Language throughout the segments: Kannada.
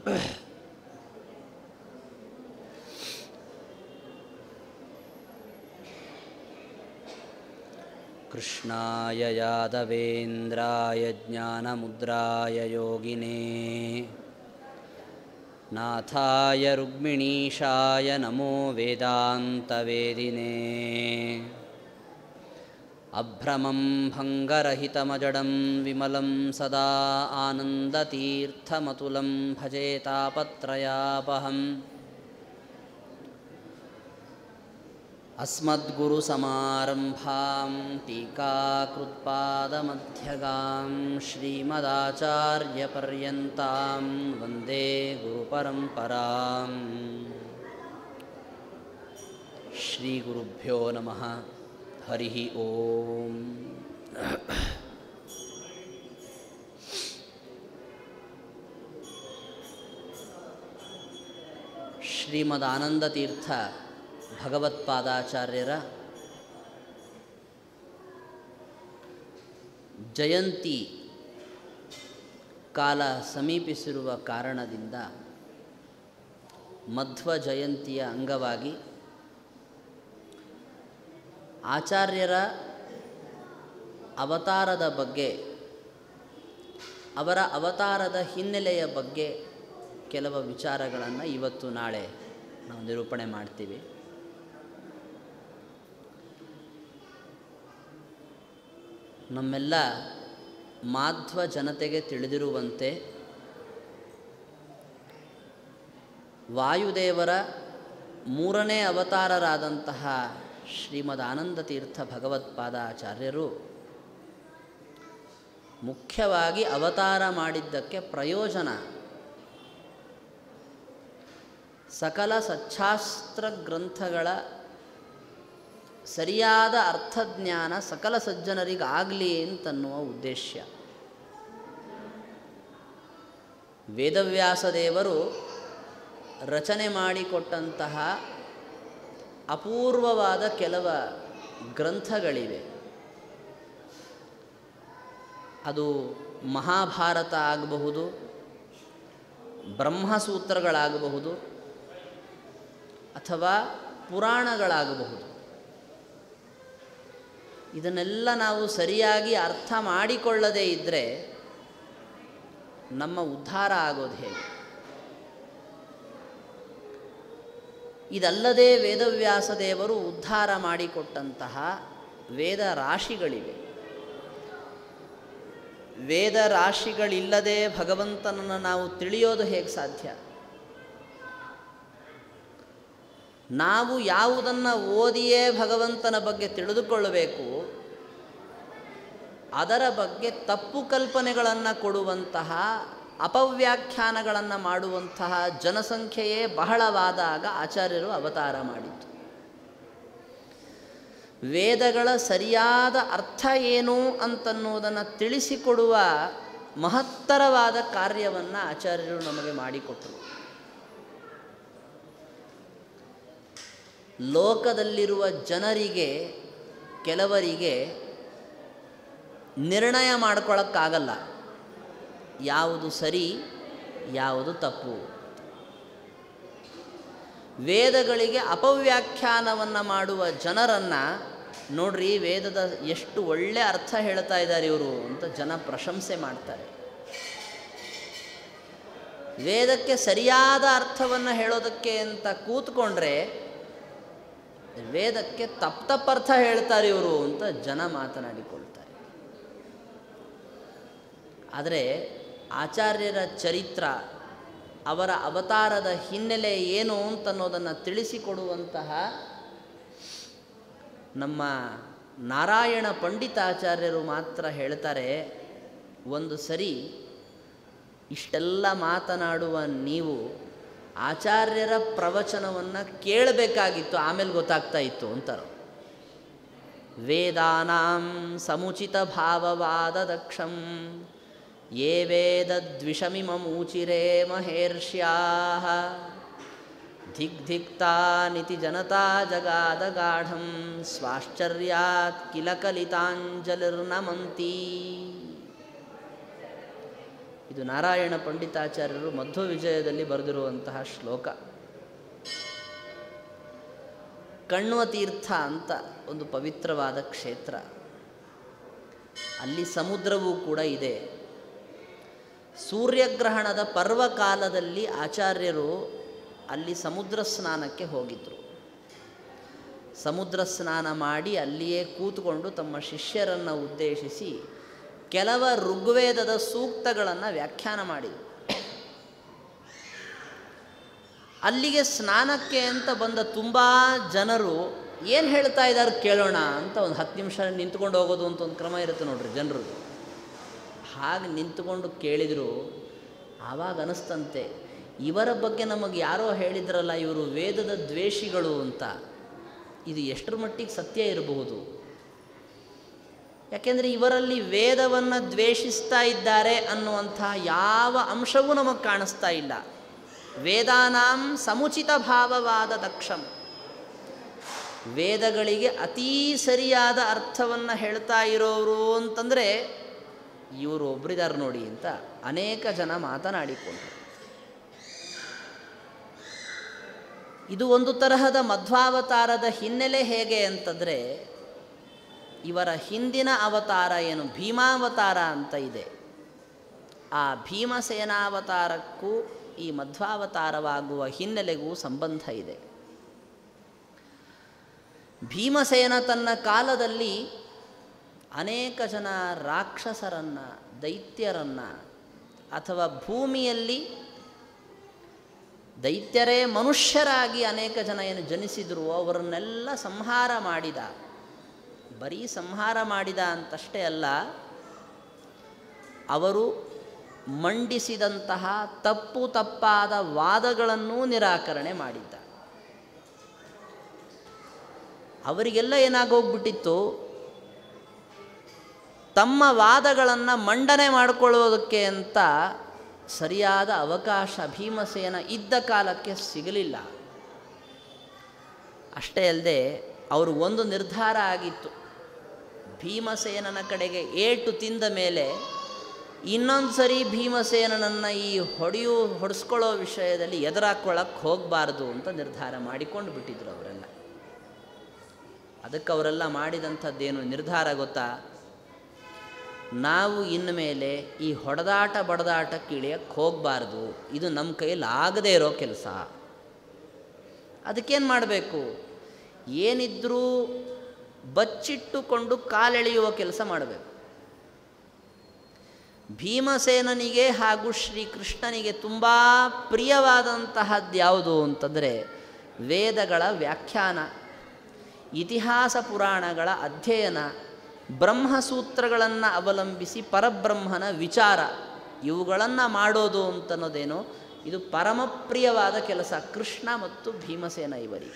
कृष्णाय यादवेन्द्राय ज्ञानमुद्राय योगिने नाथाय रुक्मिणीशाय नमो वेदान्तवेदिने अभ्रमं भङ्गरहितमजडं विमलं सदा आनन्दतीर्थमतुलं भजेतापत्रयापहम् अस्मद्गुरुसमारम्भां टीकाकृत्पादमध्यगां श्रीमदाचार्यपर्यन्तां वन्दे गुरुपरम्पराम् श्रीगुरुभ्यो नमः हरिः ओम् ಶ್ರೀಮದಾನಂದತೀರ್ಥ ಭಗವತ್ಪಾದಾಚಾರ್ಯರ ಜಯಂತಿ ಕಾಲ ಸಮೀಪಿಸಿರುವ ಕಾರಣದಿಂದ ಮಧ್ವ ಜಯಂತಿಯ ಅಂಗವಾಗಿ ಆಚಾರ್ಯರ ಅವತಾರದ ಬಗ್ಗೆ ಅವರ ಅವತಾರದ ಹಿನ್ನೆಲೆಯ ಬಗ್ಗೆ ಕೆಲವು ವಿಚಾರಗಳನ್ನು ಇವತ್ತು ನಾಳೆ ನಾವು ನಿರೂಪಣೆ ಮಾಡ್ತೀವಿ ನಮ್ಮೆಲ್ಲ ಮಾಧ್ವ ಜನತೆಗೆ ತಿಳಿದಿರುವಂತೆ ವಾಯುದೇವರ ಮೂರನೇ ಅವತಾರರಾದಂತಹ ಶ್ರೀಮದ್ ಆನಂದ ತೀರ್ಥ ಭಗವತ್ಪಾದಾಚಾರ್ಯರು ಮುಖ್ಯವಾಗಿ ಅವತಾರ ಮಾಡಿದ್ದಕ್ಕೆ ಪ್ರಯೋಜನ ಸಕಲ ಸಚ್ಛಾಸ್ತ್ರ ಗ್ರಂಥಗಳ ಸರಿಯಾದ ಅರ್ಥಜ್ಞಾನ ಸಕಲ ಸಜ್ಜನರಿಗಾಗಲಿ ಅಂತನ್ನುವ ಉದ್ದೇಶ ವೇದವ್ಯಾಸ ದೇವರು ರಚನೆ ಮಾಡಿಕೊಟ್ಟಂತಹ ಅಪೂರ್ವವಾದ ಕೆಲವ ಗ್ರಂಥಗಳಿವೆ ಅದು ಮಹಾಭಾರತ ಆಗಬಹುದು ಬ್ರಹ್ಮಸೂತ್ರಗಳಾಗಬಹುದು ಅಥವಾ ಪುರಾಣಗಳಾಗಬಹುದು ಇದನ್ನೆಲ್ಲ ನಾವು ಸರಿಯಾಗಿ ಅರ್ಥ ಮಾಡಿಕೊಳ್ಳದೇ ಇದ್ದರೆ ನಮ್ಮ ಉದ್ಧಾರ ಆಗೋದು ಹೇಗೆ ಇದಲ್ಲದೆ ವೇದವ್ಯಾಸ ದೇವರು ಉದ್ಧಾರ ಮಾಡಿಕೊಟ್ಟಂತಹ ವೇದ ರಾಶಿಗಳಿವೆ ವೇದ ರಾಶಿಗಳಿಲ್ಲದೆ ಭಗವಂತನನ್ನು ನಾವು ತಿಳಿಯೋದು ಹೇಗೆ ಸಾಧ್ಯ ನಾವು ಯಾವುದನ್ನು ಓದಿಯೇ ಭಗವಂತನ ಬಗ್ಗೆ ತಿಳಿದುಕೊಳ್ಳಬೇಕು ಅದರ ಬಗ್ಗೆ ತಪ್ಪು ಕಲ್ಪನೆಗಳನ್ನು ಕೊಡುವಂತಹ ಅಪವ್ಯಾಖ್ಯಾನಗಳನ್ನು ಮಾಡುವಂತಹ ಜನಸಂಖ್ಯೆಯೇ ಬಹಳವಾದಾಗ ಆಚಾರ್ಯರು ಅವತಾರ ಮಾಡಿತು ವೇದಗಳ ಸರಿಯಾದ ಅರ್ಥ ಏನು ಅಂತನ್ನುವುದನ್ನು ತಿಳಿಸಿಕೊಡುವ ಮಹತ್ತರವಾದ ಕಾರ್ಯವನ್ನು ಆಚಾರ್ಯರು ನಮಗೆ ಮಾಡಿಕೊಟ್ಟರು ಲೋಕದಲ್ಲಿರುವ ಜನರಿಗೆ ಕೆಲವರಿಗೆ ನಿರ್ಣಯ ಮಾಡ್ಕೊಳ್ಳೋಕ್ಕಾಗಲ್ಲ ಯಾವುದು ಸರಿ ಯಾವುದು ತಪ್ಪು ವೇದಗಳಿಗೆ ಅಪವ್ಯಾಖ್ಯಾನವನ್ನು ಮಾಡುವ ಜನರನ್ನು ನೋಡ್ರಿ ವೇದದ ಎಷ್ಟು ಒಳ್ಳೆ ಅರ್ಥ ಹೇಳ್ತಾ ಇದ್ದಾರೆ ಇವರು ಅಂತ ಜನ ಪ್ರಶಂಸೆ ಮಾಡ್ತಾರೆ ವೇದಕ್ಕೆ ಸರಿಯಾದ ಅರ್ಥವನ್ನು ಹೇಳೋದಕ್ಕೆ ಅಂತ ಕೂತ್ಕೊಂಡ್ರೆ ವೇದಕ್ಕೆ ತಪ್ಪು ತಪ್ಪರ್ಥ ಹೇಳ್ತಾರೆ ಇವರು ಅಂತ ಜನ ಮಾತನಾಡಿಕೊಳ್ತಾರೆ ಆದರೆ ಆಚಾರ್ಯರ ಚರಿತ್ರ ಅವರ ಅವತಾರದ ಹಿನ್ನೆಲೆ ಏನು ಅಂತನ್ನೋದನ್ನು ತಿಳಿಸಿಕೊಡುವಂತಹ ನಮ್ಮ ನಾರಾಯಣ ಪಂಡಿತಾಚಾರ್ಯರು ಮಾತ್ರ ಹೇಳ್ತಾರೆ ಒಂದು ಸರಿ ಇಷ್ಟೆಲ್ಲ ಮಾತನಾಡುವ ನೀವು ಆಚಾರ್ಯರ ಪ್ರವಚನವನ್ನು ಕೇಳಬೇಕಾಗಿತ್ತು ಆಮೇಲೆ ಗೊತ್ತಾಗ್ತಾ ಇತ್ತು ಅಂತಾರೆ ವೇದಾನಾಂ ಸಮುಚಿತ ಭಾವವಾದ ದಕ್ಷಂ ಯೇ ವೇದದ್ವಿಷಮಿಮೂಚಿರೇ ಮಹೇರ್ಷ್ಯಾ ದಿಗ್ಧಿಕ್ತಾನಿತಿ ಜನತಾ ಜಗಾದ ಗಾಢಂ ಸ್ವಾಶ್ಚರ್ಯಾತ್ ಕಿಲ ಕಲಿತಾಂಜಲಿರ್ನಮಂತಿ ಇದು ನಾರಾಯಣ ಪಂಡಿತಾಚಾರ್ಯರು ಮಧ್ವ ವಿಜಯದಲ್ಲಿ ಬರೆದಿರುವಂತಹ ಶ್ಲೋಕ ಕಣ್ವ ತೀರ್ಥ ಅಂತ ಒಂದು ಪವಿತ್ರವಾದ ಕ್ಷೇತ್ರ ಅಲ್ಲಿ ಸಮುದ್ರವೂ ಕೂಡ ಇದೆ ಸೂರ್ಯಗ್ರಹಣದ ಪರ್ವಕಾಲದಲ್ಲಿ ಆಚಾರ್ಯರು ಅಲ್ಲಿ ಸಮುದ್ರ ಸ್ನಾನಕ್ಕೆ ಹೋಗಿದ್ದರು ಸಮುದ್ರ ಸ್ನಾನ ಮಾಡಿ ಅಲ್ಲಿಯೇ ಕೂತ್ಕೊಂಡು ತಮ್ಮ ಶಿಷ್ಯರನ್ನು ಉದ್ದೇಶಿಸಿ ಕೆಲವ ಋಗ್ವೇದದ ಸೂಕ್ತಗಳನ್ನು ವ್ಯಾಖ್ಯಾನ ಮಾಡಿದರು ಅಲ್ಲಿಗೆ ಸ್ನಾನಕ್ಕೆ ಅಂತ ಬಂದ ತುಂಬ ಜನರು ಏನು ಹೇಳ್ತಾ ಇದ್ದಾರೆ ಕೇಳೋಣ ಅಂತ ಒಂದು ಹತ್ತು ನಿಮಿಷ ನಿಂತ್ಕೊಂಡು ಹೋಗೋದು ಅಂತ ಒಂದು ಕ್ರಮ ಇರುತ್ತೆ ನೋಡ್ರಿ ಜನರದು ಹಾಗೆ ನಿಂತ್ಕೊಂಡು ಕೇಳಿದರು ಆವಾಗ ಅನಿಸ್ತಂತೆ ಇವರ ಬಗ್ಗೆ ನಮಗೆ ಯಾರೋ ಹೇಳಿದ್ರಲ್ಲ ಇವರು ವೇದದ ದ್ವೇಷಿಗಳು ಅಂತ ಇದು ಎಷ್ಟರ ಮಟ್ಟಿಗೆ ಸತ್ಯ ಇರಬಹುದು ಯಾಕೆಂದರೆ ಇವರಲ್ಲಿ ವೇದವನ್ನು ದ್ವೇಷಿಸ್ತಾ ಇದ್ದಾರೆ ಅನ್ನುವಂಥ ಯಾವ ಅಂಶವೂ ನಮಗೆ ಕಾಣಿಸ್ತಾ ಇಲ್ಲ ವೇದಾನಾಂ ಸಮುಚಿತ ಭಾವವಾದ ದಕ್ಷಂ ವೇದಗಳಿಗೆ ಅತೀ ಸರಿಯಾದ ಅರ್ಥವನ್ನು ಹೇಳ್ತಾ ಇರೋರು ಅಂತಂದರೆ ಇವರು ಒಬ್ಬರಿದ್ದಾರೆ ನೋಡಿ ಅಂತ ಅನೇಕ ಜನ ಮಾತನಾಡಿಕೊಂಡರು ಇದು ಒಂದು ತರಹದ ಮಧ್ವಾವತಾರದ ಹಿನ್ನೆಲೆ ಹೇಗೆ ಅಂತಂದರೆ ಇವರ ಹಿಂದಿನ ಅವತಾರ ಏನು ಭೀಮಾವತಾರ ಅಂತ ಇದೆ ಆ ಭೀಮಸೇನಾವತಾರಕ್ಕೂ ಈ ಮಧ್ವಾವತಾರವಾಗುವ ಹಿನ್ನೆಲೆಗೂ ಸಂಬಂಧ ಇದೆ ಭೀಮಸೇನ ತನ್ನ ಕಾಲದಲ್ಲಿ ಅನೇಕ ಜನ ರಾಕ್ಷಸರನ್ನು ದೈತ್ಯರನ್ನು ಅಥವಾ ಭೂಮಿಯಲ್ಲಿ ದೈತ್ಯರೇ ಮನುಷ್ಯರಾಗಿ ಅನೇಕ ಜನ ಏನು ಜನಿಸಿದ್ರು ಅವರನ್ನೆಲ್ಲ ಸಂಹಾರ ಮಾಡಿದ ಬರೀ ಸಂಹಾರ ಮಾಡಿದ ಅಂತಷ್ಟೇ ಅಲ್ಲ ಅವರು ಮಂಡಿಸಿದಂತಹ ತಪ್ಪು ತಪ್ಪಾದ ವಾದಗಳನ್ನೂ ನಿರಾಕರಣೆ ಮಾಡಿದ್ದ ಅವರಿಗೆಲ್ಲ ಏನಾಗೋಗ್ಬಿಟ್ಟಿತ್ತು ತಮ್ಮ ವಾದಗಳನ್ನು ಮಂಡನೆ ಮಾಡಿಕೊಳ್ಳೋದಕ್ಕೆ ಅಂತ ಸರಿಯಾದ ಅವಕಾಶ ಭೀಮಸೇನ ಇದ್ದ ಕಾಲಕ್ಕೆ ಸಿಗಲಿಲ್ಲ ಅಷ್ಟೇ ಅಲ್ಲದೆ ಅವರು ಒಂದು ನಿರ್ಧಾರ ಆಗಿತ್ತು ಭೀಮಸೇನನ ಕಡೆಗೆ ಏಟು ತಿಂದ ಮೇಲೆ ಇನ್ನೊಂದು ಸರಿ ಭೀಮಸೇನನನ್ನು ಈ ಹೊಡೆಯು ಹೊಡೆಸ್ಕೊಳ್ಳೋ ವಿಷಯದಲ್ಲಿ ಎದುರಾಕೊಳ್ಳೋಕ್ಕೆ ಹೋಗಬಾರ್ದು ಅಂತ ನಿರ್ಧಾರ ಮಾಡಿಕೊಂಡು ಬಿಟ್ಟಿದ್ರು ಅವರೆಲ್ಲ ಅದಕ್ಕೆ ಅವರೆಲ್ಲ ಮಾಡಿದಂಥದ್ದೇನು ನಿರ್ಧಾರ ಗೊತ್ತಾ ನಾವು ಇನ್ನು ಮೇಲೆ ಈ ಹೊಡೆದಾಟ ಬಡದಾಟಕ್ಕೆ ಇಳಿಯಕ್ಕೆ ಹೋಗಬಾರ್ದು ಇದು ನಮ್ಮ ಕೈಯಲ್ಲಿ ಆಗದೇ ಇರೋ ಕೆಲಸ ಅದಕ್ಕೇನು ಮಾಡಬೇಕು ಏನಿದ್ರೂ ಬಚ್ಚಿಟ್ಟುಕೊಂಡು ಕಾಲೆಳೆಯುವ ಕೆಲಸ ಮಾಡಬೇಕು ಭೀಮಸೇನನಿಗೆ ಹಾಗೂ ಶ್ರೀಕೃಷ್ಣನಿಗೆ ತುಂಬ ಪ್ರಿಯವಾದಂತಹದ್ದು ಯಾವುದು ಅಂತಂದರೆ ವೇದಗಳ ವ್ಯಾಖ್ಯಾನ ಇತಿಹಾಸ ಪುರಾಣಗಳ ಅಧ್ಯಯನ ಬ್ರಹ್ಮಸೂತ್ರಗಳನ್ನು ಅವಲಂಬಿಸಿ ಪರಬ್ರಹ್ಮನ ವಿಚಾರ ಇವುಗಳನ್ನು ಮಾಡೋದು ಅಂತನ್ನೋದೇನೋ ಇದು ಪರಮಪ್ರಿಯವಾದ ಕೆಲಸ ಕೃಷ್ಣ ಮತ್ತು ಭೀಮಸೇನ ಇವರಿಗೆ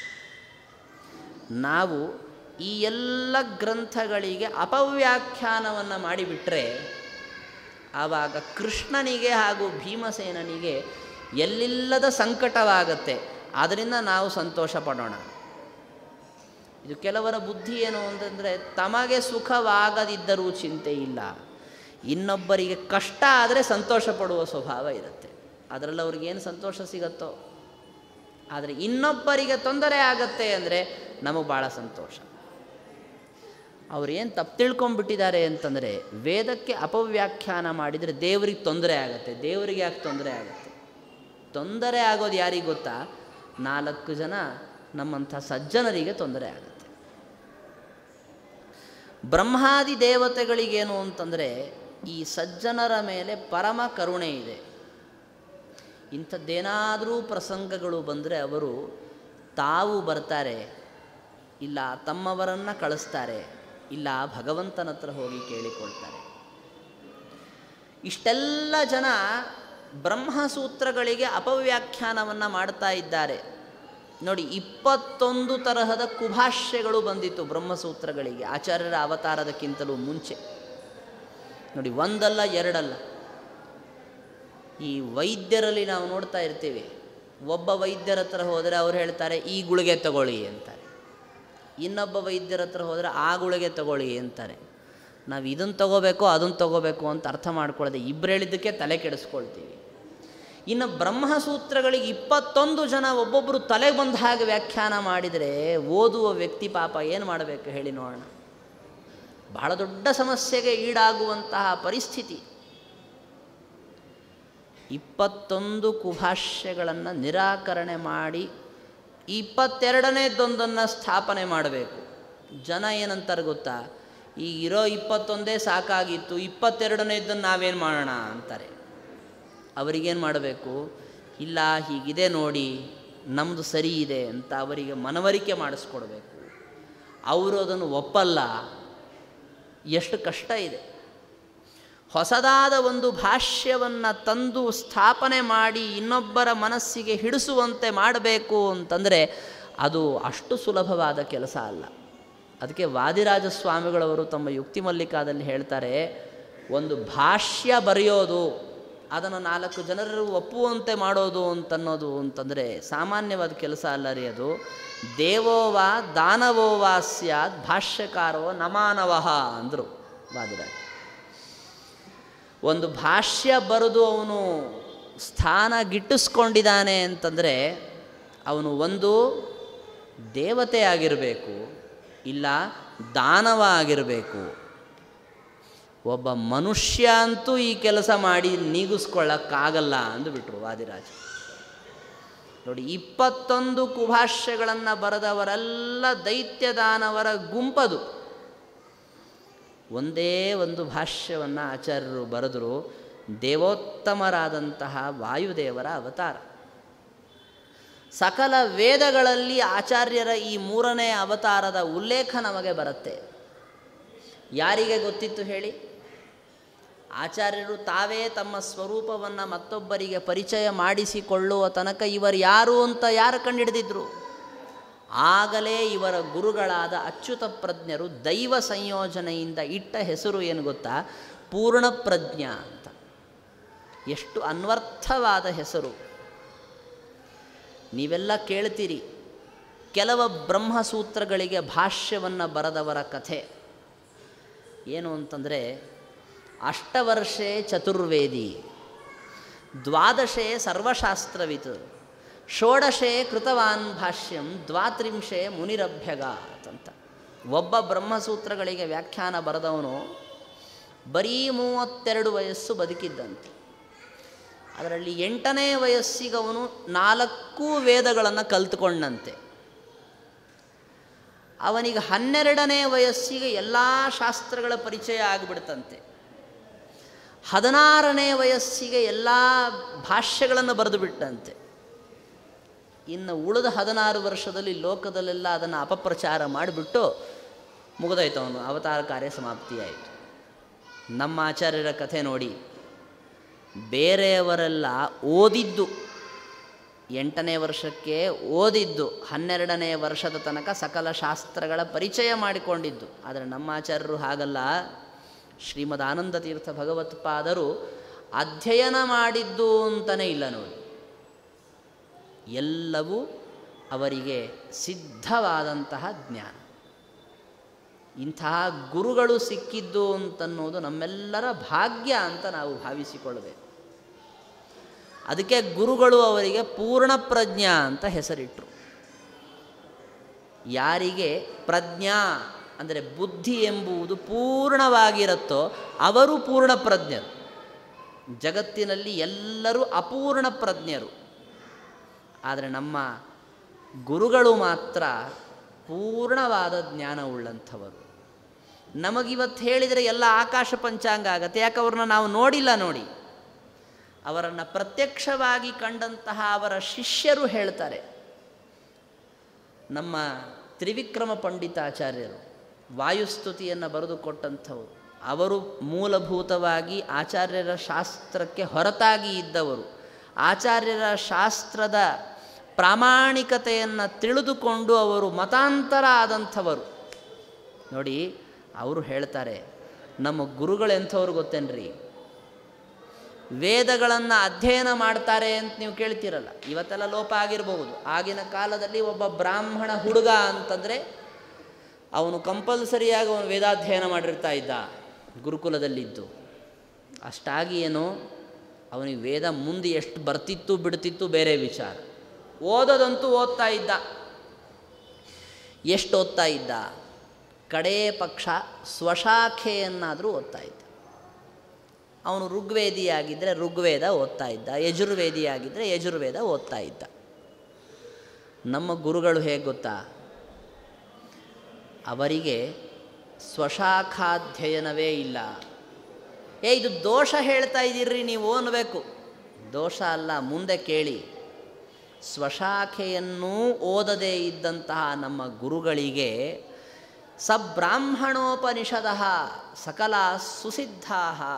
ನಾವು ಈ ಎಲ್ಲ ಗ್ರಂಥಗಳಿಗೆ ಅಪವ್ಯಾಖ್ಯಾನವನ್ನು ಮಾಡಿಬಿಟ್ರೆ ಆವಾಗ ಕೃಷ್ಣನಿಗೆ ಹಾಗೂ ಭೀಮಸೇನನಿಗೆ ಎಲ್ಲಿಲ್ಲದ ಸಂಕಟವಾಗತ್ತೆ ಆದ್ದರಿಂದ ನಾವು ಸಂತೋಷ ಪಡೋಣ ಇದು ಕೆಲವರ ಬುದ್ಧಿ ಏನು ಅಂತಂದರೆ ತಮಗೆ ಸುಖವಾಗದಿದ್ದರೂ ಚಿಂತೆ ಇಲ್ಲ ಇನ್ನೊಬ್ಬರಿಗೆ ಕಷ್ಟ ಆದರೆ ಸಂತೋಷ ಪಡುವ ಸ್ವಭಾವ ಇರುತ್ತೆ ಅದರಲ್ಲಿ ಅವ್ರಿಗೇನು ಸಂತೋಷ ಸಿಗತ್ತೋ ಆದರೆ ಇನ್ನೊಬ್ಬರಿಗೆ ತೊಂದರೆ ಆಗತ್ತೆ ಅಂದರೆ ನಮಗೆ ಭಾಳ ಸಂತೋಷ ಅವ್ರೇನು ತಪ್ಪು ತಿಳ್ಕೊಂಬಿಟ್ಟಿದ್ದಾರೆ ಅಂತಂದರೆ ವೇದಕ್ಕೆ ಅಪವ್ಯಾಖ್ಯಾನ ಮಾಡಿದರೆ ದೇವರಿಗೆ ತೊಂದರೆ ಆಗುತ್ತೆ ದೇವರಿಗೆ ಯಾಕೆ ತೊಂದರೆ ಆಗುತ್ತೆ ತೊಂದರೆ ಆಗೋದು ಯಾರಿಗೆ ಗೊತ್ತಾ ನಾಲ್ಕು ಜನ ನಮ್ಮಂಥ ಸಜ್ಜನರಿಗೆ ತೊಂದರೆ ಆಗುತ್ತೆ ಬ್ರಹ್ಮಾದಿ ದೇವತೆಗಳಿಗೇನು ಅಂತಂದರೆ ಈ ಸಜ್ಜನರ ಮೇಲೆ ಪರಮ ಕರುಣೆ ಇದೆ ಇಂಥದ್ದೇನಾದರೂ ಪ್ರಸಂಗಗಳು ಬಂದರೆ ಅವರು ತಾವು ಬರ್ತಾರೆ ಇಲ್ಲ ತಮ್ಮವರನ್ನು ಕಳಿಸ್ತಾರೆ ಇಲ್ಲ ಭಗವಂತನ ಹತ್ರ ಹೋಗಿ ಕೇಳಿಕೊಳ್ತಾರೆ ಇಷ್ಟೆಲ್ಲ ಜನ ಬ್ರಹ್ಮಸೂತ್ರಗಳಿಗೆ ಅಪವ್ಯಾಖ್ಯಾನವನ್ನು ಮಾಡ್ತಾ ಇದ್ದಾರೆ ನೋಡಿ ಇಪ್ಪತ್ತೊಂದು ತರಹದ ಕುಭಾಷ್ಯಗಳು ಬಂದಿತ್ತು ಬ್ರಹ್ಮಸೂತ್ರಗಳಿಗೆ ಆಚಾರ್ಯರ ಅವತಾರದಕ್ಕಿಂತಲೂ ಮುಂಚೆ ನೋಡಿ ಒಂದಲ್ಲ ಎರಡಲ್ಲ ಈ ವೈದ್ಯರಲ್ಲಿ ನಾವು ನೋಡ್ತಾ ಇರ್ತೀವಿ ಒಬ್ಬ ವೈದ್ಯರ ಹತ್ರ ಹೋದರೆ ಅವ್ರು ಹೇಳ್ತಾರೆ ಈ ಗುಳಿಗೆ ತಗೊಳ್ಳಿ ಅಂತಾರೆ ಇನ್ನೊಬ್ಬ ವೈದ್ಯರ ಹತ್ರ ಹೋದರೆ ಆ ಗುಳಿಗೆ ತಗೊಳ್ಳಿ ಅಂತಾರೆ ನಾವು ಇದನ್ನು ತಗೋಬೇಕು ಅದನ್ನು ತಗೋಬೇಕು ಅಂತ ಅರ್ಥ ಮಾಡ್ಕೊಳ್ಳದೆ ಇಬ್ಬರು ಹೇಳಿದ್ದಕ್ಕೆ ತಲೆ ಕೆಡಿಸ್ಕೊಳ್ತೀವಿ ಇನ್ನು ಬ್ರಹ್ಮಸೂತ್ರಗಳಿಗೆ ಇಪ್ಪತ್ತೊಂದು ಜನ ಒಬ್ಬೊಬ್ಬರು ತಲೆ ಬಂದ ಹಾಗೆ ವ್ಯಾಖ್ಯಾನ ಮಾಡಿದರೆ ಓದುವ ವ್ಯಕ್ತಿ ಪಾಪ ಏನು ಮಾಡಬೇಕು ಹೇಳಿ ನೋಡೋಣ ಬಹಳ ದೊಡ್ಡ ಸಮಸ್ಯೆಗೆ ಈಡಾಗುವಂತಹ ಪರಿಸ್ಥಿತಿ ಇಪ್ಪತ್ತೊಂದು ಕುಭಾಷ್ಯಗಳನ್ನು ನಿರಾಕರಣೆ ಮಾಡಿ ಇಪ್ಪತ್ತೆರಡನೇದೊಂದನ್ನು ಸ್ಥಾಪನೆ ಮಾಡಬೇಕು ಜನ ಏನಂತಾರೆ ಗೊತ್ತಾ ಈ ಇರೋ ಇಪ್ಪತ್ತೊಂದೇ ಸಾಕಾಗಿತ್ತು ಇಪ್ಪತ್ತೆರಡನೇದನ್ನು ನಾವೇನು ಮಾಡೋಣ ಅಂತಾರೆ ಅವರಿಗೇನು ಮಾಡಬೇಕು ಇಲ್ಲ ಹೀಗಿದೆ ನೋಡಿ ನಮ್ಮದು ಸರಿ ಇದೆ ಅಂತ ಅವರಿಗೆ ಮನವರಿಕೆ ಮಾಡಿಸ್ಕೊಡ್ಬೇಕು ಅವರು ಅದನ್ನು ಒಪ್ಪಲ್ಲ ಎಷ್ಟು ಕಷ್ಟ ಇದೆ ಹೊಸದಾದ ಒಂದು ಭಾಷ್ಯವನ್ನು ತಂದು ಸ್ಥಾಪನೆ ಮಾಡಿ ಇನ್ನೊಬ್ಬರ ಮನಸ್ಸಿಗೆ ಹಿಡಿಸುವಂತೆ ಮಾಡಬೇಕು ಅಂತಂದರೆ ಅದು ಅಷ್ಟು ಸುಲಭವಾದ ಕೆಲಸ ಅಲ್ಲ ಅದಕ್ಕೆ ವಾದಿರಾಜ ಸ್ವಾಮಿಗಳವರು ತಮ್ಮ ಯುಕ್ತಿ ಮಲ್ಲಿಕಾದಲ್ಲಿ ಹೇಳ್ತಾರೆ ಒಂದು ಭಾಷ್ಯ ಬರೆಯೋದು ಅದನ್ನು ನಾಲ್ಕು ಜನರು ಒಪ್ಪುವಂತೆ ಮಾಡೋದು ಅಂತನ್ನೋದು ಅಂತಂದರೆ ಸಾಮಾನ್ಯವಾದ ಕೆಲಸ ಅಲ್ಲ ರೀ ಅದು ದೇವೋವ ದಾನವೋವ ಸ್ಯಾತ್ ಭಾಷ್ಯಕಾರೋ ನಮಾನವಹ ಅಂದರು ವಾದಿರಾಜ ಒಂದು ಭಾಷ್ಯ ಬರೆದು ಅವನು ಸ್ಥಾನ ಗಿಟ್ಟಿಸ್ಕೊಂಡಿದ್ದಾನೆ ಅಂತಂದರೆ ಅವನು ಒಂದು ದೇವತೆ ಆಗಿರಬೇಕು ಇಲ್ಲ ದಾನವ ಆಗಿರಬೇಕು ಒಬ್ಬ ಮನುಷ್ಯ ಅಂತೂ ಈ ಕೆಲಸ ಮಾಡಿ ನೀಗಿಸ್ಕೊಳ್ಳೋಕ್ಕಾಗಲ್ಲ ಅಂದುಬಿಟ್ರು ವಾದಿರಾಜ ನೋಡಿ ಇಪ್ಪತ್ತೊಂದು ಕುಭಾಷ್ಯಗಳನ್ನು ಬರೆದವರೆಲ್ಲ ದೈತ್ಯ ದಾನವರ ಗುಂಪದು ಒಂದೇ ಒಂದು ಭಾಷ್ಯವನ್ನು ಆಚಾರ್ಯರು ಬರೆದರು ದೇವೋತ್ತಮರಾದಂತಹ ವಾಯುದೇವರ ಅವತಾರ ಸಕಲ ವೇದಗಳಲ್ಲಿ ಆಚಾರ್ಯರ ಈ ಮೂರನೇ ಅವತಾರದ ಉಲ್ಲೇಖ ನಮಗೆ ಬರುತ್ತೆ ಯಾರಿಗೆ ಗೊತ್ತಿತ್ತು ಹೇಳಿ ಆಚಾರ್ಯರು ತಾವೇ ತಮ್ಮ ಸ್ವರೂಪವನ್ನು ಮತ್ತೊಬ್ಬರಿಗೆ ಪರಿಚಯ ಮಾಡಿಸಿಕೊಳ್ಳುವ ತನಕ ಇವರು ಯಾರು ಅಂತ ಯಾರು ಕಂಡುಹಿಡಿದಿದ್ರು ಆಗಲೇ ಇವರ ಗುರುಗಳಾದ ಅಚ್ಯುತ ಪ್ರಜ್ಞರು ದೈವ ಸಂಯೋಜನೆಯಿಂದ ಇಟ್ಟ ಹೆಸರು ಏನು ಗೊತ್ತಾ ಪೂರ್ಣ ಪ್ರಜ್ಞ ಅಂತ ಎಷ್ಟು ಅನ್ವರ್ಥವಾದ ಹೆಸರು ನೀವೆಲ್ಲ ಕೇಳ್ತೀರಿ ಕೆಲವ ಬ್ರಹ್ಮಸೂತ್ರಗಳಿಗೆ ಭಾಷ್ಯವನ್ನು ಬರೆದವರ ಕಥೆ ಏನು ಅಂತಂದರೆ ಅಷ್ಟವರ್ಷೆ ಚತುರ್ವೇದಿ ದ್ವಾದಶೆ ಸರ್ವಶಾಸ್ತ್ರವಿತ್ ಷೋಡಶೆ ಕೃತವಾನ್ ಭಾಷ್ಯಂ ದ್ವಾತ್ರಿಂಶೆ ಮುನಿರಭ್ಯಗಾತ್ ಅಂತ ಒಬ್ಬ ಬ್ರಹ್ಮಸೂತ್ರಗಳಿಗೆ ವ್ಯಾಖ್ಯಾನ ಬರೆದವನು ಬರೀ ಮೂವತ್ತೆರಡು ವಯಸ್ಸು ಬದುಕಿದ್ದಂತೆ ಅದರಲ್ಲಿ ಎಂಟನೇ ವಯಸ್ಸಿಗವನು ನಾಲ್ಕು ವೇದಗಳನ್ನು ಕಲ್ತುಕೊಂಡಂತೆ ಅವನಿಗೆ ಹನ್ನೆರಡನೇ ವಯಸ್ಸಿಗೆ ಎಲ್ಲ ಶಾಸ್ತ್ರಗಳ ಪರಿಚಯ ಆಗಿಬಿಡ್ತಂತೆ ಹದಿನಾರನೇ ವಯಸ್ಸಿಗೆ ಎಲ್ಲ ಭಾಷ್ಯಗಳನ್ನು ಬರೆದು ಬಿಟ್ಟಂತೆ ಇನ್ನು ಉಳಿದ ಹದಿನಾರು ವರ್ಷದಲ್ಲಿ ಲೋಕದಲ್ಲೆಲ್ಲ ಅದನ್ನು ಅಪಪ್ರಚಾರ ಮಾಡಿಬಿಟ್ಟು ಮುಗಿದೋಯ್ತು ಅವನು ಅವತಾರ ಕಾರ್ಯ ಸಮಾಪ್ತಿಯಾಯಿತು ನಮ್ಮ ಆಚಾರ್ಯರ ಕಥೆ ನೋಡಿ ಬೇರೆಯವರೆಲ್ಲ ಓದಿದ್ದು ಎಂಟನೇ ವರ್ಷಕ್ಕೆ ಓದಿದ್ದು ಹನ್ನೆರಡನೇ ವರ್ಷದ ತನಕ ಸಕಲ ಶಾಸ್ತ್ರಗಳ ಪರಿಚಯ ಮಾಡಿಕೊಂಡಿದ್ದು ಆದರೆ ನಮ್ಮ ಆಚಾರ್ಯರು ಹಾಗಲ್ಲ ಶ್ರೀಮದ್ ಆನಂದ ತೀರ್ಥ ಭಗವತ್ಪಾದರು ಅಧ್ಯಯನ ಮಾಡಿದ್ದು ಅಂತಲೇ ಇಲ್ಲ ನೋಡಿ ಎಲ್ಲವೂ ಅವರಿಗೆ ಸಿದ್ಧವಾದಂತಹ ಜ್ಞಾನ ಇಂತಹ ಗುರುಗಳು ಸಿಕ್ಕಿದ್ದು ಅಂತನ್ನೋದು ನಮ್ಮೆಲ್ಲರ ಭಾಗ್ಯ ಅಂತ ನಾವು ಭಾವಿಸಿಕೊಳ್ಳಬೇಕು ಅದಕ್ಕೆ ಗುರುಗಳು ಅವರಿಗೆ ಪೂರ್ಣ ಪ್ರಜ್ಞಾ ಅಂತ ಹೆಸರಿಟ್ಟರು ಯಾರಿಗೆ ಪ್ರಜ್ಞಾ ಅಂದರೆ ಬುದ್ಧಿ ಎಂಬುದು ಪೂರ್ಣವಾಗಿರುತ್ತೋ ಅವರು ಪೂರ್ಣ ಪ್ರಜ್ಞರು ಜಗತ್ತಿನಲ್ಲಿ ಎಲ್ಲರೂ ಅಪೂರ್ಣ ಪ್ರಜ್ಞರು ಆದರೆ ನಮ್ಮ ಗುರುಗಳು ಮಾತ್ರ ಪೂರ್ಣವಾದ ಜ್ಞಾನವುಳ್ಳಂಥವರು ನಮಗಿವತ್ತು ಹೇಳಿದರೆ ಎಲ್ಲ ಆಕಾಶ ಪಂಚಾಂಗ ಆಗತ್ತೆ ಯಾಕೆ ಅವ್ರನ್ನ ನಾವು ನೋಡಿಲ್ಲ ನೋಡಿ ಅವರನ್ನು ಪ್ರತ್ಯಕ್ಷವಾಗಿ ಕಂಡಂತಹ ಅವರ ಶಿಷ್ಯರು ಹೇಳ್ತಾರೆ ನಮ್ಮ ತ್ರಿವಿಕ್ರಮ ಪಂಡಿತಾಚಾರ್ಯರು ವಾಯುಸ್ತುತಿಯನ್ನು ಬರೆದುಕೊಟ್ಟಂಥವರು ಅವರು ಮೂಲಭೂತವಾಗಿ ಆಚಾರ್ಯರ ಶಾಸ್ತ್ರಕ್ಕೆ ಹೊರತಾಗಿ ಇದ್ದವರು ಆಚಾರ್ಯರ ಶಾಸ್ತ್ರದ ಪ್ರಾಮಾಣಿಕತೆಯನ್ನು ತಿಳಿದುಕೊಂಡು ಅವರು ಮತಾಂತರ ಆದಂಥವರು ನೋಡಿ ಅವರು ಹೇಳ್ತಾರೆ ನಮ್ಮ ಗುರುಗಳು ಎಂಥವ್ರು ಗೊತ್ತೇನ್ರಿ ವೇದಗಳನ್ನು ಅಧ್ಯಯನ ಮಾಡ್ತಾರೆ ಅಂತ ನೀವು ಕೇಳ್ತಿರಲ್ಲ ಇವತ್ತೆಲ್ಲ ಲೋಪ ಆಗಿರಬಹುದು ಆಗಿನ ಕಾಲದಲ್ಲಿ ಒಬ್ಬ ಬ್ರಾಹ್ಮಣ ಹುಡುಗ ಅಂತಂದರೆ ಅವನು ಕಂಪಲ್ಸರಿಯಾಗಿ ಅವನು ವೇದಾಧ್ಯಯನ ಮಾಡಿರ್ತಾ ಇದ್ದ ಗುರುಕುಲದಲ್ಲಿದ್ದು ಅಷ್ಟಾಗಿ ಏನೋ ಅವನಿಗೆ ವೇದ ಮುಂದೆ ಎಷ್ಟು ಬರ್ತಿತ್ತು ಬಿಡ್ತಿತ್ತು ಬೇರೆ ವಿಚಾರ ಓದೋದಂತೂ ಓದ್ತಾ ಇದ್ದ ಎಷ್ಟು ಓದ್ತಾ ಇದ್ದ ಕಡೇ ಪಕ್ಷ ಸ್ವಶಾಖೆಯನ್ನಾದರೂ ಓದ್ತಾ ಇದ್ದ ಅವನು ಋಗ್ವೇದಿಯಾಗಿದ್ದರೆ ಋಗ್ವೇದ ಓದ್ತಾ ಇದ್ದ ಯಜುರ್ವೇದಿಯಾಗಿದ್ದರೆ ಯಜುರ್ವೇದ ಓದ್ತಾ ಇದ್ದ ನಮ್ಮ ಗುರುಗಳು ಹೇಗೆ ಗೊತ್ತಾ ಅವರಿಗೆ ಸ್ವಶಾಖಾಧ್ಯಯನವೇ ಇಲ್ಲ ಏ ಇದು ದೋಷ ಹೇಳ್ತಾ ಇದ್ದೀರ್ರಿ ನೀವು ಅನ್ಬೇಕು ದೋಷ ಅಲ್ಲ ಮುಂದೆ ಕೇಳಿ ಸ್ವಶಾಖೆಯನ್ನೂ ಓದದೇ ಇದ್ದಂತಹ ನಮ್ಮ ಗುರುಗಳಿಗೆ ಸಬ್ರಾಹ್ಮಣೋಪನಿಷದ ಸಕಲ ಸುಸಿದ್ಧಾ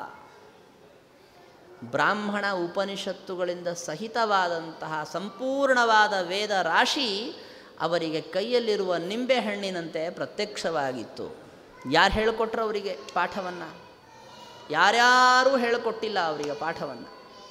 ಬ್ರಾಹ್ಮಣ ಉಪನಿಷತ್ತುಗಳಿಂದ ಸಹಿತವಾದಂತಹ ಸಂಪೂರ್ಣವಾದ ವೇದ ರಾಶಿ ಅವರಿಗೆ ಕೈಯಲ್ಲಿರುವ ನಿಂಬೆಹಣ್ಣಿನಂತೆ ಪ್ರತ್ಯಕ್ಷವಾಗಿತ್ತು ಯಾರು ಹೇಳಿಕೊಟ್ರು ಅವರಿಗೆ ಪಾಠವನ್ನು ಯಾರ್ಯಾರೂ ಹೇಳಿಕೊಟ್ಟಿಲ್ಲ ಅವರಿಗೆ ಪಾಠವನ್ನು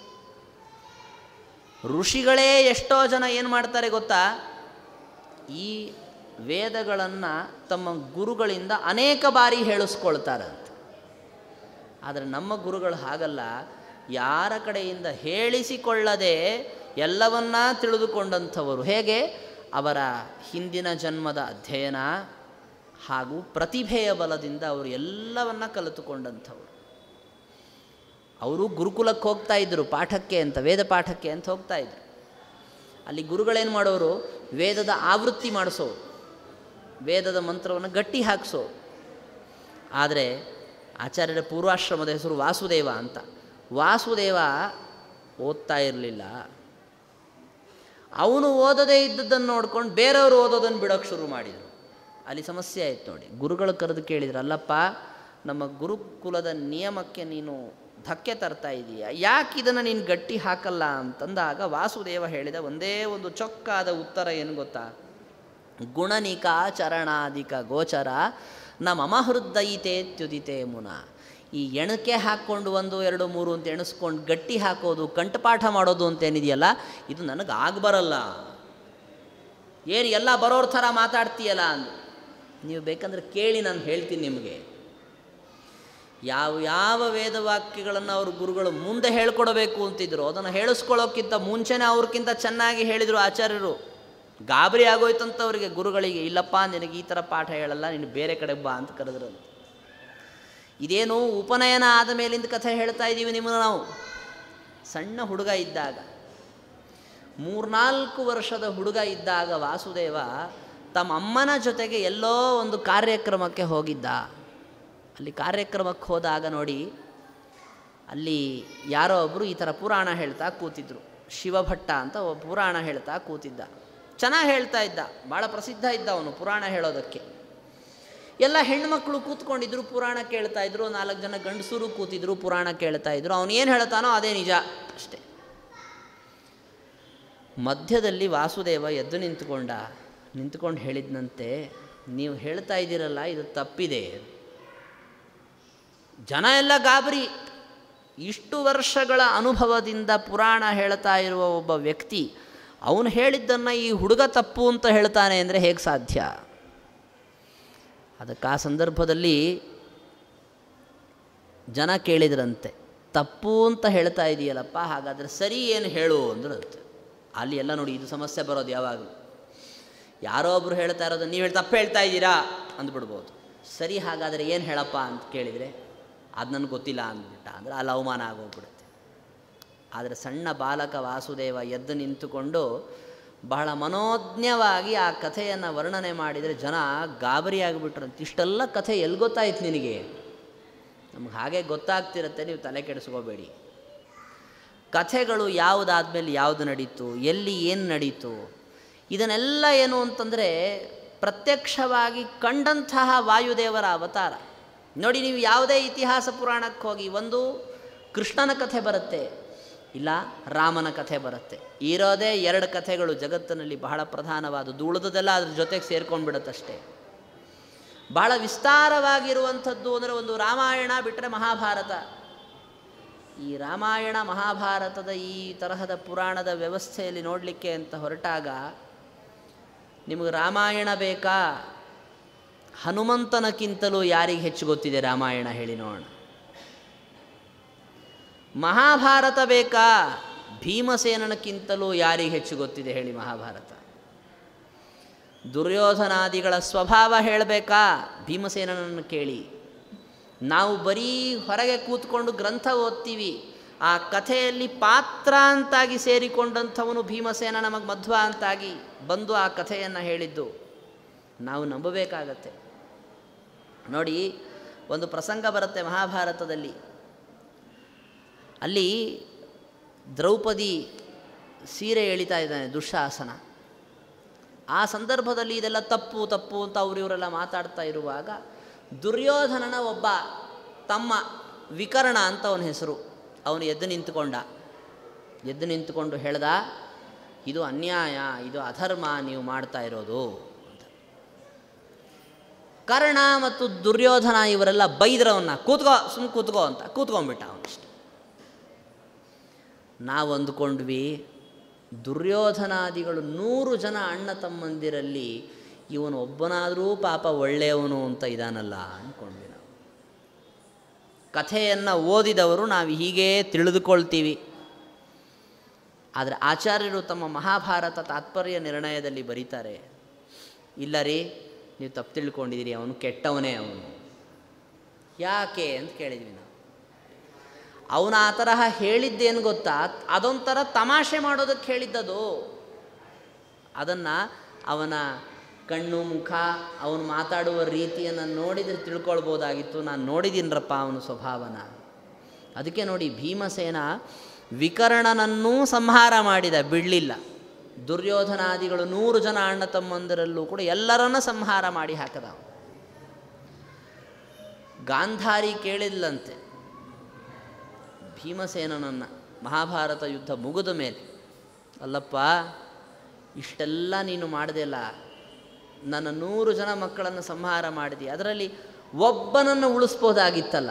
ಋಷಿಗಳೇ ಎಷ್ಟೋ ಜನ ಏನು ಮಾಡ್ತಾರೆ ಗೊತ್ತಾ ಈ ವೇದಗಳನ್ನು ತಮ್ಮ ಗುರುಗಳಿಂದ ಅನೇಕ ಬಾರಿ ಹೇಳಿಸ್ಕೊಳ್ತಾರಂತೆ ಆದರೆ ನಮ್ಮ ಗುರುಗಳು ಹಾಗಲ್ಲ ಯಾರ ಕಡೆಯಿಂದ ಹೇಳಿಸಿಕೊಳ್ಳದೆ ಎಲ್ಲವನ್ನ ತಿಳಿದುಕೊಂಡಂಥವರು ಹೇಗೆ ಅವರ ಹಿಂದಿನ ಜನ್ಮದ ಅಧ್ಯಯನ ಹಾಗೂ ಪ್ರತಿಭೆಯ ಬಲದಿಂದ ಅವರು ಎಲ್ಲವನ್ನ ಕಲಿತುಕೊಂಡಂಥವರು ಅವರು ಗುರುಕುಲಕ್ಕೆ ಹೋಗ್ತಾ ಇದ್ದರು ಪಾಠಕ್ಕೆ ಅಂತ ವೇದ ಪಾಠಕ್ಕೆ ಅಂತ ಹೋಗ್ತಾ ಇದ್ರು ಅಲ್ಲಿ ಗುರುಗಳೇನು ಮಾಡೋರು ವೇದದ ಆವೃತ್ತಿ ಮಾಡಿಸೋರು ವೇದದ ಮಂತ್ರವನ್ನು ಗಟ್ಟಿ ಹಾಕಿಸೋರು ಆದರೆ ಆಚಾರ್ಯರ ಪೂರ್ವಾಶ್ರಮದ ಹೆಸರು ವಾಸುದೇವ ಅಂತ ವಾಸುದೇವ ಓದ್ತಾ ಇರಲಿಲ್ಲ ಅವನು ಓದದೇ ಇದ್ದದ್ದನ್ನು ನೋಡ್ಕೊಂಡು ಬೇರೆಯವರು ಓದೋದನ್ನು ಬಿಡೋಕ್ಕೆ ಶುರು ಮಾಡಿದರು ಅಲ್ಲಿ ಸಮಸ್ಯೆ ಆಯ್ತು ನೋಡಿ ಗುರುಗಳು ಕರೆದು ಕೇಳಿದ್ರು ಅಲ್ಲಪ್ಪ ನಮ್ಮ ಗುರುಕುಲದ ನಿಯಮಕ್ಕೆ ನೀನು ಧಕ್ಕೆ ತರ್ತಾ ಇದೀಯ ಯಾಕೆ ಇದನ್ನು ನೀನು ಗಟ್ಟಿ ಹಾಕಲ್ಲ ಅಂತಂದಾಗ ವಾಸುದೇವ ಹೇಳಿದ ಒಂದೇ ಒಂದು ಚೊಕ್ಕಾದ ಉತ್ತರ ಏನು ಗೊತ್ತಾ ಗುಣನಿಕ ಚರಣಾಧಿಕ ಗೋಚರ ನ ಮಮ ಹೃದಯಿತೆ ತ್ಯುದಿತೆ ಮುನ ಈ ಎಣಕೆ ಹಾಕ್ಕೊಂಡು ಒಂದು ಎರಡು ಮೂರು ಅಂತ ಎಣಿಸ್ಕೊಂಡು ಗಟ್ಟಿ ಹಾಕೋದು ಕಂಠಪಾಠ ಮಾಡೋದು ಅಂತ ಏನಿದೆಯಲ್ಲ ಇದು ನನಗೆ ಆಗಬರಲ್ಲ ಏನು ಎಲ್ಲ ಬರೋರ ಥರ ಮಾತಾಡ್ತೀಯಲ್ಲ ಅಂದು ನೀವು ಬೇಕಂದ್ರೆ ಕೇಳಿ ನಾನು ಹೇಳ್ತೀನಿ ನಿಮಗೆ ಯಾವ ಯಾವ ವೇದವಾಕ್ಯಗಳನ್ನು ಅವರು ಗುರುಗಳು ಮುಂದೆ ಹೇಳ್ಕೊಡಬೇಕು ಅಂತಿದ್ರು ಅದನ್ನು ಹೇಳಿಸ್ಕೊಳ್ಳೋಕ್ಕಿಂತ ಮುಂಚೆನೇ ಅವ್ರಿಗಿಂತ ಚೆನ್ನಾಗಿ ಹೇಳಿದರು ಆಚಾರ್ಯರು ಗಾಬರಿ ಆಗೋಯ್ತಂತವ್ರಿಗೆ ಗುರುಗಳಿಗೆ ಇಲ್ಲಪ್ಪ ನಿನಗೆ ಈ ಥರ ಪಾಠ ಹೇಳಲ್ಲ ನೀನು ಬೇರೆ ಕಡೆ ಬಾ ಅಂತ ಕರೆದ್ರಂತೆ ಇದೇನು ಉಪನಯನ ಆದ ಮೇಲಿಂದ ಕಥೆ ಹೇಳ್ತಾ ಇದ್ದೀವಿ ನಿಮ್ಮನ್ನು ನಾವು ಸಣ್ಣ ಹುಡುಗ ಇದ್ದಾಗ ಮೂರ್ನಾಲ್ಕು ವರ್ಷದ ಹುಡುಗ ಇದ್ದಾಗ ವಾಸುದೇವ ತಮ್ಮ ಅಮ್ಮನ ಜೊತೆಗೆ ಎಲ್ಲೋ ಒಂದು ಕಾರ್ಯಕ್ರಮಕ್ಕೆ ಹೋಗಿದ್ದ ಅಲ್ಲಿ ಕಾರ್ಯಕ್ರಮಕ್ಕೆ ಹೋದಾಗ ನೋಡಿ ಅಲ್ಲಿ ಯಾರೋ ಒಬ್ಬರು ಈ ಥರ ಪುರಾಣ ಹೇಳ್ತಾ ಕೂತಿದ್ರು ಶಿವಭಟ್ಟ ಅಂತ ಒಬ್ಬ ಪುರಾಣ ಹೇಳ್ತಾ ಕೂತಿದ್ದ ಚೆನ್ನಾಗಿ ಹೇಳ್ತಾ ಇದ್ದ ಭಾಳ ಪ್ರಸಿದ್ಧ ಇದ್ದ ಅವನು ಪುರಾಣ ಹೇಳೋದಕ್ಕೆ ಎಲ್ಲ ಹೆಣ್ಮಕ್ಳು ಕೂತ್ಕೊಂಡಿದ್ರು ಪುರಾಣ ಕೇಳ್ತಾ ಇದ್ರು ನಾಲ್ಕು ಜನ ಗಂಡಸರು ಕೂತಿದ್ರು ಪುರಾಣ ಕೇಳ್ತಾ ಇದ್ರು ಅವನು ಏನು ಹೇಳ್ತಾನೋ ಅದೇ ನಿಜ ಅಷ್ಟೇ ಮಧ್ಯದಲ್ಲಿ ವಾಸುದೇವ ಎದ್ದು ನಿಂತುಕೊಂಡ ನಿಂತ್ಕೊಂಡು ಹೇಳಿದ್ನಂತೆ ನೀವು ಹೇಳ್ತಾ ಇದ್ದೀರಲ್ಲ ಇದು ತಪ್ಪಿದೆ ಜನ ಎಲ್ಲ ಗಾಬರಿ ಇಷ್ಟು ವರ್ಷಗಳ ಅನುಭವದಿಂದ ಪುರಾಣ ಹೇಳ್ತಾ ಇರುವ ಒಬ್ಬ ವ್ಯಕ್ತಿ ಅವನು ಹೇಳಿದ್ದನ್ನು ಈ ಹುಡುಗ ತಪ್ಪು ಅಂತ ಹೇಳ್ತಾನೆ ಅಂದರೆ ಹೇಗೆ ಸಾಧ್ಯ ಅದಕ್ಕೆ ಆ ಸಂದರ್ಭದಲ್ಲಿ ಜನ ಕೇಳಿದ್ರಂತೆ ತಪ್ಪು ಅಂತ ಹೇಳ್ತಾ ಇದೆಯಲ್ಲಪ್ಪ ಹಾಗಾದರೆ ಸರಿ ಏನು ಹೇಳು ಅಂದ್ರಂತೆ ಅಲ್ಲಿ ಎಲ್ಲ ನೋಡಿ ಇದು ಸಮಸ್ಯೆ ಬರೋದು ಯಾವಾಗಲೂ ಯಾರೋ ಒಬ್ಬರು ಹೇಳ್ತಾ ಇರೋದು ನೀವು ಹೇಳಿ ತಪ್ಪು ಹೇಳ್ತಾ ಇದ್ದೀರಾ ಅಂದ್ಬಿಡ್ಬೋದು ಸರಿ ಹಾಗಾದರೆ ಏನು ಹೇಳಪ್ಪ ಅಂತ ಕೇಳಿದರೆ ಅದು ನನಗೆ ಗೊತ್ತಿಲ್ಲ ಅಂದ್ಬಿಟ್ಟ ಅಂದರೆ ಅಲ್ಲಿ ಅವಮಾನ ಆಗೋಗ್ಬಿಡುತ್ತೆ ಆದರೆ ಸಣ್ಣ ಬಾಲಕ ವಾಸುದೇವ ಎದ್ದು ನಿಂತುಕೊಂಡು ಬಹಳ ಮನೋಜ್ಞವಾಗಿ ಆ ಕಥೆಯನ್ನು ವರ್ಣನೆ ಮಾಡಿದರೆ ಜನ ಗಾಬರಿ ಆಗಿಬಿಟ್ರಂತೆ ಇಷ್ಟೆಲ್ಲ ಕಥೆ ಎಲ್ಲಿ ಗೊತ್ತಾಯ್ತು ನಿನಗೆ ನಮ್ಗೆ ಹಾಗೆ ಗೊತ್ತಾಗ್ತಿರತ್ತೆ ನೀವು ತಲೆ ಕೆಡಿಸ್ಕೋಬೇಡಿ ಕಥೆಗಳು ಯಾವುದಾದ್ಮೇಲೆ ಯಾವುದು ನಡೀತು ಎಲ್ಲಿ ಏನು ನಡೀತು ಇದನ್ನೆಲ್ಲ ಏನು ಅಂತಂದರೆ ಪ್ರತ್ಯಕ್ಷವಾಗಿ ಕಂಡಂತಹ ವಾಯುದೇವರ ಅವತಾರ ನೋಡಿ ನೀವು ಯಾವುದೇ ಇತಿಹಾಸ ಪುರಾಣಕ್ಕೆ ಹೋಗಿ ಒಂದು ಕೃಷ್ಣನ ಕಥೆ ಬರುತ್ತೆ ಇಲ್ಲ ರಾಮನ ಕಥೆ ಬರುತ್ತೆ ಇರೋದೇ ಎರಡು ಕಥೆಗಳು ಜಗತ್ತಿನಲ್ಲಿ ಬಹಳ ಪ್ರಧಾನವಾದದ್ದು ಉಳಿದದೆಲ್ಲ ಅದ್ರ ಜೊತೆಗೆ ಸೇರ್ಕೊಂಡು ಬಿಡುತ್ತಷ್ಟೇ ಬಹಳ ವಿಸ್ತಾರವಾಗಿರುವಂಥದ್ದು ಅಂದರೆ ಒಂದು ರಾಮಾಯಣ ಬಿಟ್ಟರೆ ಮಹಾಭಾರತ ಈ ರಾಮಾಯಣ ಮಹಾಭಾರತದ ಈ ತರಹದ ಪುರಾಣದ ವ್ಯವಸ್ಥೆಯಲ್ಲಿ ನೋಡಲಿಕ್ಕೆ ಅಂತ ಹೊರಟಾಗ ನಿಮಗೆ ರಾಮಾಯಣ ಬೇಕಾ ಹನುಮಂತನಕ್ಕಿಂತಲೂ ಯಾರಿಗೆ ಹೆಚ್ಚು ಗೊತ್ತಿದೆ ರಾಮಾಯಣ ಹೇಳಿ ನೋಡೋಣ ಮಹಾಭಾರತ ಬೇಕಾ ಭೀಮಸೇನನಕ್ಕಿಂತಲೂ ಯಾರಿಗೆ ಹೆಚ್ಚು ಗೊತ್ತಿದೆ ಹೇಳಿ ಮಹಾಭಾರತ ದುರ್ಯೋಧನಾದಿಗಳ ಸ್ವಭಾವ ಹೇಳಬೇಕಾ ಭೀಮಸೇನನನ್ನು ಕೇಳಿ ನಾವು ಬರೀ ಹೊರಗೆ ಕೂತ್ಕೊಂಡು ಗ್ರಂಥ ಓದ್ತೀವಿ ಆ ಕಥೆಯಲ್ಲಿ ಪಾತ್ರ ಅಂತಾಗಿ ಸೇರಿಕೊಂಡಂಥವನು ಭೀಮಸೇನ ನಮಗೆ ಮಧ್ವ ಅಂತಾಗಿ ಬಂದು ಆ ಕಥೆಯನ್ನು ಹೇಳಿದ್ದು ನಾವು ನಂಬಬೇಕಾಗತ್ತೆ ನೋಡಿ ಒಂದು ಪ್ರಸಂಗ ಬರುತ್ತೆ ಮಹಾಭಾರತದಲ್ಲಿ ಅಲ್ಲಿ ದ್ರೌಪದಿ ಸೀರೆ ಎಳಿತಾ ಇದ್ದಾನೆ ದುಶ್ಯಾಸನ ಆ ಸಂದರ್ಭದಲ್ಲಿ ಇದೆಲ್ಲ ತಪ್ಪು ತಪ್ಪು ಅಂತ ಅವರು ಇವರೆಲ್ಲ ಮಾತಾಡ್ತಾ ಇರುವಾಗ ದುರ್ಯೋಧನನ ಒಬ್ಬ ತಮ್ಮ ವಿಕರ್ಣ ಅಂತ ಅವನ ಹೆಸರು ಅವನು ಎದ್ದು ನಿಂತುಕೊಂಡ ಎದ್ದು ನಿಂತುಕೊಂಡು ಹೇಳ್ದ ಇದು ಅನ್ಯಾಯ ಇದು ಅಧರ್ಮ ನೀವು ಮಾಡ್ತಾ ಇರೋದು ಅಂತ ಕರ್ಣ ಮತ್ತು ದುರ್ಯೋಧನ ಇವರೆಲ್ಲ ಬೈದ್ರವನ್ನ ಕೂತ್ಕೋ ಸುಮ್ಮನೆ ಕೂತ್ಕೋ ಅಂತ ಕೂತ್ಕೊಂಡ್ಬಿಟ್ಟ ಅವನಷ್ಟೆ ನಾವು ಅಂದುಕೊಂಡ್ವಿ ದುರ್ಯೋಧನಾದಿಗಳು ನೂರು ಜನ ಅಣ್ಣ ತಮ್ಮಂದಿರಲ್ಲಿ ಇವನು ಒಬ್ಬನಾದರೂ ಪಾಪ ಒಳ್ಳೆಯವನು ಅಂತ ಇದಾನಲ್ಲ ಅಂದ್ಕೊಂಡ್ವಿ ನಾವು ಕಥೆಯನ್ನು ಓದಿದವರು ನಾವು ಹೀಗೇ ತಿಳಿದುಕೊಳ್ತೀವಿ ಆದರೆ ಆಚಾರ್ಯರು ತಮ್ಮ ಮಹಾಭಾರತ ತಾತ್ಪರ್ಯ ನಿರ್ಣಯದಲ್ಲಿ ಬರೀತಾರೆ ಇಲ್ಲ ರೀ ನೀವು ತಪ್ಪು ತಿಳ್ಕೊಂಡಿದ್ದೀರಿ ಅವನು ಕೆಟ್ಟವನೇ ಅವನು ಯಾಕೆ ಅಂತ ಕೇಳಿದ್ವಿ ನಾವು ಅವನು ಆ ತರಹ ಹೇಳಿದ್ದೇನು ಗೊತ್ತಾ ಅದೊಂಥರ ತಮಾಷೆ ಮಾಡೋದಕ್ಕೆ ಹೇಳಿದ್ದದು ಅದನ್ನು ಅವನ ಕಣ್ಣು ಮುಖ ಅವನು ಮಾತಾಡುವ ರೀತಿಯನ್ನು ನೋಡಿದರೆ ತಿಳ್ಕೊಳ್ಬೋದಾಗಿತ್ತು ನಾನು ನೋಡಿದ್ದೀನರಪ್ಪ ಅವನ ಸ್ವಭಾವನ ಅದಕ್ಕೆ ನೋಡಿ ಭೀಮಸೇನ ವಿಕರ್ಣನನ್ನೂ ಸಂಹಾರ ಮಾಡಿದ ಬಿಡಲಿಲ್ಲ ದುರ್ಯೋಧನಾದಿಗಳು ನೂರು ಜನ ಅಣ್ಣ ತಮ್ಮಂದರಲ್ಲೂ ಕೂಡ ಎಲ್ಲರನ್ನ ಸಂಹಾರ ಮಾಡಿ ಹಾಕದ ಅವನು. ಗಾಂಧಾರಿ ಕೇಳಿದ್ಲಂತೆ ಭೀಮಸೇನನನ್ನು ಮಹಾಭಾರತ ಯುದ್ಧ ಮುಗಿದ ಮೇಲೆ ಅಲ್ಲಪ್ಪ ಇಷ್ಟೆಲ್ಲ ನೀನು ಮಾಡಿದೆಲ್ಲ ನನ್ನ ನೂರು ಜನ ಮಕ್ಕಳನ್ನು ಸಂಹಾರ ಮಾಡಿದೆ ಅದರಲ್ಲಿ ಒಬ್ಬನನ್ನು ಉಳಿಸ್ಬೋದಾಗಿತ್ತಲ್ಲ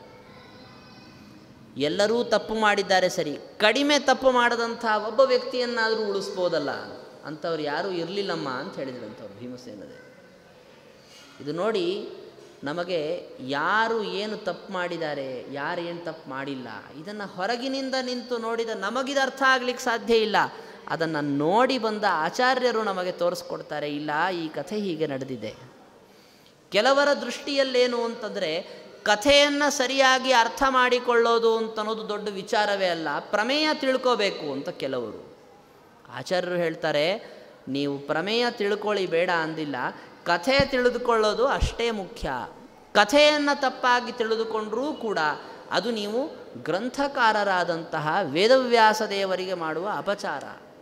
ಎಲ್ಲರೂ ತಪ್ಪು ಮಾಡಿದ್ದಾರೆ ಸರಿ ಕಡಿಮೆ ತಪ್ಪು ಮಾಡದಂಥ ಒಬ್ಬ ವ್ಯಕ್ತಿಯನ್ನಾದರೂ ಉಳಿಸ್ಬೋದಲ್ಲ ಅಂಥವ್ರು ಯಾರೂ ಇರಲಿಲ್ಲಮ್ಮ ಅಂತ ಹೇಳಿದ್ರಂಥವ್ರು ಭೀಮಸೇನದೇ ಇದು ನೋಡಿ ನಮಗೆ ಯಾರು ಏನು ತಪ್ಪು ಮಾಡಿದ್ದಾರೆ ಯಾರು ಏನು ತಪ್ಪು ಮಾಡಿಲ್ಲ ಇದನ್ನು ಹೊರಗಿನಿಂದ ನಿಂತು ನೋಡಿದ ನಮಗಿದು ಅರ್ಥ ಆಗ್ಲಿಕ್ಕೆ ಸಾಧ್ಯ ಇಲ್ಲ ಅದನ್ನು ನೋಡಿ ಬಂದ ಆಚಾರ್ಯರು ನಮಗೆ ತೋರಿಸ್ಕೊಡ್ತಾರೆ ಇಲ್ಲ ಈ ಕಥೆ ಹೀಗೆ ನಡೆದಿದೆ ಕೆಲವರ ದೃಷ್ಟಿಯಲ್ಲೇನು ಅಂತಂದರೆ ಕಥೆಯನ್ನು ಸರಿಯಾಗಿ ಅರ್ಥ ಮಾಡಿಕೊಳ್ಳೋದು ಅಂತನ್ನೋದು ದೊಡ್ಡ ವಿಚಾರವೇ ಅಲ್ಲ ಪ್ರಮೇಯ ತಿಳ್ಕೋಬೇಕು ಅಂತ ಕೆಲವರು ಆಚಾರ್ಯರು ಹೇಳ್ತಾರೆ ನೀವು ಪ್ರಮೇಯ ತಿಳ್ಕೊಳ್ಳಿ ಬೇಡ ಅಂದಿಲ್ಲ ಕಥೆ ತಿಳಿದುಕೊಳ್ಳೋದು ಅಷ್ಟೇ ಮುಖ್ಯ ಕಥೆಯನ್ನು ತಪ್ಪಾಗಿ ತಿಳಿದುಕೊಂಡರೂ ಕೂಡ ಅದು ನೀವು ಗ್ರಂಥಕಾರರಾದಂತಹ ವೇದವ್ಯಾಸ ದೇವರಿಗೆ ಮಾಡುವ ಅಪಚಾರ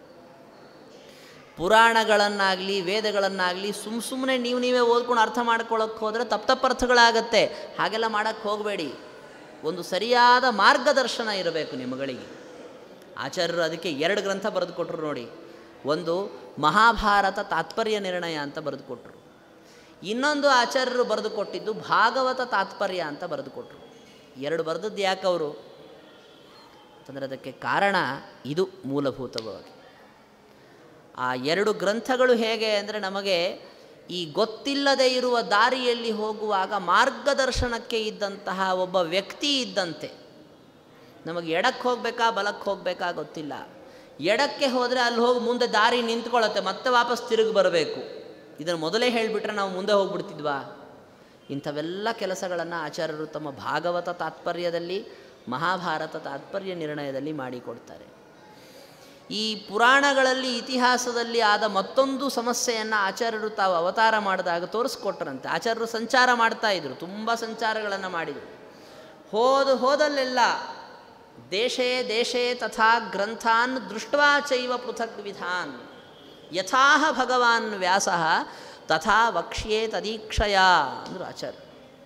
ಪುರಾಣಗಳನ್ನಾಗಲಿ ವೇದಗಳನ್ನಾಗಲಿ ಸುಮ್ಮ ಸುಮ್ಮನೆ ನೀವು ನೀವೇ ಓದ್ಕೊಂಡು ಅರ್ಥ ಮಾಡ್ಕೊಳ್ಳೋಕ್ಕೆ ಹೋದರೆ ತಪ್ಪು ತಪ್ಪು ಅರ್ಥಗಳಾಗತ್ತೆ ಹಾಗೆಲ್ಲ ಮಾಡೋಕ್ಕೆ ಹೋಗಬೇಡಿ ಒಂದು ಸರಿಯಾದ ಮಾರ್ಗದರ್ಶನ ಇರಬೇಕು ನಿಮ್ಮಗಳಿಗೆ ಆಚಾರ್ಯರು ಅದಕ್ಕೆ ಎರಡು ಗ್ರಂಥ ಬರೆದುಕೊಟ್ರು ನೋಡಿ ಒಂದು ಮಹಾಭಾರತ ತಾತ್ಪರ್ಯ ನಿರ್ಣಯ ಅಂತ ಬರೆದುಕೊಟ್ರು ಇನ್ನೊಂದು ಆಚಾರ್ಯರು ಬರೆದುಕೊಟ್ಟಿದ್ದು ಭಾಗವತ ತಾತ್ಪರ್ಯ ಅಂತ ಬರೆದುಕೊಟ್ರು ಎರಡು ಬರೆದದ್ದು ಯಾಕೆ ಅವರು ಅಂತಂದರೆ ಅದಕ್ಕೆ ಕಾರಣ ಇದು ಮೂಲಭೂತವಾಗಿ ಆ ಎರಡು ಗ್ರಂಥಗಳು ಹೇಗೆ ಅಂದರೆ ನಮಗೆ ಈ ಗೊತ್ತಿಲ್ಲದೆ ಇರುವ ದಾರಿಯಲ್ಲಿ ಹೋಗುವಾಗ ಮಾರ್ಗದರ್ಶನಕ್ಕೆ ಇದ್ದಂತಹ ಒಬ್ಬ ವ್ಯಕ್ತಿ ಇದ್ದಂತೆ ನಮಗೆ ಎಡಕ್ಕೆ ಹೋಗಬೇಕಾ ಬಲಕ್ಕೆ ಹೋಗಬೇಕಾ ಗೊತ್ತಿಲ್ಲ ಎಡಕ್ಕೆ ಹೋದರೆ ಅಲ್ಲಿ ಹೋಗಿ ಮುಂದೆ ದಾರಿ ನಿಂತ್ಕೊಳ್ಳುತ್ತೆ ಮತ್ತೆ ವಾಪಸ್ ತಿರುಗಿ ಬರಬೇಕು ಇದನ್ನು ಮೊದಲೇ ಹೇಳಿಬಿಟ್ರೆ ನಾವು ಮುಂದೆ ಹೋಗ್ಬಿಡ್ತಿದ್ವಾ ಇಂಥವೆಲ್ಲ ಕೆಲಸಗಳನ್ನು ಆಚಾರ್ಯರು ತಮ್ಮ ಭಾಗವತ ತಾತ್ಪರ್ಯದಲ್ಲಿ ಮಹಾಭಾರತ ತಾತ್ಪರ್ಯ ನಿರ್ಣಯದಲ್ಲಿ ಮಾಡಿಕೊಡ್ತಾರೆ ಈ ಪುರಾಣಗಳಲ್ಲಿ ಇತಿಹಾಸದಲ್ಲಿ ಆದ ಮತ್ತೊಂದು ಸಮಸ್ಯೆಯನ್ನು ಆಚಾರ್ಯರು ತಾವು ಅವತಾರ ಮಾಡಿದಾಗ ತೋರಿಸ್ಕೊಟ್ರಂತೆ ಆಚಾರ್ಯರು ಸಂಚಾರ ಮಾಡ್ತಾ ಇದ್ರು ತುಂಬ ಸಂಚಾರಗಳನ್ನು ಮಾಡಿದರು ಹೋದ ಹೋದಲ್ಲೆಲ್ಲ ದೇಶೇ ದೇಶೇ ತಥಾ ಗ್ರಂಥಾನ್ ದೃಷ್ಟ್ವಾ ಚೈವ ಪೃಥಕ್ ವಿಧಾನ್ ಯಥಾಹ ಭಗವಾನ್ ವ್ಯಾಸ ತಥಾ ವಕ್ಷ್ಯೇ ತದೀಕ್ಷಯ ಅಂದರು ಆಚಾರ್ಯ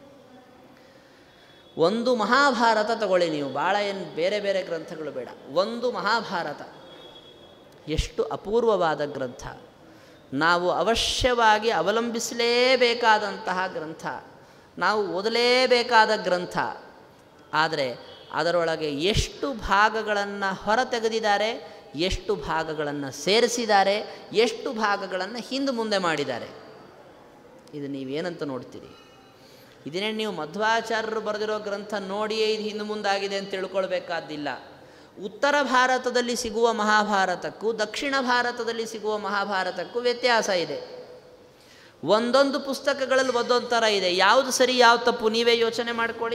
ಒಂದು ಮಹಾಭಾರತ ತಗೊಳ್ಳಿ ನೀವು ಭಾಳ ಏನು ಬೇರೆ ಬೇರೆ ಗ್ರಂಥಗಳು ಬೇಡ ಒಂದು ಮಹಾಭಾರತ ಎಷ್ಟು ಅಪೂರ್ವವಾದ ಗ್ರಂಥ ನಾವು ಅವಶ್ಯವಾಗಿ ಅವಲಂಬಿಸಲೇಬೇಕಾದಂತಹ ಗ್ರಂಥ ನಾವು ಓದಲೇಬೇಕಾದ ಗ್ರಂಥ ಆದರೆ ಅದರೊಳಗೆ ಎಷ್ಟು ಭಾಗಗಳನ್ನು ಹೊರತೆಗೆದಿದ್ದಾರೆ ಎಷ್ಟು ಭಾಗಗಳನ್ನು ಸೇರಿಸಿದ್ದಾರೆ ಎಷ್ಟು ಭಾಗಗಳನ್ನು ಹಿಂದೆ ಮುಂದೆ ಮಾಡಿದ್ದಾರೆ ಇದು ನೀವೇನಂತ ನೋಡ್ತೀರಿ ಇದನ್ನೇ ನೀವು ಮಧ್ವಾಚಾರ್ಯರು ಬರೆದಿರೋ ಗ್ರಂಥ ನೋಡಿಯೇ ಇದು ಹಿಂದೆ ಮುಂದಾಗಿದೆ ಅಂತ ತಿಳ್ಕೊಳ್ಬೇಕಾದ್ದಿಲ್ಲ ಉತ್ತರ ಭಾರತದಲ್ಲಿ ಸಿಗುವ ಮಹಾಭಾರತಕ್ಕೂ ದಕ್ಷಿಣ ಭಾರತದಲ್ಲಿ ಸಿಗುವ ಮಹಾಭಾರತಕ್ಕೂ ವ್ಯತ್ಯಾಸ ಇದೆ ಒಂದೊಂದು ಪುಸ್ತಕಗಳಲ್ಲಿ ಒಂದೊಂದು ಥರ ಇದೆ ಯಾವುದು ಸರಿ ಯಾವುದು ತಪ್ಪು ನೀವೇ ಯೋಚನೆ ಮಾಡ್ಕೊಳ್ಳಿ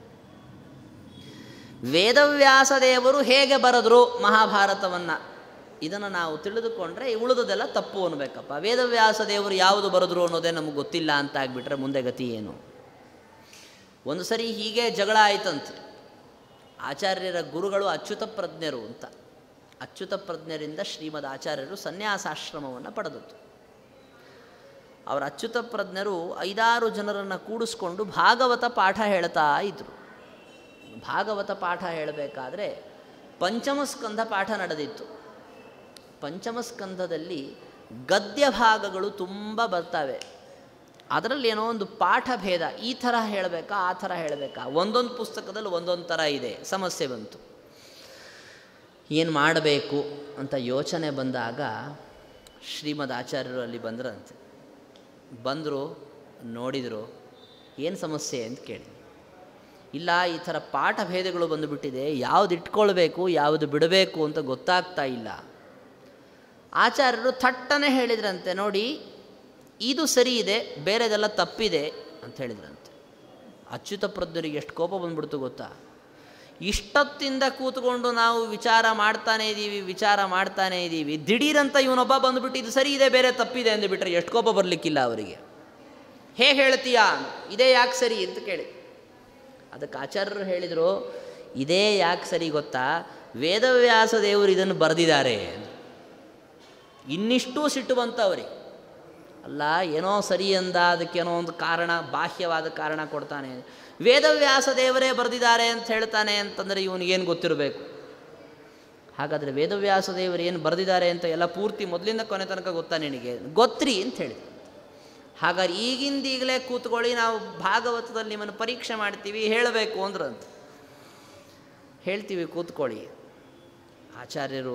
ವೇದವ್ಯಾಸ ದೇವರು ಹೇಗೆ ಬರೆದ್ರು ಮಹಾಭಾರತವನ್ನು ಇದನ್ನು ನಾವು ತಿಳಿದುಕೊಂಡ್ರೆ ಉಳಿದದೆಲ್ಲ ತಪ್ಪು ಅನ್ಬೇಕಪ್ಪ ವೇದವ್ಯಾಸ ದೇವರು ಯಾವುದು ಬರೆದ್ರು ಅನ್ನೋದೇ ನಮಗೆ ಗೊತ್ತಿಲ್ಲ ಅಂತ ಆಗಿಬಿಟ್ರೆ ಮುಂದೆ ಗತಿ ಏನು ಒಂದು ಸರಿ ಹೀಗೆ ಜಗಳ ಆಯ್ತಂತೆ ಆಚಾರ್ಯರ ಗುರುಗಳು ಅಚ್ಯುತ ಪ್ರಜ್ಞರು ಅಂತ ಅಚ್ಯುತ ಪ್ರಜ್ಞರಿಂದ ಶ್ರೀಮದ್ ಆಚಾರ್ಯರು ಸನ್ಯಾಸಾಶ್ರಮವನ್ನು ಪಡೆದದ್ದು ಅವರ ಅಚ್ಯುತ ಪ್ರಜ್ಞರು ಐದಾರು ಜನರನ್ನು ಕೂಡಿಸ್ಕೊಂಡು ಭಾಗವತ ಪಾಠ ಹೇಳ್ತಾ ಇದ್ದರು ಭಾಗವತ ಪಾಠ ಹೇಳಬೇಕಾದ್ರೆ ಪಂಚಮಸ್ಕಂಧ ಪಾಠ ನಡೆದಿತ್ತು ಪಂಚಮಸ್ಕಂಧದಲ್ಲಿ ಗದ್ಯ ಭಾಗಗಳು ತುಂಬ ಬರ್ತವೆ ಅದರಲ್ಲಿ ಏನೋ ಒಂದು ಪಾಠ ಭೇದ ಈ ಥರ ಹೇಳಬೇಕಾ ಆ ಥರ ಹೇಳಬೇಕಾ ಒಂದೊಂದು ಪುಸ್ತಕದಲ್ಲಿ ಒಂದೊಂದು ಥರ ಇದೆ ಸಮಸ್ಯೆ ಬಂತು ಏನು ಮಾಡಬೇಕು ಅಂತ ಯೋಚನೆ ಬಂದಾಗ ಶ್ರೀಮದ್ ಆಚಾರ್ಯರು ಅಲ್ಲಿ ಬಂದ್ರಂತೆ ಬಂದರು ನೋಡಿದರು ಏನು ಸಮಸ್ಯೆ ಅಂತ ಕೇಳಿ ಇಲ್ಲ ಈ ಥರ ಪಾಠ ಭೇದಗಳು ಬಂದುಬಿಟ್ಟಿದೆ ಯಾವುದು ಇಟ್ಕೊಳ್ಬೇಕು ಯಾವುದು ಬಿಡಬೇಕು ಅಂತ ಗೊತ್ತಾಗ್ತಾ ಇಲ್ಲ ಆಚಾರ್ಯರು ಥಟ್ಟನೆ ಹೇಳಿದ್ರಂತೆ ನೋಡಿ ಇದು ಸರಿ ಇದೆ ಬೇರೆದೆಲ್ಲ ತಪ್ಪಿದೆ ಅಂತ ಹೇಳಿದ್ರಂತೆ ಅಚ್ಯುತ ಪ್ರಜ್ಞರಿಗೆ ಎಷ್ಟು ಕೋಪ ಬಂದ್ಬಿಡ್ತು ಗೊತ್ತಾ ಇಷ್ಟೊತ್ತಿಂದ ಕೂತ್ಕೊಂಡು ನಾವು ವಿಚಾರ ಮಾಡ್ತಾನೇ ಇದ್ದೀವಿ ವಿಚಾರ ಮಾಡ್ತಾನೇ ಇದ್ದೀವಿ ದಿಢೀರಂತ ಇವನೊಬ್ಬ ಬಂದುಬಿಟ್ಟು ಇದು ಸರಿ ಇದೆ ಬೇರೆ ತಪ್ಪಿದೆ ಅಂದುಬಿಟ್ರೆ ಎಷ್ಟು ಕೋಪ ಬರಲಿಕ್ಕಿಲ್ಲ ಅವರಿಗೆ ಹೇಗೆ ಹೇಳ್ತೀಯಾ ಇದೇ ಯಾಕೆ ಸರಿ ಅಂತ ಕೇಳಿ ಅದಕ್ಕೆ ಆಚಾರ್ಯರು ಹೇಳಿದರು ಇದೇ ಯಾಕೆ ಸರಿ ಗೊತ್ತಾ ವೇದವ್ಯಾಸ ದೇವರು ಇದನ್ನು ಬರೆದಿದ್ದಾರೆ ಇನ್ನಿಷ್ಟೂ ಸಿಟ್ಟು ಬಂತ ಅವರಿಗೆ ಅಲ್ಲ ಏನೋ ಸರಿ ಅಂದ ಅದಕ್ಕೇನೋ ಒಂದು ಕಾರಣ ಬಾಹ್ಯವಾದ ಕಾರಣ ಕೊಡ್ತಾನೆ ವೇದವ್ಯಾಸ ದೇವರೇ ಬರೆದಿದ್ದಾರೆ ಅಂತ ಹೇಳ್ತಾನೆ ಅಂತಂದರೆ ಇವನಿಗೇನು ಗೊತ್ತಿರಬೇಕು ಹಾಗಾದರೆ ವೇದವ್ಯಾಸ ದೇವರು ಏನು ಬರೆದಿದ್ದಾರೆ ಅಂತ ಎಲ್ಲ ಪೂರ್ತಿ ಮೊದಲಿಂದ ಕೊನೆ ತನಕ ಗೊತ್ತಾ ನಿನಗೆ ಗೊತ್ತ್ರಿ ಅಂತ ಹೇಳಿ ಹಾಗಾದ್ರೆ ಈಗಿಂದೀಗಲೇ ಕೂತ್ಕೊಳ್ಳಿ ನಾವು ಭಾಗವತದಲ್ಲಿ ನಿಮ್ಮನ್ನು ಪರೀಕ್ಷೆ ಮಾಡ್ತೀವಿ ಹೇಳಬೇಕು ಅಂದ್ರು ಅಂತ ಹೇಳ್ತೀವಿ ಕೂತ್ಕೊಳ್ಳಿ ಆಚಾರ್ಯರು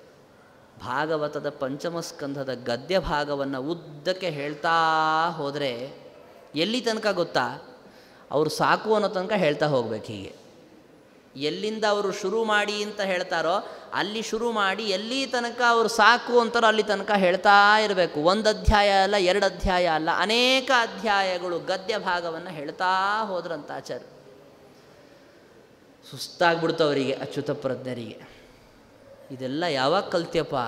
ಭಾಗವತದ ಪಂಚಮಸ್ಕಂಧದ ಗದ್ಯ ಭಾಗವನ್ನು ಉದ್ದಕ್ಕೆ ಹೇಳ್ತಾ ಹೋದರೆ ಎಲ್ಲಿ ತನಕ ಗೊತ್ತಾ ಅವರು ಸಾಕು ಅನ್ನೋ ತನಕ ಹೇಳ್ತಾ ಹೋಗ್ಬೇಕು ಹೀಗೆ ಎಲ್ಲಿಂದ ಅವರು ಶುರು ಮಾಡಿ ಅಂತ ಹೇಳ್ತಾರೋ ಅಲ್ಲಿ ಶುರು ಮಾಡಿ ಎಲ್ಲಿ ತನಕ ಅವರು ಸಾಕು ಅಂತಾರೋ ಅಲ್ಲಿ ತನಕ ಹೇಳ್ತಾ ಇರಬೇಕು ಒಂದು ಅಧ್ಯಾಯ ಅಲ್ಲ ಎರಡು ಅಧ್ಯಾಯ ಅಲ್ಲ ಅನೇಕ ಅಧ್ಯಾಯಗಳು ಗದ್ಯ ಭಾಗವನ್ನು ಹೇಳ್ತಾ ಹೋದ್ರಂತ ಆಚಾರ್ಯ ಸುಸ್ತಾಗ್ಬಿಡ್ತು ಅವರಿಗೆ ಅಚ್ಯುತ ಪ್ರಜ್ಞರಿಗೆ ಇದೆಲ್ಲ ಯಾವಾಗ ಕಲ್ತ್ಯಪ್ಪ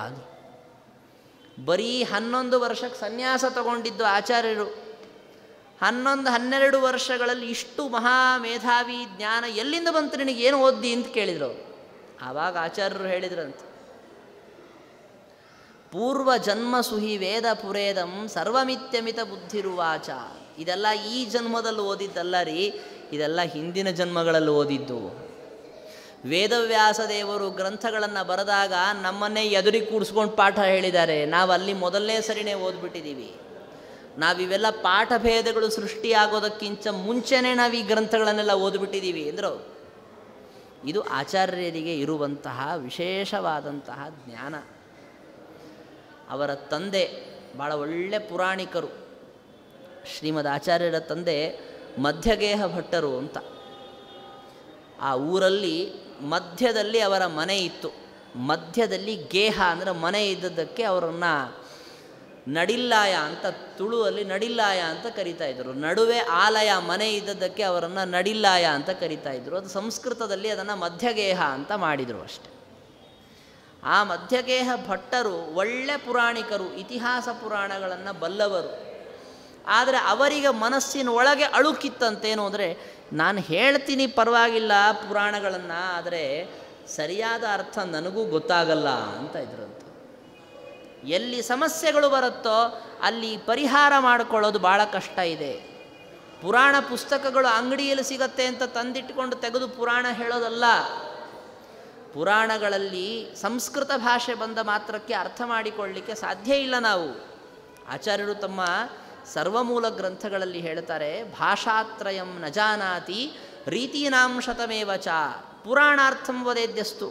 ಬರೀ ಹನ್ನೊಂದು ವರ್ಷಕ್ಕೆ ಸನ್ಯಾಸ ತಗೊಂಡಿದ್ದು ಆಚಾರ್ಯರು ಹನ್ನೊಂದು ಹನ್ನೆರಡು ವರ್ಷಗಳಲ್ಲಿ ಇಷ್ಟು ಮಹಾ ಮೇಧಾವಿ ಜ್ಞಾನ ಎಲ್ಲಿಂದ ಬಂತು ನಿನಗೆ ಏನು ಓದ್ದಿ ಅಂತ ಕೇಳಿದರು ಆವಾಗ ಆಚಾರ್ಯರು ಹೇಳಿದ್ರಂತೆ ಪೂರ್ವ ಜನ್ಮ ಸುಹಿ ವೇದ ಪುರೇದಂ ಸರ್ವಮಿತ್ಯಮಿತ ಬುದ್ಧಿರುವಾಚ ಇದೆಲ್ಲ ಈ ಜನ್ಮದಲ್ಲಿ ಓದಿದ್ದಲ್ಲ ರೀ ಇದೆಲ್ಲ ಹಿಂದಿನ ಜನ್ಮಗಳಲ್ಲಿ ಓದಿದ್ದು ವೇದವ್ಯಾಸ ದೇವರು ಗ್ರಂಥಗಳನ್ನು ಬರೆದಾಗ ನಮ್ಮನ್ನೇ ಎದುರಿಗೆ ಕೂಡಿಸ್ಕೊಂಡು ಪಾಠ ಹೇಳಿದ್ದಾರೆ ನಾವು ಅಲ್ಲಿ ಮೊದಲನೇ ಸರಿನೇ ಓದ್ಬಿಟ್ಟಿದ್ದೀವಿ ನಾವಿವೆಲ್ಲ ಪಾಠ ಭೇದಗಳು ಸೃಷ್ಟಿಯಾಗೋದಕ್ಕಿಂತ ಮುಂಚೆನೇ ನಾವು ಈ ಗ್ರಂಥಗಳನ್ನೆಲ್ಲ ಓದ್ಬಿಟ್ಟಿದ್ದೀವಿ ಅಂದರು ಇದು ಆಚಾರ್ಯರಿಗೆ ಇರುವಂತಹ ವಿಶೇಷವಾದಂತಹ ಜ್ಞಾನ ಅವರ ತಂದೆ ಭಾಳ ಒಳ್ಳೆ ಪುರಾಣಿಕರು ಶ್ರೀಮದ್ ಆಚಾರ್ಯರ ತಂದೆ ಮಧ್ಯಗೇಹ ಭಟ್ಟರು ಅಂತ ಆ ಊರಲ್ಲಿ ಮಧ್ಯದಲ್ಲಿ ಅವರ ಮನೆ ಇತ್ತು ಮಧ್ಯದಲ್ಲಿ ಗೇಹ ಅಂದರೆ ಮನೆ ಇದ್ದದ್ದಕ್ಕೆ ಅವರನ್ನು ನಡಿಲ್ಲಾಯ ಅಂತ ತುಳುವಲ್ಲಿ ನಡಿಲ್ಲಾಯ ಅಂತ ಕರಿತಾ ಇದ್ರು ನಡುವೆ ಆಲಯ ಮನೆ ಇದ್ದದ್ದಕ್ಕೆ ಅವರನ್ನು ನಡಿಲ್ಲಾಯ ಅಂತ ಕರಿತಾ ಇದ್ರು ಅದು ಸಂಸ್ಕೃತದಲ್ಲಿ ಅದನ್ನು ಮಧ್ಯಗೇಹ ಅಂತ ಮಾಡಿದರು ಅಷ್ಟೆ ಆ ಮಧ್ಯಗೇಹ ಭಟ್ಟರು ಒಳ್ಳೆ ಪುರಾಣಿಕರು ಇತಿಹಾಸ ಪುರಾಣಗಳನ್ನು ಬಲ್ಲವರು ಆದರೆ ಅವರಿಗೆ ಮನಸ್ಸಿನ ಒಳಗೆ ಅಳುಕಿತ್ತಂತೇನು ಅಂದರೆ ನಾನು ಹೇಳ್ತೀನಿ ಪರವಾಗಿಲ್ಲ ಪುರಾಣಗಳನ್ನು ಆದರೆ ಸರಿಯಾದ ಅರ್ಥ ನನಗೂ ಗೊತ್ತಾಗಲ್ಲ ಅಂತ ಇದ್ರಂತ ಎಲ್ಲಿ ಸಮಸ್ಯೆಗಳು ಬರುತ್ತೋ ಅಲ್ಲಿ ಪರಿಹಾರ ಮಾಡಿಕೊಳ್ಳೋದು ಭಾಳ ಕಷ್ಟ ಇದೆ ಪುರಾಣ ಪುಸ್ತಕಗಳು ಅಂಗಡಿಯಲ್ಲಿ ಸಿಗತ್ತೆ ಅಂತ ತಂದಿಟ್ಟುಕೊಂಡು ತೆಗೆದು ಪುರಾಣ ಹೇಳೋದಲ್ಲ ಪುರಾಣಗಳಲ್ಲಿ ಸಂಸ್ಕೃತ ಭಾಷೆ ಬಂದ ಮಾತ್ರಕ್ಕೆ ಅರ್ಥ ಮಾಡಿಕೊಳ್ಳಲಿಕ್ಕೆ ಸಾಧ್ಯ ಇಲ್ಲ ನಾವು ಆಚಾರ್ಯರು ತಮ್ಮ ಸರ್ವಮೂಲ ಗ್ರಂಥಗಳಲ್ಲಿ ಹೇಳ್ತಾರೆ ಭಾಷಾತ್ರಯಂ ನ ಜಾನಾತಿ ರೀತೀನಾಂ ಶತಮೇವ ಚ ಪುರಾಣಾರ್ಥಂ ವದೇದ್ಯಸ್ತು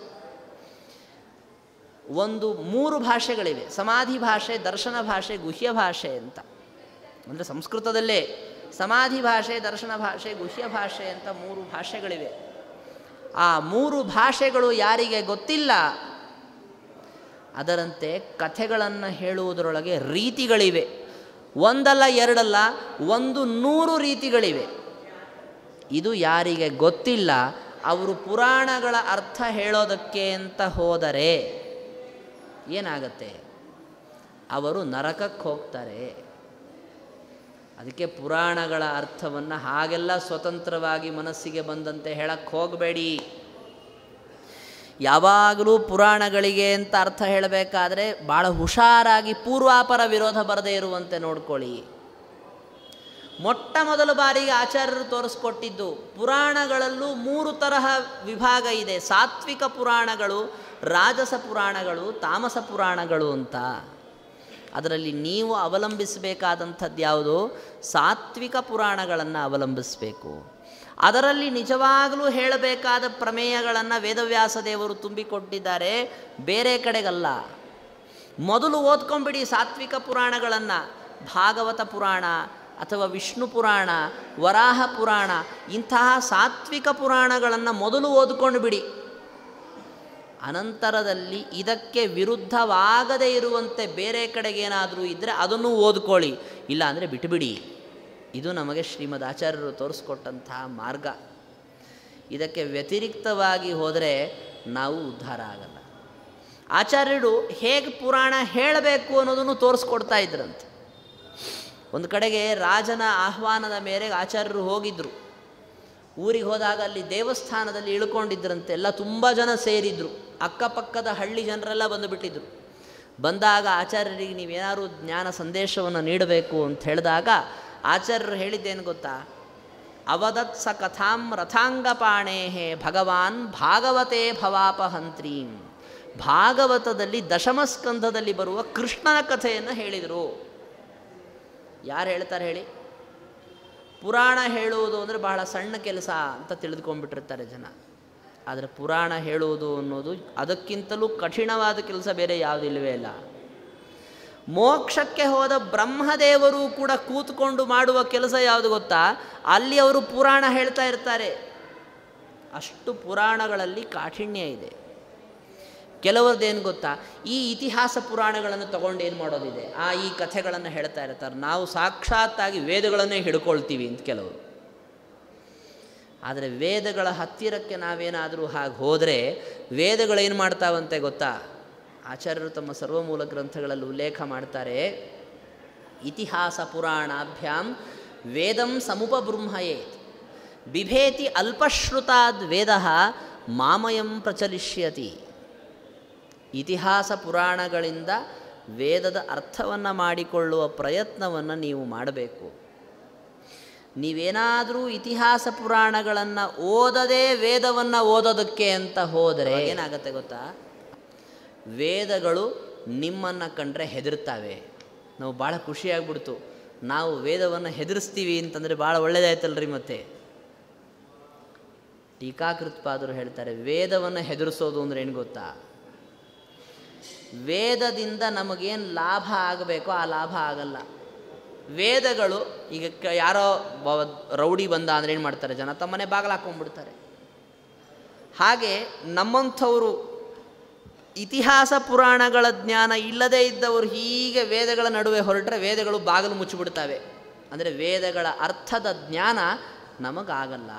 ಒಂದು ಮೂರು ಭಾಷೆಗಳಿವೆ ಸಮಾಧಿ ಭಾಷೆ ದರ್ಶನ ಭಾಷೆ ಗುಹ್ಯ ಭಾಷೆ ಅಂತ ಅಂದರೆ ಸಂಸ್ಕೃತದಲ್ಲೇ ಸಮಾಧಿ ಭಾಷೆ ದರ್ಶನ ಭಾಷೆ ಗುಹ್ಯ ಭಾಷೆ ಅಂತ ಮೂರು ಭಾಷೆಗಳಿವೆ ಆ ಮೂರು ಭಾಷೆಗಳು ಯಾರಿಗೆ ಗೊತ್ತಿಲ್ಲ ಅದರಂತೆ ಕಥೆಗಳನ್ನು ಹೇಳುವುದರೊಳಗೆ ರೀತಿಗಳಿವೆ ಒಂದಲ್ಲ ಎರಡಲ್ಲ ಒಂದು ನೂರು ರೀತಿಗಳಿವೆ ಇದು ಯಾರಿಗೆ ಗೊತ್ತಿಲ್ಲ ಅವರು ಪುರಾಣಗಳ ಅರ್ಥ ಹೇಳೋದಕ್ಕೆ ಅಂತ ಹೋದರೆ ಏನಾಗತ್ತೆ ಅವರು ನರಕಕ್ಕೆ ಹೋಗ್ತಾರೆ ಅದಕ್ಕೆ ಪುರಾಣಗಳ ಅರ್ಥವನ್ನು ಹಾಗೆಲ್ಲ ಸ್ವತಂತ್ರವಾಗಿ ಮನಸ್ಸಿಗೆ ಬಂದಂತೆ ಹೇಳಕ್ಕೆ ಹೋಗಬೇಡಿ ಯಾವಾಗಲೂ ಪುರಾಣಗಳಿಗೆ ಅಂತ ಅರ್ಥ ಹೇಳಬೇಕಾದ್ರೆ ಭಾಳ ಹುಷಾರಾಗಿ ಪೂರ್ವಾಪರ ವಿರೋಧ ಬರದೇ ಇರುವಂತೆ ನೋಡ್ಕೊಳ್ಳಿ ಮೊಟ್ಟ ಮೊದಲ ಬಾರಿಗೆ ಆಚಾರ್ಯರು ತೋರಿಸ್ಕೊಟ್ಟಿದ್ದು ಪುರಾಣಗಳಲ್ಲೂ ಮೂರು ತರಹ ವಿಭಾಗ ಇದೆ ಸಾತ್ವಿಕ ಪುರಾಣಗಳು ರಾಜಸ ಪುರಾಣಗಳು ತಾಮಸ ಪುರಾಣಗಳು ಅಂತ ಅದರಲ್ಲಿ ನೀವು ಅವಲಂಬಿಸಬೇಕಾದಂಥದ್ದು ಯಾವುದು ಸಾತ್ವಿಕ ಪುರಾಣಗಳನ್ನು ಅವಲಂಬಿಸಬೇಕು ಅದರಲ್ಲಿ ನಿಜವಾಗಲೂ ಹೇಳಬೇಕಾದ ಪ್ರಮೇಯಗಳನ್ನು ವೇದವ್ಯಾಸ ದೇವರು ತುಂಬಿಕೊಟ್ಟಿದ್ದಾರೆ ಬೇರೆ ಕಡೆಗಲ್ಲ ಮೊದಲು ಓದ್ಕೊಂಬಿಡಿ ಸಾತ್ವಿಕ ಪುರಾಣಗಳನ್ನು ಭಾಗವತ ಪುರಾಣ ಅಥವಾ ವಿಷ್ಣು ಪುರಾಣ ವರಾಹ ಪುರಾಣ ಇಂತಹ ಸಾತ್ವಿಕ ಪುರಾಣಗಳನ್ನು ಮೊದಲು ಓದ್ಕೊಂಡು ಬಿಡಿ ಅನಂತರದಲ್ಲಿ ಇದಕ್ಕೆ ವಿರುದ್ಧವಾಗದೇ ಇರುವಂತೆ ಬೇರೆ ಕಡೆಗೇನಾದರೂ ಇದ್ದರೆ ಅದನ್ನು ಓದ್ಕೊಳ್ಳಿ ಇಲ್ಲ ಅಂದರೆ ಬಿಟ್ಟುಬಿಡಿ ಇದು ನಮಗೆ ಶ್ರೀಮದ್ ಆಚಾರ್ಯರು ತೋರಿಸ್ಕೊಟ್ಟಂತಹ ಮಾರ್ಗ ಇದಕ್ಕೆ ವ್ಯತಿರಿಕ್ತವಾಗಿ ಹೋದರೆ ನಾವು ಉದ್ಧಾರ ಆಗಲ್ಲ ಆಚಾರ್ಯರು ಹೇಗೆ ಪುರಾಣ ಹೇಳಬೇಕು ಅನ್ನೋದನ್ನು ತೋರಿಸ್ಕೊಡ್ತಾ ಇದ್ರಂತೆ ಒಂದು ಕಡೆಗೆ ರಾಜನ ಆಹ್ವಾನದ ಮೇರೆಗೆ ಆಚಾರ್ಯರು ಹೋಗಿದ್ದರು ಊರಿಗೆ ಹೋದಾಗ ಅಲ್ಲಿ ದೇವಸ್ಥಾನದಲ್ಲಿ ಇಳ್ಕೊಂಡಿದ್ರಂತೆ ಎಲ್ಲ ತುಂಬ ಜನ ಸೇರಿದ್ರು ಅಕ್ಕಪಕ್ಕದ ಹಳ್ಳಿ ಜನರೆಲ್ಲ ಬಂದುಬಿಟ್ಟಿದ್ರು ಬಂದಾಗ ಆಚಾರ್ಯರಿಗೆ ನೀವೇನಾದ್ರು ಜ್ಞಾನ ಸಂದೇಶವನ್ನು ನೀಡಬೇಕು ಅಂತ ಹೇಳಿದಾಗ ಆಚಾರ್ಯರು ಹೇಳಿದ್ದೇನು ಗೊತ್ತಾ ಅವದತ್ ಸ ಕಥಾಂ ರಥಾಂಗಪಾಣೇಹೇ ಭಗವಾನ್ ಭಾಗವತೆ ಭವಾಪಹಂತ್ರೀಂ ಭಾಗವತದಲ್ಲಿ ದಶಮಸ್ಕಂಧದಲ್ಲಿ ಬರುವ ಕೃಷ್ಣನ ಕಥೆಯನ್ನು ಹೇಳಿದರು ಯಾರು ಹೇಳ್ತಾರೆ ಹೇಳಿ ಪುರಾಣ ಹೇಳುವುದು ಅಂದರೆ ಬಹಳ ಸಣ್ಣ ಕೆಲಸ ಅಂತ ತಿಳಿದುಕೊಂಡ್ಬಿಟ್ಟಿರ್ತಾರೆ ಜನ ಆದರೆ ಪುರಾಣ ಹೇಳುವುದು ಅನ್ನೋದು ಅದಕ್ಕಿಂತಲೂ ಕಠಿಣವಾದ ಕೆಲಸ ಬೇರೆ ಯಾವುದಿಲ್ಲವೇ ಇಲ್ಲ ಮೋಕ್ಷಕ್ಕೆ ಹೋದ ಬ್ರಹ್ಮದೇವರು ಕೂಡ ಕೂತ್ಕೊಂಡು ಮಾಡುವ ಕೆಲಸ ಯಾವುದು ಗೊತ್ತಾ ಅಲ್ಲಿ ಅವರು ಪುರಾಣ ಹೇಳ್ತಾ ಇರ್ತಾರೆ ಅಷ್ಟು ಪುರಾಣಗಳಲ್ಲಿ ಕಾಠಿಣ್ಯ ಇದೆ ಕೆಲವರದ್ದೇನು ಗೊತ್ತಾ ಈ ಇತಿಹಾಸ ಪುರಾಣಗಳನ್ನು ತಗೊಂಡು ಏನು ಮಾಡೋದಿದೆ ಆ ಈ ಕಥೆಗಳನ್ನು ಹೇಳ್ತಾ ಇರ್ತಾರೆ ನಾವು ಸಾಕ್ಷಾತ್ತಾಗಿ ವೇದಗಳನ್ನೇ ಹಿಡ್ಕೊಳ್ತೀವಿ ಅಂತ ಕೆಲವರು ಆದರೆ ವೇದಗಳ ಹತ್ತಿರಕ್ಕೆ ನಾವೇನಾದರೂ ಹಾಗೆ ಹೋದರೆ ವೇದಗಳೇನು ಮಾಡ್ತಾವಂತೆ ಗೊತ್ತಾ ಆಚಾರ್ಯರು ತಮ್ಮ ಸರ್ವಮೂಲ ಗ್ರಂಥಗಳಲ್ಲಿ ಉಲ್ಲೇಖ ಮಾಡ್ತಾರೆ ಇತಿಹಾಸ ಪುರಾಣಾಭ್ಯಾಂ ವೇದಂ ಸಮುಪಬೃಂಹಯೇತ್ ಬಿಭೇತಿ ಅಲ್ಪಶ್ರುತಾದ್ ವೇದ ಮಾಮಯಂ ಪ್ರಚಲಿಷ್ಯತಿ ಇತಿಹಾಸ ಪುರಾಣಗಳಿಂದ ವೇದದ ಅರ್ಥವನ್ನು ಮಾಡಿಕೊಳ್ಳುವ ಪ್ರಯತ್ನವನ್ನು ನೀವು ಮಾಡಬೇಕು ನೀವೇನಾದರೂ ಇತಿಹಾಸ ಪುರಾಣಗಳನ್ನು ಓದದೇ ವೇದವನ್ನು ಓದೋದಕ್ಕೆ ಅಂತ ಹೋದರೆ ಏನಾಗುತ್ತೆ ಗೊತ್ತಾ ವೇದಗಳು ನಿಮ್ಮನ್ನು ಕಂಡ್ರೆ ಹೆದರ್ತಾವೆ ನಾವು ಭಾಳ ಖುಷಿಯಾಗ್ಬಿಡ್ತು ನಾವು ವೇದವನ್ನು ಹೆದರಿಸ್ತೀವಿ ಅಂತಂದರೆ ಭಾಳ ಒಳ್ಳೆಯದಾಯ್ತಲ್ರಿ ಮತ್ತೆ ಟೀಕಾಕೃತ್ಪಾದರು ಹೇಳ್ತಾರೆ ವೇದವನ್ನು ಹೆದರಿಸೋದು ಅಂದರೆ ಏನು ಗೊತ್ತಾ ವೇದದಿಂದ ನಮಗೇನು ಲಾಭ ಆಗಬೇಕೋ ಆ ಲಾಭ ಆಗಲ್ಲ ವೇದಗಳು ಈಗ ಕ ಯಾರೋ ಬ- ರೌಡಿ ಬಂದ ಅಂದರೆ ಏನು ಮಾಡ್ತಾರೆ ಜನ ತಮ್ಮನೆ ಬಾಗಿಲು ಹಾಕ್ಕೊಂಡ್ಬಿಡ್ತಾರೆ ಹಾಗೆ ನಮ್ಮಂಥವರು ಇತಿಹಾಸ ಪುರಾಣಗಳ ಜ್ಞಾನ ಇಲ್ಲದೇ ಇದ್ದವರು ಹೀಗೆ ವೇದಗಳ ನಡುವೆ ಹೊರಟ್ರೆ ವೇದಗಳು ಬಾಗಿಲು ಮುಚ್ಚಿಬಿಡ್ತವೆ ಅಂದರೆ ವೇದಗಳ ಅರ್ಥದ ಜ್ಞಾನ ನಮಗಾಗಲ್ಲ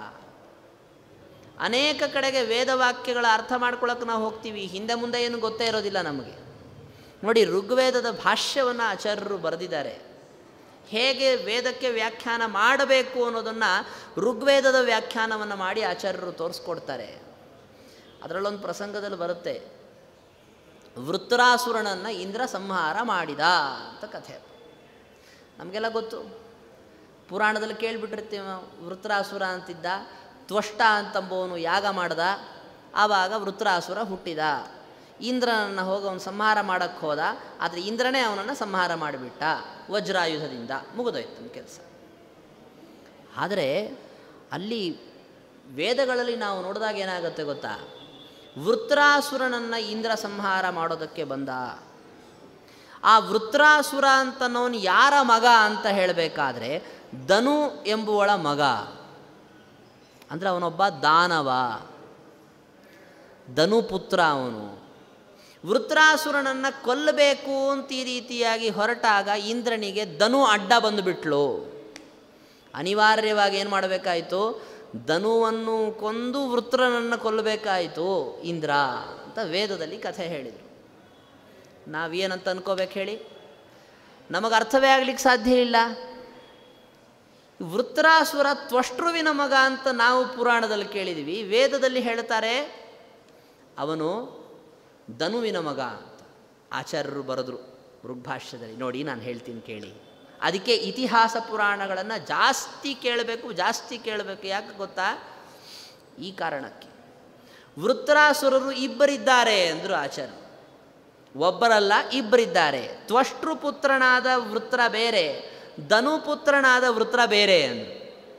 ಅನೇಕ ಕಡೆಗೆ ವೇದವಾಕ್ಯಗಳ ಅರ್ಥ ಮಾಡ್ಕೊಳಕ್ಕೆ ನಾವು ಹೋಗ್ತೀವಿ ಹಿಂದೆ ಮುಂದೆ ಏನು ಗೊತ್ತೇ ಇರೋದಿಲ್ಲ ನಮಗೆ ನೋಡಿ ಋಗ್ವೇದದ ಭಾಷ್ಯವನ್ನು ಆಚಾರ್ಯರು ಬರೆದಿದ್ದಾರೆ ಹೇಗೆ ವೇದಕ್ಕೆ ವ್ಯಾಖ್ಯಾನ ಮಾಡಬೇಕು ಅನ್ನೋದನ್ನು ಋಗ್ವೇದದ ವ್ಯಾಖ್ಯಾನವನ್ನು ಮಾಡಿ ಆಚಾರ್ಯರು ತೋರಿಸ್ಕೊಡ್ತಾರೆ ಅದರಲ್ಲೊಂದು ಪ್ರಸಂಗದಲ್ಲಿ ಬರುತ್ತೆ ವೃತ್ರಾಸುರನನ್ನು ಇಂದ್ರ ಸಂಹಾರ ಮಾಡಿದ ಅಂತ ಕಥೆ ನಮಗೆಲ್ಲ ಗೊತ್ತು ಪುರಾಣದಲ್ಲಿ ಕೇಳಿಬಿಟ್ಟಿರ್ತೀವಿ ನಾವು ವೃತ್ರಾಸುರ ಅಂತಿದ್ದ ತ್ವಷ್ಟ ಅಂತಂಬವನು ಯಾಗ ಮಾಡ್ದ ಆವಾಗ ವೃತ್ರಾಸುರ ಹುಟ್ಟಿದ ಇಂದ್ರನನ್ನು ಹೋಗಿ ಅವನು ಸಂಹಾರ ಮಾಡೋಕ್ಕೆ ಹೋದ ಆದರೆ ಇಂದ್ರನೇ ಅವನನ್ನು ಸಂಹಾರ ಮಾಡಿಬಿಟ್ಟ ವಜ್ರಾಯುಧದಿಂದ ಮುಗಿದೋಯ್ತು ಕೆಲಸ ಆದರೆ ಅಲ್ಲಿ ವೇದಗಳಲ್ಲಿ ನಾವು ನೋಡಿದಾಗ ಏನಾಗುತ್ತೆ ಗೊತ್ತಾ ವೃತ್ರಾಸುರನನ್ನು ಇಂದ್ರ ಸಂಹಾರ ಮಾಡೋದಕ್ಕೆ ಬಂದ ಆ ವೃತ್ರಾಸುರ ಅಂತನವನು ಯಾರ ಮಗ ಅಂತ ಹೇಳಬೇಕಾದ್ರೆ ಧನು ಎಂಬುವಳ ಮಗ ಅಂದರೆ ಅವನೊಬ್ಬ ದಾನವ ಧನುಪುತ್ರ ಅವನು ವೃತ್ರಾಸುರನನ್ನು ಕೊಲ್ಲಬೇಕು ಅಂತ ಈ ರೀತಿಯಾಗಿ ಹೊರಟಾಗ ಇಂದ್ರನಿಗೆ ಧನು ಅಡ್ಡ ಬಂದುಬಿಟ್ಲು ಅನಿವಾರ್ಯವಾಗಿ ಏನು ಮಾಡಬೇಕಾಯಿತು ಧನುವನ್ನು ಕೊಂದು ವೃತ್ರನನ್ನು ಕೊಲ್ಲಬೇಕಾಯಿತು ಇಂದ್ರ ಅಂತ ವೇದದಲ್ಲಿ ಕಥೆ ಹೇಳಿದರು ನಾವೇನಂತ ಅನ್ಕೋಬೇಕು ಹೇಳಿ ನಮಗೆ ಅರ್ಥವೇ ಆಗ್ಲಿಕ್ಕೆ ಸಾಧ್ಯ ಇಲ್ಲ ವೃತ್ರಾಸುರ ತ್ವಷ್ಟೃವಿನ ಮಗ ಅಂತ ನಾವು ಪುರಾಣದಲ್ಲಿ ಕೇಳಿದ್ದೀವಿ ವೇದದಲ್ಲಿ ಹೇಳ್ತಾರೆ ಅವನು ಧನುವಿನ ಮಗ ಅಂತ ಆಚಾರ್ಯರು ಬರೆದ್ರು ಋಗ್ಭಾಷ್ಯದಲ್ಲಿ ನೋಡಿ ನಾನು ಹೇಳ್ತೀನಿ ಕೇಳಿ ಅದಕ್ಕೆ ಇತಿಹಾಸ ಪುರಾಣಗಳನ್ನು ಜಾಸ್ತಿ ಕೇಳಬೇಕು ಜಾಸ್ತಿ ಕೇಳಬೇಕು ಯಾಕೆ ಗೊತ್ತಾ ಈ ಕಾರಣಕ್ಕೆ ವೃತ್ರಾಸುರರು ಇಬ್ಬರಿದ್ದಾರೆ ಅಂದರು ಆಚಾರ್ಯರು ಒಬ್ಬರಲ್ಲ ಇಬ್ಬರಿದ್ದಾರೆ ತ್ವಷ್ಟೃ ಪುತ್ರನಾದ ವೃತ್ರ ಬೇರೆ ಧನುಪುತ್ರನಾದ ವೃತ್ರ ಬೇರೆ ಅಂದರು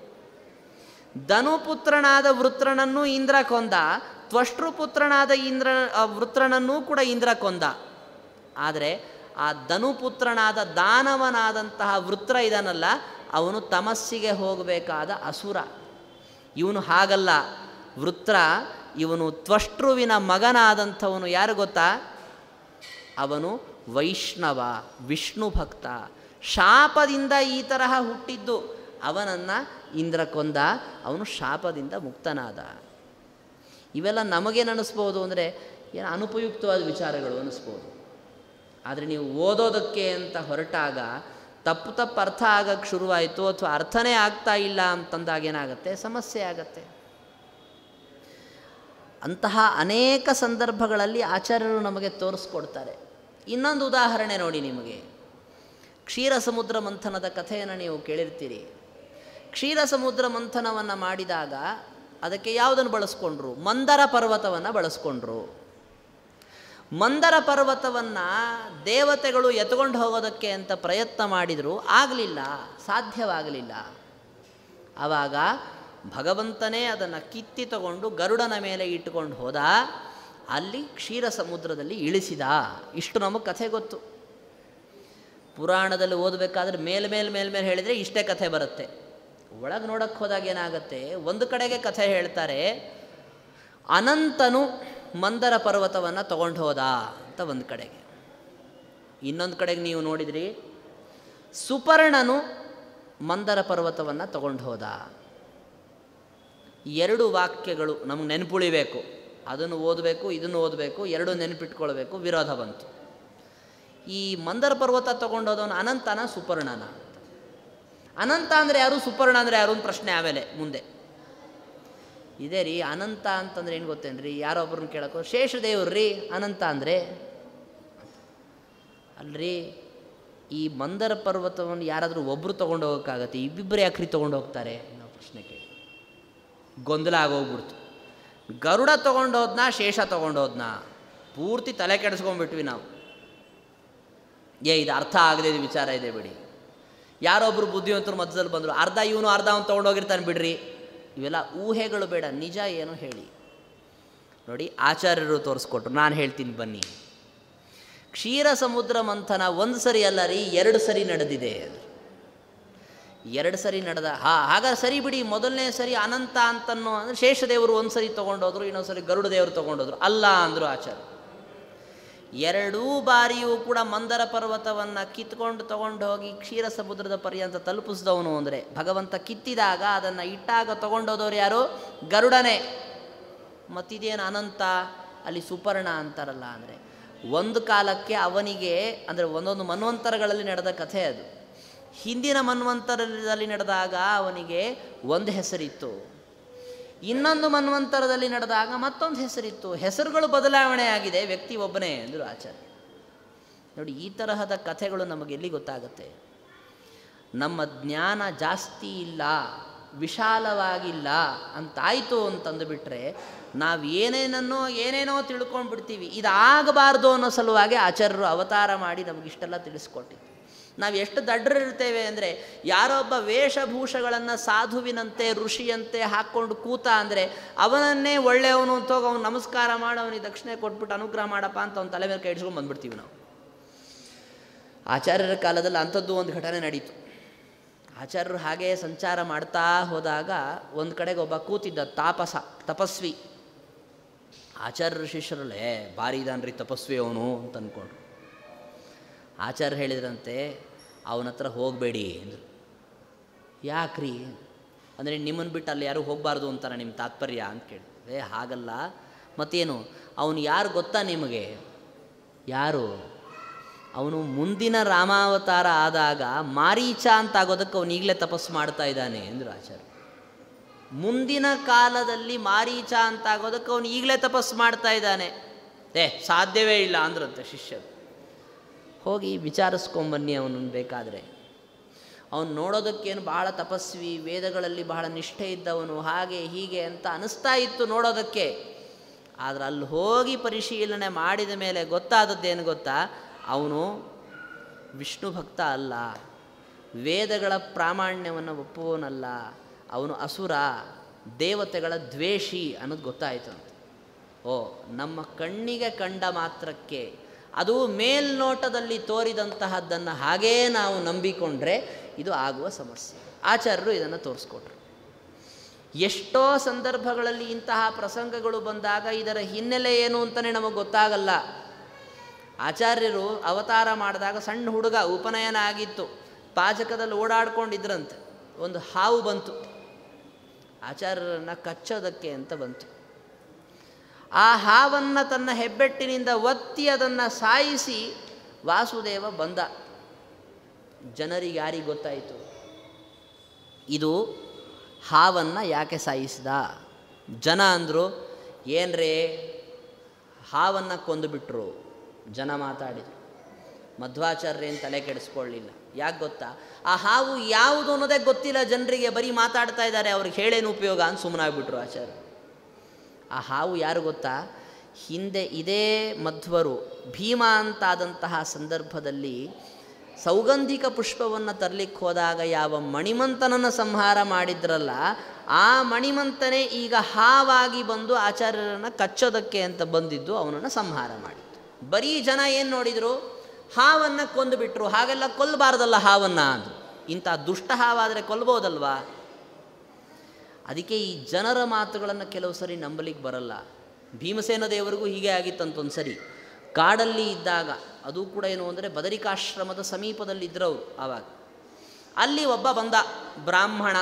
ಧನುಪುತ್ರನಾದ ವೃತ್ರನನ್ನು ಇಂದ್ರ ಕೊಂದ ತ್ವಷ್ಟೃಪುತ್ರನಾದ ಇಂದ್ರ ಆ ವೃತ್ರನನ್ನೂ ಕೂಡ ಇಂದ್ರ ಕೊಂದ ಆದರೆ ಆ ಧನುಪುತ್ರನಾದ ದಾನವನಾದಂತಹ ವೃತ್ರ ಇದನ್ನಲ್ಲ ಅವನು ತಮಸ್ಸಿಗೆ ಹೋಗಬೇಕಾದ ಅಸುರ ಇವನು ಹಾಗಲ್ಲ ವೃತ್ರ ಇವನು ತ್ವಷ್ಟೃವಿನ ಮಗನಾದಂಥವನು ಯಾರು ಗೊತ್ತಾ ಅವನು ವೈಷ್ಣವ ವಿಷ್ಣು ಭಕ್ತ ಶಾಪದಿಂದ ಈ ತರಹ ಹುಟ್ಟಿದ್ದು ಅವನನ್ನು ಇಂದ್ರ ಕೊಂದ ಅವನು ಶಾಪದಿಂದ ಮುಕ್ತನಾದ ಇವೆಲ್ಲ ನಮಗೇನು ಅನ್ನಿಸ್ಬೋದು ಅಂದರೆ ಏನು ಅನುಪಯುಕ್ತವಾದ ವಿಚಾರಗಳು ಅನ್ನಿಸ್ಬೋದು ಆದರೆ ನೀವು ಓದೋದಕ್ಕೆ ಅಂತ ಹೊರಟಾಗ ತಪ್ಪು ತಪ್ಪು ಅರ್ಥ ಆಗಕ್ಕೆ ಶುರುವಾಯಿತು ಅಥವಾ ಅರ್ಥನೇ ಆಗ್ತಾ ಇಲ್ಲ ಅಂತಂದಾಗ ಏನಾಗುತ್ತೆ ಸಮಸ್ಯೆ ಆಗತ್ತೆ ಅಂತಹ ಅನೇಕ ಸಂದರ್ಭಗಳಲ್ಲಿ ಆಚಾರ್ಯರು ನಮಗೆ ತೋರಿಸ್ಕೊಡ್ತಾರೆ ಇನ್ನೊಂದು ಉದಾಹರಣೆ ನೋಡಿ ನಿಮಗೆ ಕ್ಷೀರ ಸಮುದ್ರ ಮಂಥನದ ಕಥೆಯನ್ನು ನೀವು ಕೇಳಿರ್ತೀರಿ ಕ್ಷೀರ ಸಮುದ್ರ ಮಂಥನವನ್ನು ಮಾಡಿದಾಗ ಅದಕ್ಕೆ ಯಾವುದನ್ನು ಬಳಸ್ಕೊಂಡ್ರು ಮಂದರ ಪರ್ವತವನ್ನು ಬಳಸ್ಕೊಂಡ್ರು ಮಂದರ ಪರ್ವತವನ್ನು ದೇವತೆಗಳು ಎತ್ಕೊಂಡು ಹೋಗೋದಕ್ಕೆ ಅಂತ ಪ್ರಯತ್ನ ಮಾಡಿದರೂ ಆಗಲಿಲ್ಲ ಸಾಧ್ಯವಾಗಲಿಲ್ಲ ಆವಾಗ ಭಗವಂತನೇ ಅದನ್ನು ಕಿತ್ತಿ ತಗೊಂಡು ಗರುಡನ ಮೇಲೆ ಇಟ್ಟುಕೊಂಡು ಹೋದ ಅಲ್ಲಿ ಕ್ಷೀರ ಸಮುದ್ರದಲ್ಲಿ ಇಳಿಸಿದ ಇಷ್ಟು ನಮಗೆ ಕಥೆ ಗೊತ್ತು ಪುರಾಣದಲ್ಲಿ ಓದಬೇಕಾದ್ರೆ ಮೇಲೆ ಮೇಲೆ ಮೇಲೆ ಮೇಲೆ ಹೇಳಿದರೆ ಇಷ್ಟೇ ಕಥೆ ಬರುತ್ತೆ ಒಳಗೆ ನೋಡಕ್ಕೆ ಹೋದಾಗ ಏನಾಗುತ್ತೆ ಒಂದು ಕಡೆಗೆ ಕಥೆ ಹೇಳ್ತಾರೆ ಅನಂತನು ಮಂದರ ಪರ್ವತವನ್ನು ತಗೊಂಡು ಹೋದ ಅಂತ ಒಂದು ಕಡೆಗೆ ಇನ್ನೊಂದು ಕಡೆಗೆ ನೀವು ನೋಡಿದ್ರಿ ಸುಪರ್ಣನು ಮಂದರ ಪರ್ವತವನ್ನು ತಗೊಂಡು ಹೋದ ಎರಡು ವಾಕ್ಯಗಳು ನಮಗೆ ನೆನಪುಳಿಬೇಕು ಅದನ್ನು ಓದಬೇಕು ಇದನ್ನು ಓದಬೇಕು ಎರಡು ನೆನಪಿಟ್ಕೊಳ್ಬೇಕು ವಿರೋಧ ಬಂತು ಈ ಮಂದರ ಪರ್ವತ ತಗೊಂಡೋದವನು ಅನಂತನ ಸುಪರ್ಣನ ಅಂತ ಅನಂತ ಅಂದರೆ ಯಾರು ಸುಪರ್ಣ ಅಂದರೆ ಯಾರು ಒಂದು ಪ್ರಶ್ನೆ ಆಮೇಲೆ ಮುಂದೆ ಇದೇ ರೀ ಅನಂತ ಅಂತಂದ್ರೆ ಏನು ಗೊತ್ತೇನ್ರಿ ಯಾರೋ ಒಬ್ರನ್ನ ಕೇಳೋಕ್ಕೋ ಶೇಷದೇವ್ರು ರೀ ಅನಂತ ಅಂದರೆ ಅಲ್ರಿ ಈ ಮಂದರ ಪರ್ವತವನ್ನು ಯಾರಾದರೂ ಒಬ್ಬರು ತೊಗೊಂಡು ಹೋಗೋಕ್ಕಾಗತ್ತೆ ಇಬ್ಬಿಬ್ಬರು ಯಾಕ್ರಿ ತೊಗೊಂಡು ಹೋಗ್ತಾರೆ ನಾವು ಪ್ರಶ್ನೆ ಕೇಳಿ ಗೊಂದಲ ಆಗೋಗ್ಬಿಡ್ತು ಗರುಡ ತೊಗೊಂಡೋದ್ನ ಶೇಷ ತೊಗೊಂಡೋದ್ನ ಪೂರ್ತಿ ತಲೆ ಕೆಡಿಸ್ಕೊಂಡ್ಬಿಟ್ವಿ ನಾವು ಏ ಇದು ಅರ್ಥ ಆಗದೆ ಇದು ವಿಚಾರ ಇದೆ ಬಿಡಿ ಯಾರೊಬ್ಬರು ಬುದ್ಧಿವಂತರು ಮಧ್ಯದಲ್ಲಿ ಬಂದರು ಅರ್ಧ ಇವನು ಅರ್ಧ ಅವ್ನು ತೊಗೊಂಡೋಗಿರ್ತಾನೆ ಬಿಡ್ರಿ ಇವೆಲ್ಲ ಊಹೆಗಳು ಬೇಡ ನಿಜ ಏನು ಹೇಳಿ ನೋಡಿ ಆಚಾರ್ಯರು ತೋರಿಸ್ಕೊಟ್ರು ನಾನು ಹೇಳ್ತೀನಿ ಬನ್ನಿ ಕ್ಷೀರ ಸಮುದ್ರ ಮಂಥನ ಒಂದು ಸರಿ ಅಲ್ಲ ರೀ ಎರಡು ಸರಿ ನಡೆದಿದೆ ಎರಡು ಸರಿ ನಡೆದ ಹಾ ಹಾಗಾದ್ರೆ ಸರಿ ಬಿಡಿ ಮೊದಲನೇ ಸರಿ ಅನಂತ ಅಂತನ್ನೋ ಅಂದರೆ ಶೇಷದೇವರು ಒಂದು ಸರಿ ತೊಗೊಂಡೋದ್ರು ಇನ್ನೊಂದು ಸರಿ ಗರುಡ ದೇವರು ತೊಗೊಂಡೋದ್ರು ಅಲ್ಲ ಅಂದರು ಆಚಾರ್ಯ ಎರಡೂ ಬಾರಿಯೂ ಕೂಡ ಮಂದರ ಪರ್ವತವನ್ನು ಕಿತ್ಕೊಂಡು ತಗೊಂಡು ಹೋಗಿ ಕ್ಷೀರ ಸಮುದ್ರದ ಪರ್ಯಂತ ತಲುಪಿಸಿದವನು ಅಂದರೆ ಭಗವಂತ ಕಿತ್ತಿದಾಗ ಅದನ್ನು ಇಟ್ಟಾಗ ತಗೊಂಡೋದವ್ರು ಯಾರು ಗರುಡನೇ ಮತ್ತಿದೇನು ಅನಂತ ಅಲ್ಲಿ ಸುಪರ್ಣ ಅಂತಾರಲ್ಲ ಅಂದರೆ ಒಂದು ಕಾಲಕ್ಕೆ ಅವನಿಗೆ ಅಂದರೆ ಒಂದೊಂದು ಮನ್ವಂತರಗಳಲ್ಲಿ ನಡೆದ ಕಥೆ ಅದು ಹಿಂದಿನ ಮನ್ವಂತರದಲ್ಲಿ ನಡೆದಾಗ ಅವನಿಗೆ ಒಂದು ಹೆಸರಿತ್ತು ಇನ್ನೊಂದು ಮನ್ವಂತರದಲ್ಲಿ ನಡೆದಾಗ ಮತ್ತೊಂದು ಹೆಸರಿತ್ತು ಹೆಸರುಗಳು ಬದಲಾವಣೆ ಆಗಿದೆ ವ್ಯಕ್ತಿ ಒಬ್ಬನೇ ಅಂದರು ಆಚಾರ್ಯ ನೋಡಿ ಈ ತರಹದ ಕಥೆಗಳು ನಮಗೆ ಎಲ್ಲಿ ಗೊತ್ತಾಗುತ್ತೆ ನಮ್ಮ ಜ್ಞಾನ ಜಾಸ್ತಿ ಇಲ್ಲ ವಿಶಾಲವಾಗಿಲ್ಲ ಅಂತಾಯಿತು ಅಂತಂದುಬಿಟ್ರೆ ನಾವು ಏನೇನನ್ನೋ ಏನೇನೋ ತಿಳ್ಕೊಂಡು ಬಿಡ್ತೀವಿ ಇದಾಗಬಾರ್ದು ಅನ್ನೋ ಸಲುವಾಗಿ ಆಚಾರ್ಯರು ಅವತಾರ ಮಾಡಿ ನಮಗಿಷ್ಟೆಲ್ಲ ತಿಳಿಸ್ಕೊಟ್ಟಿದ್ದು ನಾವು ಎಷ್ಟು ದಡ್ಡರಿರ್ತೇವೆ ಅಂದರೆ ಯಾರೊಬ್ಬ ವೇಷಭೂಷಗಳನ್ನು ಸಾಧುವಿನಂತೆ ಋಷಿಯಂತೆ ಹಾಕ್ಕೊಂಡು ಕೂತ ಅಂದರೆ ಅವನನ್ನೇ ಒಳ್ಳೆಯವನು ಅಂತ ಹೋಗಿ ಅವ್ನು ನಮಸ್ಕಾರ ಮಾಡಿ ಅವನಿಗೆ ದಕ್ಷಿಣೆ ಕೊಟ್ಬಿಟ್ಟು ಅನುಗ್ರಹ ಮಾಡಪ್ಪ ಅಂತ ಅವ್ನ ತಲೆ ಮೇಲೆ ಕೈ ಇಡ್ಸ್ಕೊಂಡು ಬಂದ್ಬಿಡ್ತೀವಿ ನಾವು ಆಚಾರ್ಯರ ಕಾಲದಲ್ಲಿ ಅಂಥದ್ದು ಒಂದು ಘಟನೆ ನಡೀತು ಆಚಾರ್ಯರು ಹಾಗೇ ಸಂಚಾರ ಮಾಡ್ತಾ ಹೋದಾಗ ಒಂದು ಕಡೆಗೆ ಒಬ್ಬ ಕೂತಿದ್ದ ತಾಪಸ ತಪಸ್ವಿ ಆಚಾರ್ಯರ ಶಿಷ್ಯರಲ್ಲೇ ಭಾರಿ ಇದಾನ್ರಿ ತಪಸ್ವಿ ಅವನು ಅಂತ ಅಂದ್ಕೊಂಡ್ರು ಆಚಾರ್ಯ ಹೇಳಿದ್ರಂತೆ ಅವನ ಹತ್ರ ಹೋಗಬೇಡಿ ಅಂದರು ಯಾಕ್ರಿ ಅಂದರೆ ನಿಮ್ಮನ್ನು ಬಿಟ್ಟು ಅಲ್ಲಿ ಯಾರು ಹೋಗಬಾರ್ದು ಅಂತಾನೆ ನಿಮ್ಮ ತಾತ್ಪರ್ಯ ಅಂತ ಕೇಳಿ ಏ ಹಾಗಲ್ಲ ಮತ್ತೇನು ಅವನು ಯಾರು ಗೊತ್ತಾ ನಿಮಗೆ ಯಾರು ಅವನು ಮುಂದಿನ ರಾಮಾವತಾರ ಆದಾಗ ಮಾರೀಚ ಅಂತ ಆಗೋದಕ್ಕೆ ಅವನು ಈಗಲೇ ತಪಸ್ಸು ಮಾಡ್ತಾ ಇದ್ದಾನೆ ಅಂದರು ಆಚಾರ್ಯ ಮುಂದಿನ ಕಾಲದಲ್ಲಿ ಮಾರೀಚ ಅಂತ ಆಗೋದಕ್ಕೆ ಅವನು ಈಗಲೇ ತಪಸ್ಸು ಮಾಡ್ತಾ ಇದ್ದಾನೆ ಏ ಸಾಧ್ಯವೇ ಇಲ್ಲ ಅಂದ್ರಂತೆ ಶಿಷ್ಯರು ಹೋಗಿ ವಿಚಾರಿಸ್ಕೊಂಬನ್ನಿ ಅವನನ್ನು ಬೇಕಾದರೆ ಅವನು ನೋಡೋದಕ್ಕೇನು ಬಹಳ ತಪಸ್ವಿ ವೇದಗಳಲ್ಲಿ ಬಹಳ ನಿಷ್ಠೆ ಇದ್ದವನು ಹಾಗೆ ಹೀಗೆ ಅಂತ ಅನಿಸ್ತಾ ಇತ್ತು ನೋಡೋದಕ್ಕೆ ಆದರೆ ಅಲ್ಲಿ ಹೋಗಿ ಪರಿಶೀಲನೆ ಮಾಡಿದ ಮೇಲೆ ಗೊತ್ತಾದದ್ದೇನು ಗೊತ್ತಾ ಅವನು ವಿಷ್ಣು ಭಕ್ತ ಅಲ್ಲ ವೇದಗಳ ಪ್ರಾಮಾಣ್ಯವನ್ನು ಒಪ್ಪುವವನಲ್ಲ ಅವನು ಅಸುರ ದೇವತೆಗಳ ದ್ವೇಷಿ ಅನ್ನೋದು ಗೊತ್ತಾಯಿತು ಅಂತ ಓ ನಮ್ಮ ಕಣ್ಣಿಗೆ ಕಂಡ ಮಾತ್ರಕ್ಕೆ ಅದು ಮೇಲ್ನೋಟದಲ್ಲಿ ತೋರಿದಂತಹದ್ದನ್ನು ಹಾಗೇ ನಾವು ನಂಬಿಕೊಂಡ್ರೆ ಇದು ಆಗುವ ಸಮಸ್ಯೆ ಆಚಾರ್ಯರು ಇದನ್ನು ತೋರಿಸ್ಕೊಟ್ರು ಎಷ್ಟೋ ಸಂದರ್ಭಗಳಲ್ಲಿ ಇಂತಹ ಪ್ರಸಂಗಗಳು ಬಂದಾಗ ಇದರ ಹಿನ್ನೆಲೆ ಏನು ಅಂತಲೇ ನಮಗೆ ಗೊತ್ತಾಗಲ್ಲ ಆಚಾರ್ಯರು ಅವತಾರ ಮಾಡಿದಾಗ ಸಣ್ಣ ಹುಡುಗ ಉಪನಯನ ಆಗಿತ್ತು ಪಾಜಕದಲ್ಲಿ ಓಡಾಡ್ಕೊಂಡಿದ್ರಂತೆ ಒಂದು ಹಾವು ಬಂತು ಆಚಾರ್ಯರನ್ನು ಕಚ್ಚೋದಕ್ಕೆ ಅಂತ ಬಂತು ಆ ಹಾವನ್ನು ತನ್ನ ಹೆಬ್ಬೆಟ್ಟಿನಿಂದ ಒತ್ತಿ ಅದನ್ನು ಸಾಯಿಸಿ ವಾಸುದೇವ ಬಂದ ಜನರಿಗೆ ಯಾರಿಗೆ ಗೊತ್ತಾಯಿತು ಇದು ಹಾವನ್ನು ಯಾಕೆ ಸಾಯಿಸಿದ ಜನ ಅಂದರು ಏನ್ರೇ ಹಾವನ್ನು ಕೊಂದುಬಿಟ್ರು ಜನ ಮಾತಾಡಿದರು ಮಧ್ವಾಚಾರ್ಯರೇನು ತಲೆ ಕೆಡಿಸ್ಕೊಳ್ಳಿಲ್ಲ ಯಾಕೆ ಗೊತ್ತಾ ಆ ಹಾವು ಯಾವುದು ಅನ್ನೋದೇ ಗೊತ್ತಿಲ್ಲ ಜನರಿಗೆ ಬರೀ ಮಾತಾಡ್ತಾ ಇದ್ದಾರೆ ಅವ್ರಿಗೆ ಹೇಳೇನು ಉಪಯೋಗ ಅಂತ ಸುಮ್ಮನಾಗ್ಬಿಟ್ರು ಆಚಾರ್ಯ ಆ ಹಾವು ಯಾರು ಗೊತ್ತಾ ಹಿಂದೆ ಇದೇ ಮಧ್ವರು ಭೀಮ ಅಂತಾದಂತಹ ಸಂದರ್ಭದಲ್ಲಿ ಸೌಗಂಧಿಕ ಪುಷ್ಪವನ್ನು ತರಲಿಕ್ಕೆ ಹೋದಾಗ ಯಾವ ಮಣಿಮಂತನನ್ನು ಸಂಹಾರ ಮಾಡಿದ್ರಲ್ಲ ಆ ಮಣಿಮಂತನೇ ಈಗ ಹಾವಾಗಿ ಬಂದು ಆಚಾರ್ಯರನ್ನು ಕಚ್ಚೋದಕ್ಕೆ ಅಂತ ಬಂದಿದ್ದು ಅವನನ್ನು ಸಂಹಾರ ಮಾಡಿದ್ದು ಬರೀ ಜನ ಏನು ನೋಡಿದರು ಹಾವನ್ನು ಕೊಂದುಬಿಟ್ರು ಹಾಗೆಲ್ಲ ಕೊಲ್ಲಬಾರ್ದಲ್ಲ ಹಾವನ್ನು ಅಂದರು ಇಂಥ ದುಷ್ಟ ಹಾವಾದರೆ ಕೊಲ್ಬೋದಲ್ವಾ ಅದಕ್ಕೆ ಈ ಜನರ ಮಾತುಗಳನ್ನು ಕೆಲವು ಸರಿ ನಂಬಲಿಕ್ಕೆ ಬರಲ್ಲ ಭೀಮಸೇನ ದೇವರಿಗೂ ಹೀಗೆ ಆಗಿತ್ತಂತ ಒಂದು ಸರಿ ಕಾಡಲ್ಲಿ ಇದ್ದಾಗ ಅದು ಕೂಡ ಏನು ಅಂದರೆ ಬದರಿಕಾಶ್ರಮದ ಸಮೀಪದಲ್ಲಿ ಇದ್ರವರು ಆವಾಗ ಅಲ್ಲಿ ಒಬ್ಬ ಬಂದ ಬ್ರಾಹ್ಮಣ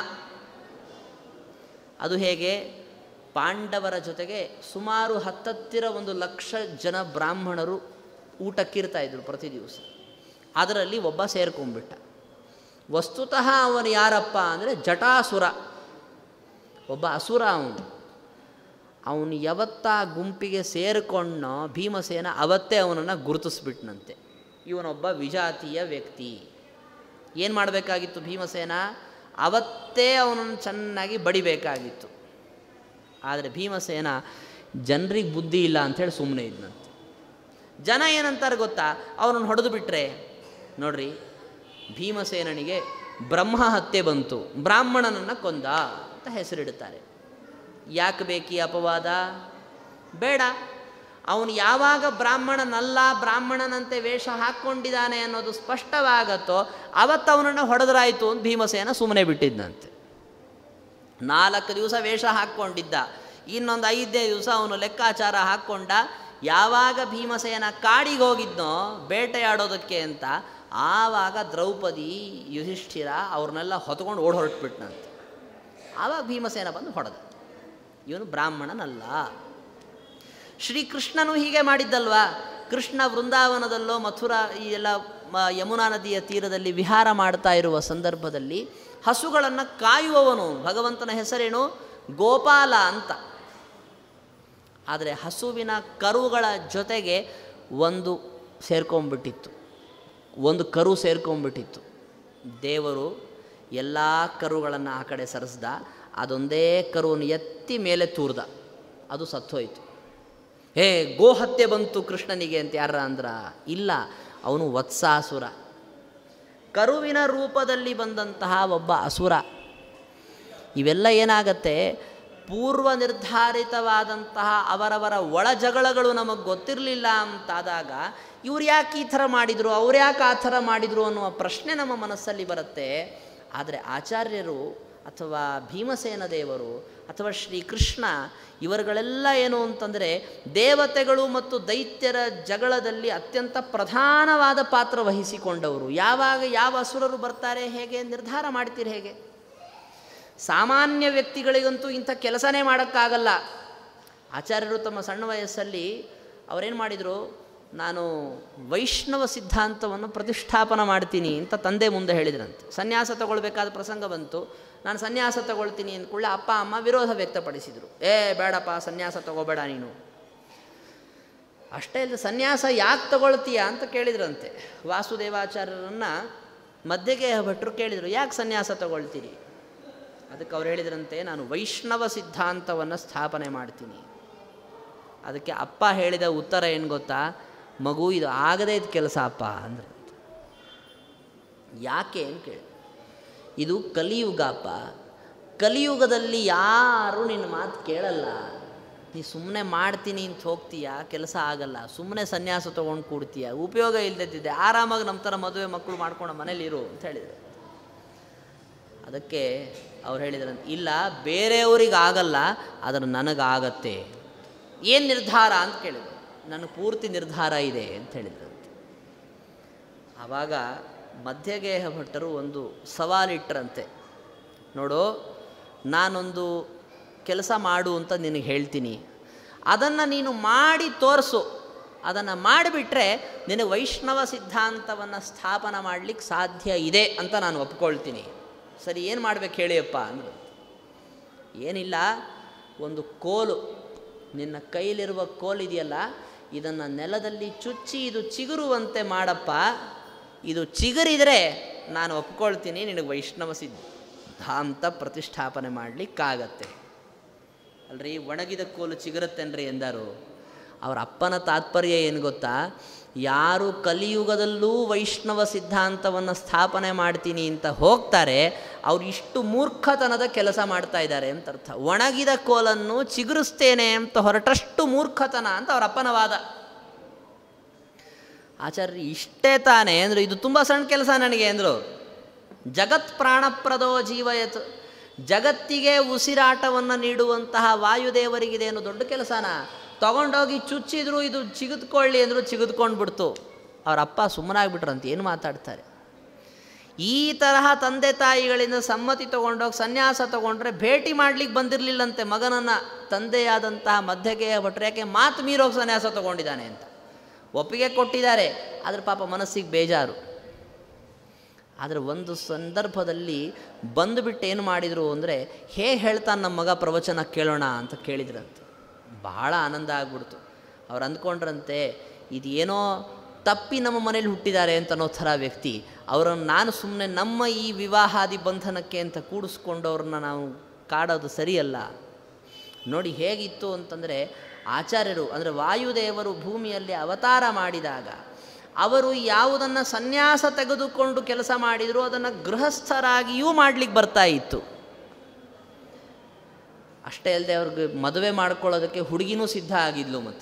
ಅದು ಹೇಗೆ ಪಾಂಡವರ ಜೊತೆಗೆ ಸುಮಾರು ಹತ್ತತ್ತಿರ ಒಂದು ಲಕ್ಷ ಜನ ಬ್ರಾಹ್ಮಣರು ಊಟಕ್ಕಿರ್ತಾ ಇದ್ರು ಪ್ರತಿ ದಿವಸ ಅದರಲ್ಲಿ ಒಬ್ಬ ಸೇರ್ಕೊಂಡ್ಬಿಟ್ಟ ವಸ್ತುತಃ ಅವನು ಯಾರಪ್ಪ ಅಂದರೆ ಜಟಾಸುರ ಒಬ್ಬ ಅಸುರ ಅವನು ಅವನು ಯಾವತ್ತ ಗುಂಪಿಗೆ ಸೇರಿಕೊಂಡೋ ಭೀಮಸೇನ ಅವತ್ತೇ ಅವನನ್ನು ಗುರುತಿಸ್ಬಿಟ್ನಂತೆ ಇವನೊಬ್ಬ ವಿಜಾತಿಯ ವ್ಯಕ್ತಿ ಏನು ಮಾಡಬೇಕಾಗಿತ್ತು ಭೀಮಸೇನ ಅವತ್ತೇ ಅವನನ್ನು ಚೆನ್ನಾಗಿ ಬಡಿಬೇಕಾಗಿತ್ತು ಆದರೆ ಭೀಮಸೇನ ಜನರಿಗೆ ಬುದ್ಧಿ ಇಲ್ಲ ಅಂಥೇಳಿ ಸುಮ್ಮನೆ ಇದ್ನಂತೆ ಜನ ಏನಂತಾರೆ ಗೊತ್ತಾ ಅವನನ್ನು ಹೊಡೆದು ಬಿಟ್ಟರೆ ನೋಡ್ರಿ ಭೀಮಸೇನನಿಗೆ ಬ್ರಹ್ಮ ಹತ್ಯೆ ಬಂತು ಬ್ರಾಹ್ಮಣನನ್ನು ಕೊಂದ ಅಂತ ಹೆಸರಿಡುತ್ತಾರೆ ಯಾಕೆ ಬೇಕಿ ಅಪವಾದ ಬೇಡ ಅವನು ಯಾವಾಗ ಬ್ರಾಹ್ಮಣನಲ್ಲ ಬ್ರಾಹ್ಮಣನಂತೆ ವೇಷ ಹಾಕ್ಕೊಂಡಿದ್ದಾನೆ ಅನ್ನೋದು ಸ್ಪಷ್ಟವಾಗತ್ತೋ ಅವತ್ತು ಅವನನ್ನು ಹೊಡೆದ್ರಾಯ್ತು ಅಂತ ಭೀಮಸೇನ ಸುಮ್ಮನೆ ಬಿಟ್ಟಿದ್ದಂತೆ ನಾಲ್ಕು ದಿವಸ ವೇಷ ಹಾಕ್ಕೊಂಡಿದ್ದ ಇನ್ನೊಂದು ಐದನೇ ದಿವಸ ಅವನು ಲೆಕ್ಕಾಚಾರ ಹಾಕ್ಕೊಂಡ ಯಾವಾಗ ಭೀಮಸೇನ ಕಾಡಿಗೆ ಹೋಗಿದ್ನೋ ಬೇಟೆಯಾಡೋದಕ್ಕೆ ಅಂತ ಆವಾಗ ದ್ರೌಪದಿ ಯುಧಿಷ್ಠಿರ ಅವ್ರನ್ನೆಲ್ಲ ಹೊತ್ಕೊಂಡು ಓಡ್ ಹೊರಟ್ಬಿಟ್ನಂತೆ ಆವಾಗ ಭೀಮಸೇನ ಬಂದು ಹೊಡೆದ ಇವನು ಬ್ರಾಹ್ಮಣನಲ್ಲ ಶ್ರೀಕೃಷ್ಣನು ಹೀಗೆ ಮಾಡಿದ್ದಲ್ವಾ ಕೃಷ್ಣ ವೃಂದಾವನದಲ್ಲೋ ಮಥುರಾ ಈ ಎಲ್ಲ ಮ- ಯಮುನಾ ನದಿಯ ತೀರದಲ್ಲಿ ವಿಹಾರ ಮಾಡ್ತಾ ಇರುವ ಸಂದರ್ಭದಲ್ಲಿ ಹಸುಗಳನ್ನು ಕಾಯುವವನು ಭಗವಂತನ ಹೆಸರೇನು ಗೋಪಾಲ ಅಂತ ಆದರೆ ಹಸುವಿನ ಕರುಗಳ ಜೊತೆಗೆ ಒಂದು ಸೇರ್ಕೊಂಡ್ಬಿಟ್ಟಿತ್ತು ಒಂದು ಕರು ಸೇರ್ಕೊಂಡ್ಬಿಟ್ಟಿತ್ತು ದೇವರು ಎಲ್ಲ ಕರುಗಳನ್ನು ಆ ಕಡೆ ಸರಿಸ್ದ ಅದೊಂದೇ ಕರುವನ್ನು ಎತ್ತಿ ಮೇಲೆ ತೂರ್ದ ಅದು ಸತ್ತೋಯ್ತು ಹೇ ಗೋಹತ್ಯೆ ಬಂತು ಕೃಷ್ಣನಿಗೆ ಅಂತ ಯಾರ ಅಂದ್ರ ಇಲ್ಲ ಅವನು ವತ್ಸಾಸುರ ಕರುವಿನ ರೂಪದಲ್ಲಿ ಬಂದಂತಹ ಒಬ್ಬ ಅಸುರ ಇವೆಲ್ಲ ಏನಾಗತ್ತೆ ಪೂರ್ವ ನಿರ್ಧಾರಿತವಾದಂತಹ ಅವರವರ ಒಳ ಜಗಳಗಳು ನಮಗೆ ಗೊತ್ತಿರಲಿಲ್ಲ ಅಂತಾದಾಗ ಇವ್ರು ಯಾಕೆ ಈ ಥರ ಮಾಡಿದರು ಅವ್ರು ಯಾಕೆ ಆ ಥರ ಮಾಡಿದರು ಅನ್ನುವ ಪ್ರಶ್ನೆ ನಮ್ಮ ಮನಸ್ಸಲ್ಲಿ ಬರುತ್ತೆ ಆದರೆ ಆಚಾರ್ಯರು ಅಥವಾ ಭೀಮಸೇನ ದೇವರು ಅಥವಾ ಶ್ರೀಕೃಷ್ಣ ಇವರುಗಳೆಲ್ಲ ಏನು ಅಂತಂದರೆ ದೇವತೆಗಳು ಮತ್ತು ದೈತ್ಯರ ಜಗಳದಲ್ಲಿ ಅತ್ಯಂತ ಪ್ರಧಾನವಾದ ಪಾತ್ರ ವಹಿಸಿಕೊಂಡವರು ಯಾವಾಗ ಯಾವ ಅಸುರರು ಬರ್ತಾರೆ ಹೇಗೆ ನಿರ್ಧಾರ ಮಾಡ್ತೀರಿ ಹೇಗೆ ಸಾಮಾನ್ಯ ವ್ಯಕ್ತಿಗಳಿಗಂತೂ ಇಂಥ ಕೆಲಸನೇ ಮಾಡೋಕ್ಕಾಗಲ್ಲ ಆಚಾರ್ಯರು ತಮ್ಮ ಸಣ್ಣ ವಯಸ್ಸಲ್ಲಿ ಅವರೇನು ಮಾಡಿದರು ನಾನು ವೈಷ್ಣವ ಸಿದ್ಧಾಂತವನ್ನು ಪ್ರತಿಷ್ಠಾಪನ ಮಾಡ್ತೀನಿ ಅಂತ ತಂದೆ ಮುಂದೆ ಹೇಳಿದ್ರಂತೆ ಸನ್ಯಾಸ ತಗೊಳ್ಬೇಕಾದ ಪ್ರಸಂಗ ಬಂತು ನಾನು ಸನ್ಯಾಸ ತಗೊಳ್ತೀನಿ ಅಂದ್ಕೂಡಲೇ ಅಪ್ಪ ಅಮ್ಮ ವಿರೋಧ ವ್ಯಕ್ತಪಡಿಸಿದರು ಏ ಬೇಡಪ್ಪ ಸನ್ಯಾಸ ತಗೋಬೇಡ ನೀನು ಅಷ್ಟೇ ಇಲ್ಲದೆ ಸನ್ಯಾಸ ಯಾಕೆ ತಗೊಳ್ತೀಯ ಅಂತ ಕೇಳಿದ್ರಂತೆ ವಾಸುದೇವಾಚಾರ್ಯರನ್ನು ಮಧ್ಯಗೆ ಭಟ್ರು ಕೇಳಿದರು ಯಾಕೆ ಸನ್ಯಾಸ ತಗೊಳ್ತೀರಿ ಅದಕ್ಕೆ ಅವ್ರು ಹೇಳಿದ್ರಂತೆ ನಾನು ವೈಷ್ಣವ ಸಿದ್ಧಾಂತವನ್ನು ಸ್ಥಾಪನೆ ಮಾಡ್ತೀನಿ ಅದಕ್ಕೆ ಅಪ್ಪ ಹೇಳಿದ ಉತ್ತರ ಏನು ಗೊತ್ತಾ ಮಗು ಇದು ಆಗದೇ ಇದ್ದ ಕೆಲಸ ಅಪ್ಪ ಅಂದ್ರೆ ಯಾಕೆ ಅಂತ ಕೇಳಿ ಇದು ಕಲಿಯುಗ ಅಪ್ಪ ಕಲಿಯುಗದಲ್ಲಿ ಯಾರು ನಿನ್ನ ಮಾತು ಕೇಳಲ್ಲ ನೀ ಸುಮ್ಮನೆ ಮಾಡ್ತೀನಿ ಅಂತ ಹೋಗ್ತೀಯ ಕೆಲಸ ಆಗಲ್ಲ ಸುಮ್ಮನೆ ಸನ್ಯಾಸ ತೊಗೊಂಡು ಕೂಡ್ತೀಯ ಉಪಯೋಗ ಇಲ್ಲದಿದ್ದೆ ಆರಾಮಾಗಿ ನಮ್ಮ ಥರ ಮದುವೆ ಮಕ್ಕಳು ಮಾಡ್ಕೊಂಡು ಮನೇಲಿ ಇರು ಅಂತ ಹೇಳಿದರು ಅದಕ್ಕೆ ಅವ್ರು ಹೇಳಿದ್ರಂತೆ ಇಲ್ಲ ಬೇರೆಯವ್ರಿಗೆ ಆಗಲ್ಲ ಆದರೆ ನನಗಾಗತ್ತೆ ಏನು ನಿರ್ಧಾರ ಅಂತ ಕೇಳಿದ್ರು ನನಗೆ ಪೂರ್ತಿ ನಿರ್ಧಾರ ಇದೆ ಅಂತ ಹೇಳಿದ್ರಂತೆ ಆವಾಗ ಮಧ್ಯಗೇಹ ಭಟ್ಟರು ಒಂದು ಸವಾಲಿಟ್ರಂತೆ ನೋಡು ನಾನೊಂದು ಕೆಲಸ ಮಾಡು ಅಂತ ನಿನಗೆ ಹೇಳ್ತೀನಿ ಅದನ್ನು ನೀನು ಮಾಡಿ ತೋರಿಸು ಅದನ್ನು ಮಾಡಿಬಿಟ್ರೆ ನಿನಗೆ ವೈಷ್ಣವ ಸಿದ್ಧಾಂತವನ್ನು ಸ್ಥಾಪನ ಮಾಡಲಿಕ್ಕೆ ಸಾಧ್ಯ ಇದೆ ಅಂತ ನಾನು ಒಪ್ಕೊಳ್ತೀನಿ ಸರಿ ಏನು ಮಾಡ್ಬೇಕು ಹೇಳಿಯಪ್ಪ ಅಂದರು ಏನಿಲ್ಲ ಒಂದು ಕೋಲು ನಿನ್ನ ಕೈಲಿರುವ ಕೋಲು ಇದೆಯಲ್ಲ ಇದನ್ನು ನೆಲದಲ್ಲಿ ಚುಚ್ಚಿ ಇದು ಚಿಗುರುವಂತೆ ಮಾಡಪ್ಪ ಇದು ಚಿಗುರಿದರೆ ನಾನು ಒಪ್ಕೊಳ್ತೀನಿ ನಿನಗೆ ವೈಷ್ಣವ ಸಿದ್ಧಾಂತ ಪ್ರತಿಷ್ಠಾಪನೆ ಮಾಡಲಿಕ್ಕಾಗತ್ತೆ ಅಲ್ರಿ ಒಣಗಿದ ಕೋಲು ಚಿಗುರುತ್ತೇನ್ರಿ ಎಂದರು ಅವರ ಅಪ್ಪನ ತಾತ್ಪರ್ಯ ಏನು ಗೊತ್ತಾ ಯಾರು ಕಲಿಯುಗದಲ್ಲೂ ವೈಷ್ಣವ ಸಿದ್ಧಾಂತವನ್ನು ಸ್ಥಾಪನೆ ಮಾಡ್ತೀನಿ ಅಂತ ಹೋಗ್ತಾರೆ ಅವ್ರು ಇಷ್ಟು ಮೂರ್ಖತನದ ಕೆಲಸ ಮಾಡ್ತಾ ಇದ್ದಾರೆ ಅಂತ ಅರ್ಥ ಒಣಗಿದ ಕೋಲನ್ನು ಚಿಗುರಿಸ್ತೇನೆ ಅಂತ ಹೊರಟಷ್ಟು ಮೂರ್ಖತನ ಅಂತ ಅವರ ಅಪ್ಪನ ವಾದ ಆಚಾರ್ಯ ಇಷ್ಟೇ ತಾನೇ ಅಂದರು ಇದು ತುಂಬ ಸಣ್ಣ ಕೆಲಸ ನನಗೆ ಅಂದರು ಜಗತ್ ಪ್ರಾಣಪ್ರದೋ ಜೀವಯತ್ ಜಗತ್ತಿಗೆ ಉಸಿರಾಟವನ್ನು ನೀಡುವಂತಹ ವಾಯುದೇವರಿಗಿದೇನು ದೊಡ್ಡ ಕೆಲಸನ ತಗೊಂಡೋಗಿ ಚುಚ್ಚಿದ್ರು ಇದು ಚಿಗಿದ್ಕೊಳ್ಳಿ ಅಂದರು ಚಿಗಿದ್ಕೊಂಡು ಬಿಡ್ತು ಅವ್ರ ಅಪ್ಪ ಸುಮ್ಮನಾಗ್ಬಿಟ್ರಂತ ಏನು ಮಾತಾಡ್ತಾರೆ ಈ ತರಹ ತಂದೆ ತಾಯಿಗಳಿಂದ ಸಮ್ಮತಿ ತಗೊಂಡೋಗಿ ಸನ್ಯಾಸ ತಗೊಂಡ್ರೆ ಭೇಟಿ ಮಾಡ್ಲಿಕ್ಕೆ ಬಂದಿರಲಿಲ್ಲಂತೆ ಮಗನನ್ನು ತಂದೆಯಾದಂತಹ ಮಧ್ಯಗೆಯ ಭಟ್ರು ಯಾಕೆ ಮಾತು ಮೀರೋಗಿ ಸನ್ಯಾಸ ತಗೊಂಡಿದ್ದಾನೆ ಅಂತ ಒಪ್ಪಿಗೆ ಕೊಟ್ಟಿದ್ದಾರೆ ಆದರೆ ಪಾಪ ಮನಸ್ಸಿಗೆ ಬೇಜಾರು ಆದರೆ ಒಂದು ಸಂದರ್ಭದಲ್ಲಿ ಬಂದುಬಿಟ್ಟು ಏನು ಮಾಡಿದರು ಅಂದರೆ ಹೇಗೆ ಹೇಳ್ತಾನೆ ನಮ್ಮ ಮಗ ಪ್ರವಚನ ಕೇಳೋಣ ಅಂತ ಕೇಳಿದ್ರಂತೆ ಭಾಳ ಆನಂದ ಆಗ್ಬಿಡ್ತು ಅವ್ರು ಅಂದ್ಕೊಂಡ್ರಂತೆ ಇದೇನೋ ತಪ್ಪಿ ನಮ್ಮ ಮನೇಲಿ ಹುಟ್ಟಿದ್ದಾರೆ ಅಂತ ಅನ್ನೋ ಥರ ವ್ಯಕ್ತಿ ಅವರನ್ನು ನಾನು ಸುಮ್ಮನೆ ನಮ್ಮ ಈ ವಿವಾಹಾದಿ ಬಂಧನಕ್ಕೆ ಅಂತ ಕೂಡಿಸ್ಕೊಂಡು ಅವ್ರನ್ನ ನಾವು ಕಾಡೋದು ಸರಿಯಲ್ಲ ನೋಡಿ ಹೇಗಿತ್ತು ಅಂತಂದರೆ ಆಚಾರ್ಯರು ಅಂದರೆ ವಾಯುದೇವರು ಭೂಮಿಯಲ್ಲಿ ಅವತಾರ ಮಾಡಿದಾಗ ಅವರು ಯಾವುದನ್ನು ಸನ್ಯಾಸ ತೆಗೆದುಕೊಂಡು ಕೆಲಸ ಮಾಡಿದರೂ ಅದನ್ನು ಗೃಹಸ್ಥರಾಗಿಯೂ ಮಾಡಲಿಕ್ಕೆ ಬರ್ತಾ ಇತ್ತು ಅಷ್ಟೇ ಅಲ್ಲದೆ ಅವ್ರಿಗೆ ಮದುವೆ ಮಾಡ್ಕೊಳ್ಳೋದಕ್ಕೆ ಹುಡುಗಿನೂ ಸಿದ್ಧ ಆಗಿದ್ಲು ಮತ್ತೆ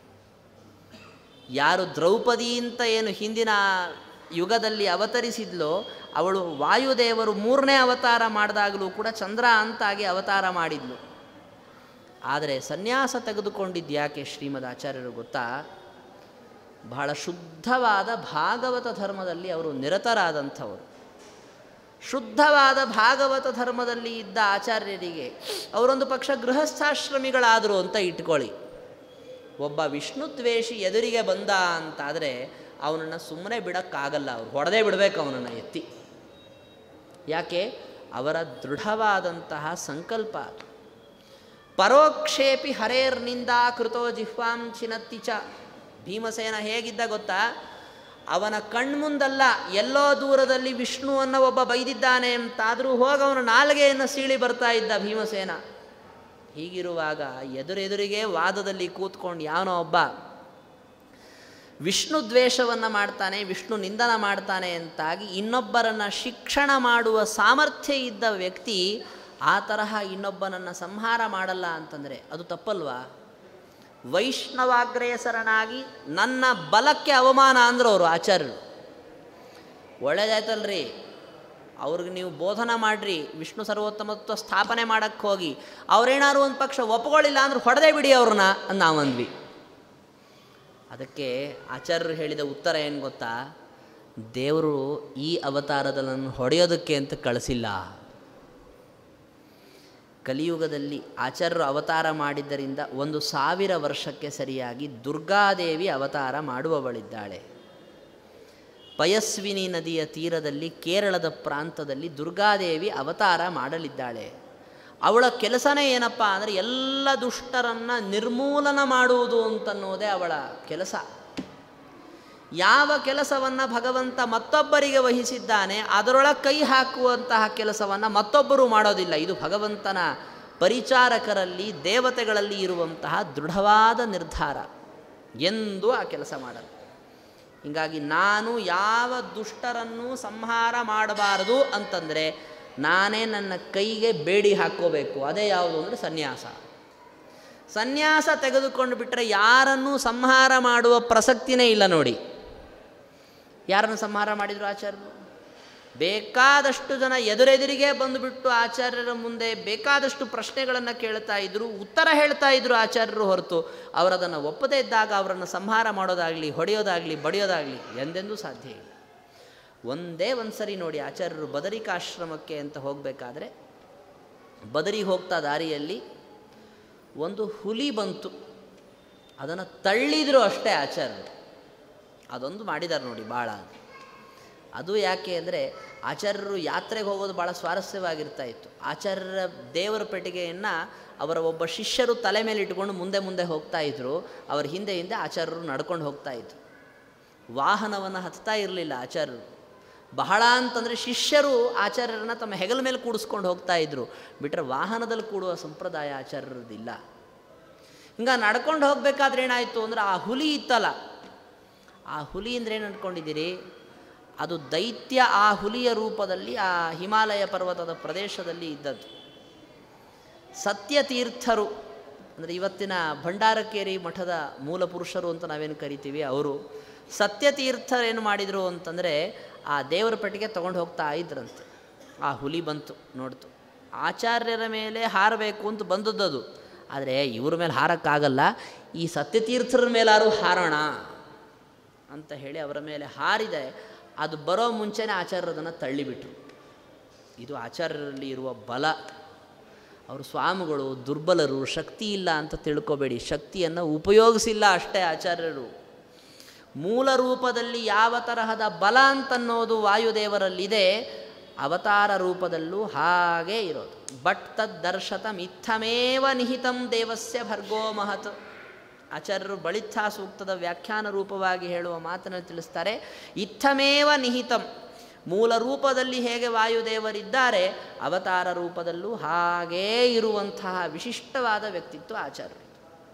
ಯಾರು ದ್ರೌಪದಿ ಅಂತ ಏನು ಹಿಂದಿನ ಯುಗದಲ್ಲಿ ಅವತರಿಸಿದ್ಲೋ ಅವಳು ವಾಯುದೇವರು ಮೂರನೇ ಅವತಾರ ಮಾಡಿದಾಗಲೂ ಕೂಡ ಚಂದ್ರ ಅಂತಾಗಿ ಅವತಾರ ಮಾಡಿದ್ಲು ಆದರೆ ಸನ್ಯಾಸ ತೆಗೆದುಕೊಂಡಿದ್ದು ಯಾಕೆ ಶ್ರೀಮದ್ ಆಚಾರ್ಯರು ಗೊತ್ತಾ ಬಹಳ ಶುದ್ಧವಾದ ಭಾಗವತ ಧರ್ಮದಲ್ಲಿ ಅವರು ನಿರತರಾದಂಥವರು ಶುದ್ಧವಾದ ಭಾಗವತ ಧರ್ಮದಲ್ಲಿ ಇದ್ದ ಆಚಾರ್ಯರಿಗೆ ಅವರೊಂದು ಪಕ್ಷ ಗೃಹಸ್ಥಾಶ್ರಮಿಗಳಾದರು ಅಂತ ಇಟ್ಕೊಳ್ಳಿ ಒಬ್ಬ ವಿಷ್ಣು ದ್ವೇಷಿ ಎದುರಿಗೆ ಬಂದ ಅಂತಾದರೆ ಅವನನ್ನು ಸುಮ್ಮನೆ ಬಿಡೋಕ್ಕಾಗಲ್ಲ ಅವ್ರು ಹೊಡೆದೇ ಬಿಡಬೇಕು ಅವನನ್ನು ಎತ್ತಿ ಯಾಕೆ ಅವರ ದೃಢವಾದಂತಹ ಸಂಕಲ್ಪ ಅದು ಪರೋಕ್ಷೇಪಿ ಹರೇರ್ನಿಂದ ಕೃತೋ ಜಿಹ್ವಾಂ ಚಿನತ್ತಿ ಚ ಭೀಮಸೇನ ಹೇಗಿದ್ದ ಗೊತ್ತಾ ಅವನ ಕಣ್ಮುಂದಲ್ಲ ಎಲ್ಲೋ ದೂರದಲ್ಲಿ ವಿಷ್ಣುವನ್ನು ಒಬ್ಬ ಬೈದಿದ್ದಾನೆ ಅಂತಾದರೂ ಹೋಗಿ ಅವನ ನಾಲಿಗೆಯನ್ನು ಸೀಳಿ ಬರ್ತಾ ಇದ್ದ ಭೀಮಸೇನ ಹೀಗಿರುವಾಗ ಎದುರೆದುರಿಗೆ ವಾದದಲ್ಲಿ ಕೂತ್ಕೊಂಡು ಯಾವನೋ ಒಬ್ಬ ವಿಷ್ಣು ದ್ವೇಷವನ್ನು ಮಾಡ್ತಾನೆ ವಿಷ್ಣು ನಿಂದನ ಮಾಡ್ತಾನೆ ಅಂತಾಗಿ ಇನ್ನೊಬ್ಬರನ್ನು ಶಿಕ್ಷಣ ಮಾಡುವ ಸಾಮರ್ಥ್ಯ ಇದ್ದ ವ್ಯಕ್ತಿ ಆ ತರಹ ಇನ್ನೊಬ್ಬನನ್ನು ಸಂಹಾರ ಮಾಡಲ್ಲ ಅಂತಂದರೆ ಅದು ತಪ್ಪಲ್ವಾ ವೈಷ್ಣವಾಗ್ರೇಸರನಾಗಿ ನನ್ನ ಬಲಕ್ಕೆ ಅವಮಾನ ಅಂದರು ಅವರು ಆಚಾರ್ಯರು ಒಳ್ಳೇದಾಯ್ತಲ್ರಿ ಅವ್ರಿಗೆ ನೀವು ಬೋಧನ ಮಾಡಿರಿ ವಿಷ್ಣು ಸರ್ವೋತ್ತಮತ್ವ ಸ್ಥಾಪನೆ ಮಾಡೋಕ್ಕೆ ಹೋಗಿ ಅವ್ರೇನಾದ್ರು ಒಂದು ಪಕ್ಷ ಒಪ್ಕೊಳ್ಳಿಲ್ಲ ಅಂದ್ರೆ ಹೊಡೆದೇ ಬಿಡಿ ಅವ್ರನ್ನ ಅಂತ ನಾವಂದ್ವಿ ಅದಕ್ಕೆ ಆಚಾರ್ಯರು ಹೇಳಿದ ಉತ್ತರ ಏನು ಗೊತ್ತಾ ದೇವರು ಈ ಅವತಾರದಲ್ಲಿ ನನ್ನ ಹೊಡೆಯೋದಕ್ಕೆ ಅಂತ ಕಳಿಸಿಲ್ಲ ಕಲಿಯುಗದಲ್ಲಿ ಆಚಾರ್ಯರು ಅವತಾರ ಮಾಡಿದ್ದರಿಂದ ಒಂದು ಸಾವಿರ ವರ್ಷಕ್ಕೆ ಸರಿಯಾಗಿ ದುರ್ಗಾದೇವಿ ಅವತಾರ ಮಾಡುವವಳಿದ್ದಾಳೆ ಪಯಸ್ವಿನಿ ನದಿಯ ತೀರದಲ್ಲಿ ಕೇರಳದ ಪ್ರಾಂತದಲ್ಲಿ ದುರ್ಗಾದೇವಿ ಅವತಾರ ಮಾಡಲಿದ್ದಾಳೆ ಅವಳ ಕೆಲಸನೇ ಏನಪ್ಪ ಅಂದರೆ ಎಲ್ಲ ದುಷ್ಟರನ್ನು ನಿರ್ಮೂಲನ ಮಾಡುವುದು ಅಂತನ್ನೋದೇ ಅವಳ ಕೆಲಸ ಯಾವ ಕೆಲಸವನ್ನು ಭಗವಂತ ಮತ್ತೊಬ್ಬರಿಗೆ ವಹಿಸಿದ್ದಾನೆ ಅದರೊಳಗೆ ಕೈ ಹಾಕುವಂತಹ ಕೆಲಸವನ್ನು ಮತ್ತೊಬ್ಬರು ಮಾಡೋದಿಲ್ಲ ಇದು ಭಗವಂತನ ಪರಿಚಾರಕರಲ್ಲಿ ದೇವತೆಗಳಲ್ಲಿ ಇರುವಂತಹ ದೃಢವಾದ ನಿರ್ಧಾರ ಎಂದು ಆ ಕೆಲಸ ಮಾಡಲು ಹೀಗಾಗಿ ನಾನು ಯಾವ ದುಷ್ಟರನ್ನು ಸಂಹಾರ ಮಾಡಬಾರದು ಅಂತಂದರೆ ನಾನೇ ನನ್ನ ಕೈಗೆ ಬೇಡಿ ಹಾಕ್ಕೋಬೇಕು ಅದೇ ಯಾವುದು ಅಂದರೆ ಸನ್ಯಾಸ ಸನ್ಯಾಸ ತೆಗೆದುಕೊಂಡು ಬಿಟ್ಟರೆ ಯಾರನ್ನೂ ಸಂಹಾರ ಮಾಡುವ ಪ್ರಸಕ್ತಿನೇ ಇಲ್ಲ ನೋಡಿ ಯಾರನ್ನು ಸಂಹಾರ ಮಾಡಿದರು ಆಚಾರ್ಯರು ಬೇಕಾದಷ್ಟು ಜನ ಎದುರೆದುರಿಗೆ ಬಂದುಬಿಟ್ಟು ಆಚಾರ್ಯರ ಮುಂದೆ ಬೇಕಾದಷ್ಟು ಪ್ರಶ್ನೆಗಳನ್ನು ಕೇಳ್ತಾ ಇದ್ದರು ಉತ್ತರ ಹೇಳ್ತಾ ಇದ್ದರು ಆಚಾರ್ಯರು ಹೊರತು ಅವರದನ್ನು ಒಪ್ಪದೇ ಇದ್ದಾಗ ಅವರನ್ನು ಸಂಹಾರ ಮಾಡೋದಾಗಲಿ ಹೊಡೆಯೋದಾಗಲಿ ಬಡಿಯೋದಾಗಲಿ ಎಂದೆಂದೂ ಸಾಧ್ಯ ಇಲ್ಲ ಒಂದೇ ಒಂದು ಸರಿ ನೋಡಿ ಆಚಾರ್ಯರು ಬದರಿಕಾಶ್ರಮಕ್ಕೆ ಅಂತ ಹೋಗಬೇಕಾದ್ರೆ ಬದರಿಗೆ ಹೋಗ್ತಾ ದಾರಿಯಲ್ಲಿ ಒಂದು ಹುಲಿ ಬಂತು ಅದನ್ನು ತಳ್ಳಿದ್ರು ಅಷ್ಟೇ ಆಚಾರ್ಯರು ಅದೊಂದು ಮಾಡಿದ್ದಾರೆ ನೋಡಿ ಭಾಳ ಅದು ಯಾಕೆ ಅಂದರೆ ಆಚಾರ್ಯರು ಯಾತ್ರೆಗೆ ಹೋಗೋದು ಭಾಳ ಸ್ವಾರಸ್ಯವಾಗಿರ್ತಾ ಇತ್ತು ಆಚಾರ್ಯರ ದೇವರ ಪೆಟ್ಟಿಗೆಯನ್ನು ಅವರ ಒಬ್ಬ ಶಿಷ್ಯರು ತಲೆ ಮೇಲೆ ಇಟ್ಕೊಂಡು ಮುಂದೆ ಮುಂದೆ ಹೋಗ್ತಾ ಇದ್ರು ಅವರ ಹಿಂದೆ ಹಿಂದೆ ಆಚಾರ್ಯರು ನಡ್ಕೊಂಡು ಹೋಗ್ತಾ ಇದ್ರು ವಾಹನವನ್ನು ಹತ್ತಾ ಇರಲಿಲ್ಲ ಆಚಾರ್ಯರು ಬಹಳ ಅಂತಂದರೆ ಶಿಷ್ಯರು ಆಚಾರ್ಯರನ್ನ ತಮ್ಮ ಹೆಗಲ ಮೇಲೆ ಕೂಡಿಸ್ಕೊಂಡು ಹೋಗ್ತಾ ಇದ್ರು ಬಿಟ್ಟರೆ ವಾಹನದಲ್ಲಿ ಕೂಡುವ ಸಂಪ್ರದಾಯ ಆಚಾರ್ಯರದಿಲ್ಲ ಹಿಂಗ ನಡ್ಕೊಂಡು ಹೋಗಬೇಕಾದ್ರೆ ಏನಾಯಿತು ಅಂದರೆ ಆ ಹುಲಿ ಇತ್ತಲ್ಲ ಆ ಹುಲಿ ಅಂದರೆ ಏನು ಅಂದ್ಕೊಂಡಿದ್ದೀರಿ ಅದು ದೈತ್ಯ ಆ ಹುಲಿಯ ರೂಪದಲ್ಲಿ ಆ ಹಿಮಾಲಯ ಪರ್ವತದ ಪ್ರದೇಶದಲ್ಲಿ ಇದ್ದದ್ದು ಸತ್ಯತೀರ್ಥರು ಅಂದರೆ ಇವತ್ತಿನ ಭಂಡಾರಕೇರಿ ಮಠದ ಮೂಲ ಪುರುಷರು ಅಂತ ನಾವೇನು ಕರಿತೀವಿ ಅವರು ಸತ್ಯತೀರ್ಥರು ಏನು ಮಾಡಿದರು ಅಂತಂದರೆ ಆ ದೇವರ ಪೆಟ್ಟಿಗೆ ತೊಗೊಂಡು ಹೋಗ್ತಾ ಇದ್ರಂತೆ ಆ ಹುಲಿ ಬಂತು ನೋಡ್ತು ಆಚಾರ್ಯರ ಮೇಲೆ ಹಾರಬೇಕು ಅಂತ ಬಂದದ್ದದು ಆದರೆ ಇವ್ರ ಮೇಲೆ ಹಾರಕ್ಕಾಗಲ್ಲ ಈ ಸತ್ಯತೀರ್ಥರ ಮೇಲಾರು ಹಾರೋಣ ಅಂತ ಹೇಳಿ ಅವರ ಮೇಲೆ ಹಾರಿದೆ ಅದು ಬರೋ ಮುಂಚೆನೇ ಆಚಾರ್ಯರದನ್ನು ತಳ್ಳಿಬಿಟ್ರು ಇದು ಆಚಾರ್ಯರಲ್ಲಿ ಇರುವ ಬಲ ಅವರು ಸ್ವಾಮಿಗಳು ದುರ್ಬಲರು ಶಕ್ತಿ ಇಲ್ಲ ಅಂತ ತಿಳ್ಕೊಬೇಡಿ ಶಕ್ತಿಯನ್ನು ಉಪಯೋಗಿಸಿಲ್ಲ ಅಷ್ಟೇ ಆಚಾರ್ಯರು ಮೂಲ ರೂಪದಲ್ಲಿ ಯಾವ ತರಹದ ಬಲ ಅಂತನ್ನೋದು ವಾಯುದೇವರಲ್ಲಿದೆ ಅವತಾರ ರೂಪದಲ್ಲೂ ಹಾಗೇ ಇರೋದು ಬಟ್ ತದ್ದರ್ಶತ ಮಿಥಮೇವ ನಿಹಿತಂ ದೇವಸ್ಯ ಭರ್ಗೋ ಮಹತ್ ಆಚಾರ್ಯರು ಬಳಿತ್ಥಾ ಸೂಕ್ತದ ವ್ಯಾಖ್ಯಾನ ರೂಪವಾಗಿ ಹೇಳುವ ಮಾತನ್ನು ತಿಳಿಸ್ತಾರೆ ಇತ್ತಮೇವ ನಿಹಿತಂ ಮೂಲ ರೂಪದಲ್ಲಿ ಹೇಗೆ ವಾಯುದೇವರಿದ್ದಾರೆ ಅವತಾರ ರೂಪದಲ್ಲೂ ಹಾಗೇ ಇರುವಂತಹ ವಿಶಿಷ್ಟವಾದ ವ್ಯಕ್ತಿತ್ವ ಆಚಾರ್ಯರು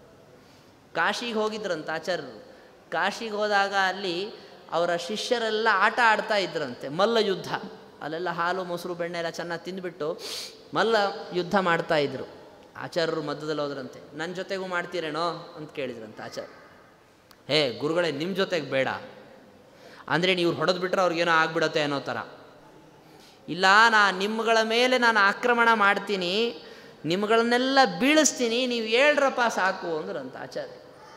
ಕಾಶಿಗೆ ಹೋಗಿದ್ರಂತ ಆಚಾರ್ಯರು ಕಾಶಿಗೆ ಹೋದಾಗ ಅಲ್ಲಿ ಅವರ ಶಿಷ್ಯರೆಲ್ಲ ಆಟ ಆಡ್ತಾ ಇದ್ರಂತೆ ಮಲ್ಲ ಯುದ್ಧ ಅಲ್ಲೆಲ್ಲ ಹಾಲು ಮೊಸರು ಬೆಣ್ಣೆ ಎಲ್ಲ ಚೆನ್ನಾಗಿ ತಿಂದುಬಿಟ್ಟು ಮಲ್ಲ ಯುದ್ಧ ಮಾಡ್ತಾ ಇದ್ರು ಆಚಾರ್ಯರು ಮಧ್ಯದಲ್ಲಿ ಹೋದ್ರಂತೆ ನನ್ನ ಜೊತೆಗೂ ಮಾಡ್ತೀರೇನೋ ಅಂತ ಕೇಳಿದ್ರಂತೆ ಆಚಾರ್ಯ ಹೇ ಗುರುಗಳೇ ನಿಮ್ಮ ಜೊತೆಗೆ ಬೇಡ ಅಂದರೆ ನೀವು ಹೊಡೆದು ಬಿಟ್ರೆ ಅವ್ರಿಗೇನೋ ಆಗ್ಬಿಡತ್ತೆ ಅನ್ನೋ ಥರ ಇಲ್ಲ ನಾ ನಿಮ್ಮಗಳ ಮೇಲೆ ನಾನು ಆಕ್ರಮಣ ಮಾಡ್ತೀನಿ ನಿಮ್ಗಳನ್ನೆಲ್ಲ ಬೀಳಿಸ್ತೀನಿ ನೀವು ಹೇಳ್ರಪ್ಪ ಸಾಕು ಅಂದ್ರಂತ ಆಚಾರ್ಯ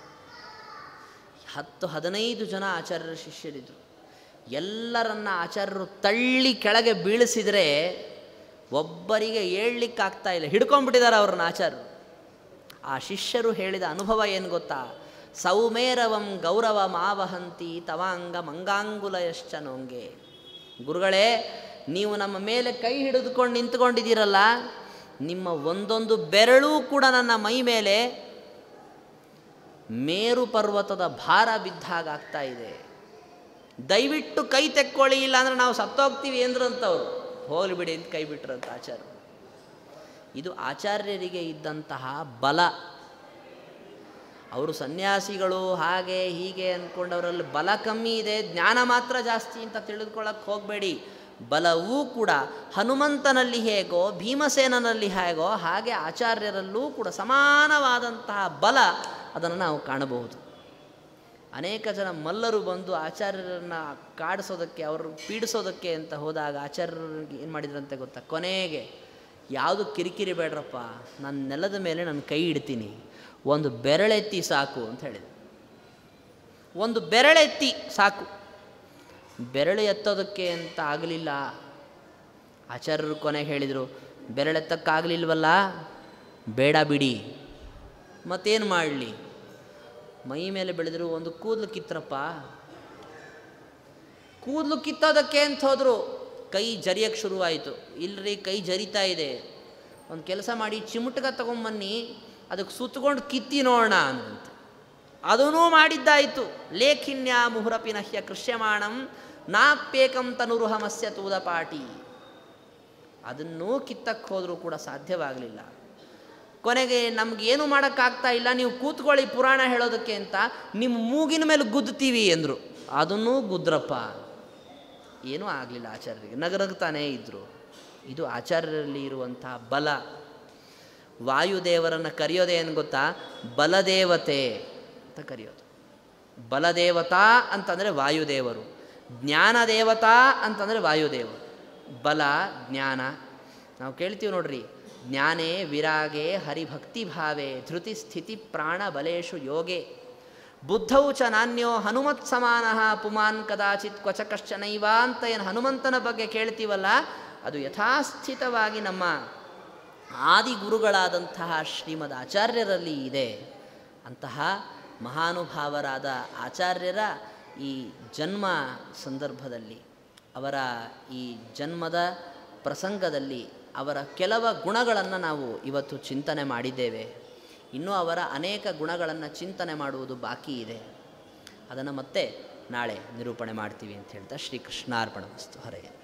ಹತ್ತು ಹದಿನೈದು ಜನ ಆಚಾರ್ಯರ ಶಿಷ್ಯರಿದ್ದರು ಎಲ್ಲರನ್ನ ಆಚಾರ್ಯರು ತಳ್ಳಿ ಕೆಳಗೆ ಬೀಳಿಸಿದರೆ ಒಬ್ಬರಿಗೆ ಏಳ್ಲಿಕ್ಕಾಗ್ತಾ ಇಲ್ಲ ಹಿಡ್ಕೊಂಡ್ಬಿಟ್ಟಿದ್ದಾರೆ ಅವ್ರನ್ನ ಆಚಾರ್ಯರು ಆ ಶಿಷ್ಯರು ಹೇಳಿದ ಅನುಭವ ಏನು ಗೊತ್ತಾ ಸೌಮೇರವಂ ಗೌರವ ಮಾವಹಂತಿ ತವಾಂಗ ಮಂಗಾಂಗುಲಯಶ್ಚ ನೊಂಗೆ ಗುರುಗಳೇ ನೀವು ನಮ್ಮ ಮೇಲೆ ಕೈ ಹಿಡಿದುಕೊಂಡು ನಿಂತ್ಕೊಂಡಿದ್ದೀರಲ್ಲ ನಿಮ್ಮ ಒಂದೊಂದು ಬೆರಳೂ ಕೂಡ ನನ್ನ ಮೈ ಮೇಲೆ ಮೇರು ಪರ್ವತದ ಭಾರ ಬಿದ್ದಾಗ ಆಗ್ತಾ ಇದೆ ದಯವಿಟ್ಟು ಕೈ ತೆಕ್ಕೊಳ್ಳಿ ಇಲ್ಲ ಅಂದರೆ ನಾವು ಸತ್ತೋಗ್ತೀವಿ ಎಂದ್ರಂತವ್ರು ಹೋಗ್ಲಿ ಬಿಡಿ ಅಂತ ಕೈ ಬಿಟ್ರಂತ ಆಚಾರ್ಯ ಇದು ಆಚಾರ್ಯರಿಗೆ ಇದ್ದಂತಹ ಬಲ ಅವರು ಸನ್ಯಾಸಿಗಳು ಹಾಗೆ ಹೀಗೆ ಅಂದ್ಕೊಂಡವರಲ್ಲಿ ಬಲ ಕಮ್ಮಿ ಇದೆ ಜ್ಞಾನ ಮಾತ್ರ ಜಾಸ್ತಿ ಅಂತ ತಿಳಿದುಕೊಳ್ಳಕ್ಕೆ ಹೋಗಬೇಡಿ ಬಲವೂ ಕೂಡ ಹನುಮಂತನಲ್ಲಿ ಹೇಗೋ ಭೀಮಸೇನನಲ್ಲಿ ಹೇಗೋ ಹಾಗೆ ಆಚಾರ್ಯರಲ್ಲೂ ಕೂಡ ಸಮಾನವಾದಂತಹ ಬಲ ಅದನ್ನು ನಾವು ಕಾಣಬಹುದು ಅನೇಕ ಜನ ಮಲ್ಲರು ಬಂದು ಆಚಾರ್ಯರನ್ನು ಕಾಡಿಸೋದಕ್ಕೆ ಅವರು ಪೀಡಿಸೋದಕ್ಕೆ ಅಂತ ಹೋದಾಗ ಆಚಾರ್ಯರಿಗೆ ಏನು ಮಾಡಿದ್ರಂತೆ ಗೊತ್ತಾ ಕೊನೆಗೆ ಯಾವುದು ಕಿರಿಕಿರಿ ಬೇಡ್ರಪ್ಪ ನಾನು ನೆಲದ ಮೇಲೆ ನನ್ನ ಕೈ ಇಡ್ತೀನಿ ಒಂದು ಬೆರಳೆತ್ತಿ ಸಾಕು ಅಂತ ಹೇಳಿದೆ ಒಂದು ಬೆರಳೆತ್ತಿ ಸಾಕು ಬೆರಳು ಎತ್ತೋದಕ್ಕೆ ಅಂತ ಆಗಲಿಲ್ಲ ಆಚಾರ್ಯರು ಕೊನೆಗೆ ಹೇಳಿದರು ಬೆರಳೆತ್ತಕ್ಕಾಗಲಿಲ್ವಲ್ಲ ಬೇಡ ಬಿಡಿ ಮತ್ತೇನು ಮಾಡಲಿ ಮೈ ಮೇಲೆ ಬೆಳೆದ್ರು ಒಂದು ಕೂದಲು ಕಿತ್ರಪ್ಪ ಕೂದಲು ಕಿತ್ತೋದಕ್ಕೆ ಅಂತ ಹೋದರು ಕೈ ಜರಿಯಕ್ಕೆ ಶುರುವಾಯಿತು ಇಲ್ಲರಿ ಕೈ ಜರಿತಾ ಇದೆ ಒಂದು ಕೆಲಸ ಮಾಡಿ ಚಿಮುಟ್ಗ ತಗೊಂಬನ್ನಿ ಅದಕ್ಕೆ ಸುತ್ತಕೊಂಡು ಕಿತ್ತಿ ನೋಡೋಣ ಅಂದಂತೆ ಅದೂ ಮಾಡಿದ್ದಾಯಿತು ಲೇಖಿನ್ಯ ಮುಹುರಪಿನಹ್ಯ ಕೃಷ್ಯಮಾಣಂ ನಾಪ್ಯೇಕಂ ತನುರುಹಮಸ್ಯ ತೂದಪಾಟಿ ಅದನ್ನೂ ಕಿತ್ತಕ್ಕೆ ಹೋದರೂ ಕೂಡ ಸಾಧ್ಯವಾಗಲಿಲ್ಲ ಕೊನೆಗೆ ನಮಗೇನು ಮಾಡೋಕ್ಕಾಗ್ತಾ ಇಲ್ಲ ನೀವು ಕೂತ್ಕೊಳ್ಳಿ ಪುರಾಣ ಹೇಳೋದಕ್ಕೆ ಅಂತ ನಿಮ್ಮ ಮೂಗಿನ ಮೇಲೆ ಗುದ್ದುತ್ತೀವಿ ಅಂದರು ಅದನ್ನೂ ಗುದ್ರಪ್ಪ ಏನೂ ಆಗಲಿಲ್ಲ ಆಚಾರ್ಯರಿಗೆ ನಗನಗ್ತಾನೇ ಇದ್ದರು ಇದು ಆಚಾರ್ಯರಲ್ಲಿ ಇರುವಂತಹ ಬಲ ವಾಯುದೇವರನ್ನು ಕರೆಯೋದೇ ಏನು ಗೊತ್ತಾ ಬಲದೇವತೆ ಅಂತ ಕರೆಯೋದು ಬಲದೇವತಾ ಅಂತಂದರೆ ವಾಯುದೇವರು ಜ್ಞಾನದೇವತಾ ಅಂತಂದರೆ ವಾಯುದೇವರು ಬಲ ಜ್ಞಾನ ನಾವು ಕೇಳ್ತೀವಿ ನೋಡ್ರಿ ಜ್ಞಾನೇ ವಿರಾಗೆ ಹರಿಭಕ್ತಿ ಭಾವೆ ಧೃತಿ ಸ್ಥಿತಿ ಪ್ರಾಣ ಬಲೇಶು ಯೋಗೆ ಬುದ್ಧೌ ಚ ನಾಣ್ಯೋ ಹನುಮತ್ ಸಮಾನ ಪುಮಾನ್ ಕದಾಚಿತ್ ಕ್ವಚ ಕಶ್ಚನೈವ ಅಂತ ಏನು ಹನುಮಂತನ ಬಗ್ಗೆ ಕೇಳ್ತೀವಲ್ಲ ಅದು ಯಥಾಸ್ಥಿತವಾಗಿ ನಮ್ಮ ಆದಿ ಗುರುಗಳಾದಂತಹ ಶ್ರೀಮದ್ ಆಚಾರ್ಯರಲ್ಲಿ ಇದೆ ಅಂತಹ ಮಹಾನುಭಾವರಾದ ಆಚಾರ್ಯರ ಈ ಜನ್ಮ ಸಂದರ್ಭದಲ್ಲಿ ಅವರ ಈ ಜನ್ಮದ ಪ್ರಸಂಗದಲ್ಲಿ ಅವರ ಕೆಲವ ಗುಣಗಳನ್ನು ನಾವು ಇವತ್ತು ಚಿಂತನೆ ಮಾಡಿದ್ದೇವೆ ಇನ್ನೂ ಅವರ ಅನೇಕ ಗುಣಗಳನ್ನು ಚಿಂತನೆ ಮಾಡುವುದು ಬಾಕಿ ಇದೆ ಅದನ್ನು ಮತ್ತೆ ನಾಳೆ ನಿರೂಪಣೆ ಮಾಡ್ತೀವಿ ಅಂತ ಹೇಳ್ತಾ ಶ್ರೀಕೃಷ್ಣಾರ್ಪಣ ವಸ್ತು ಹರೆಯ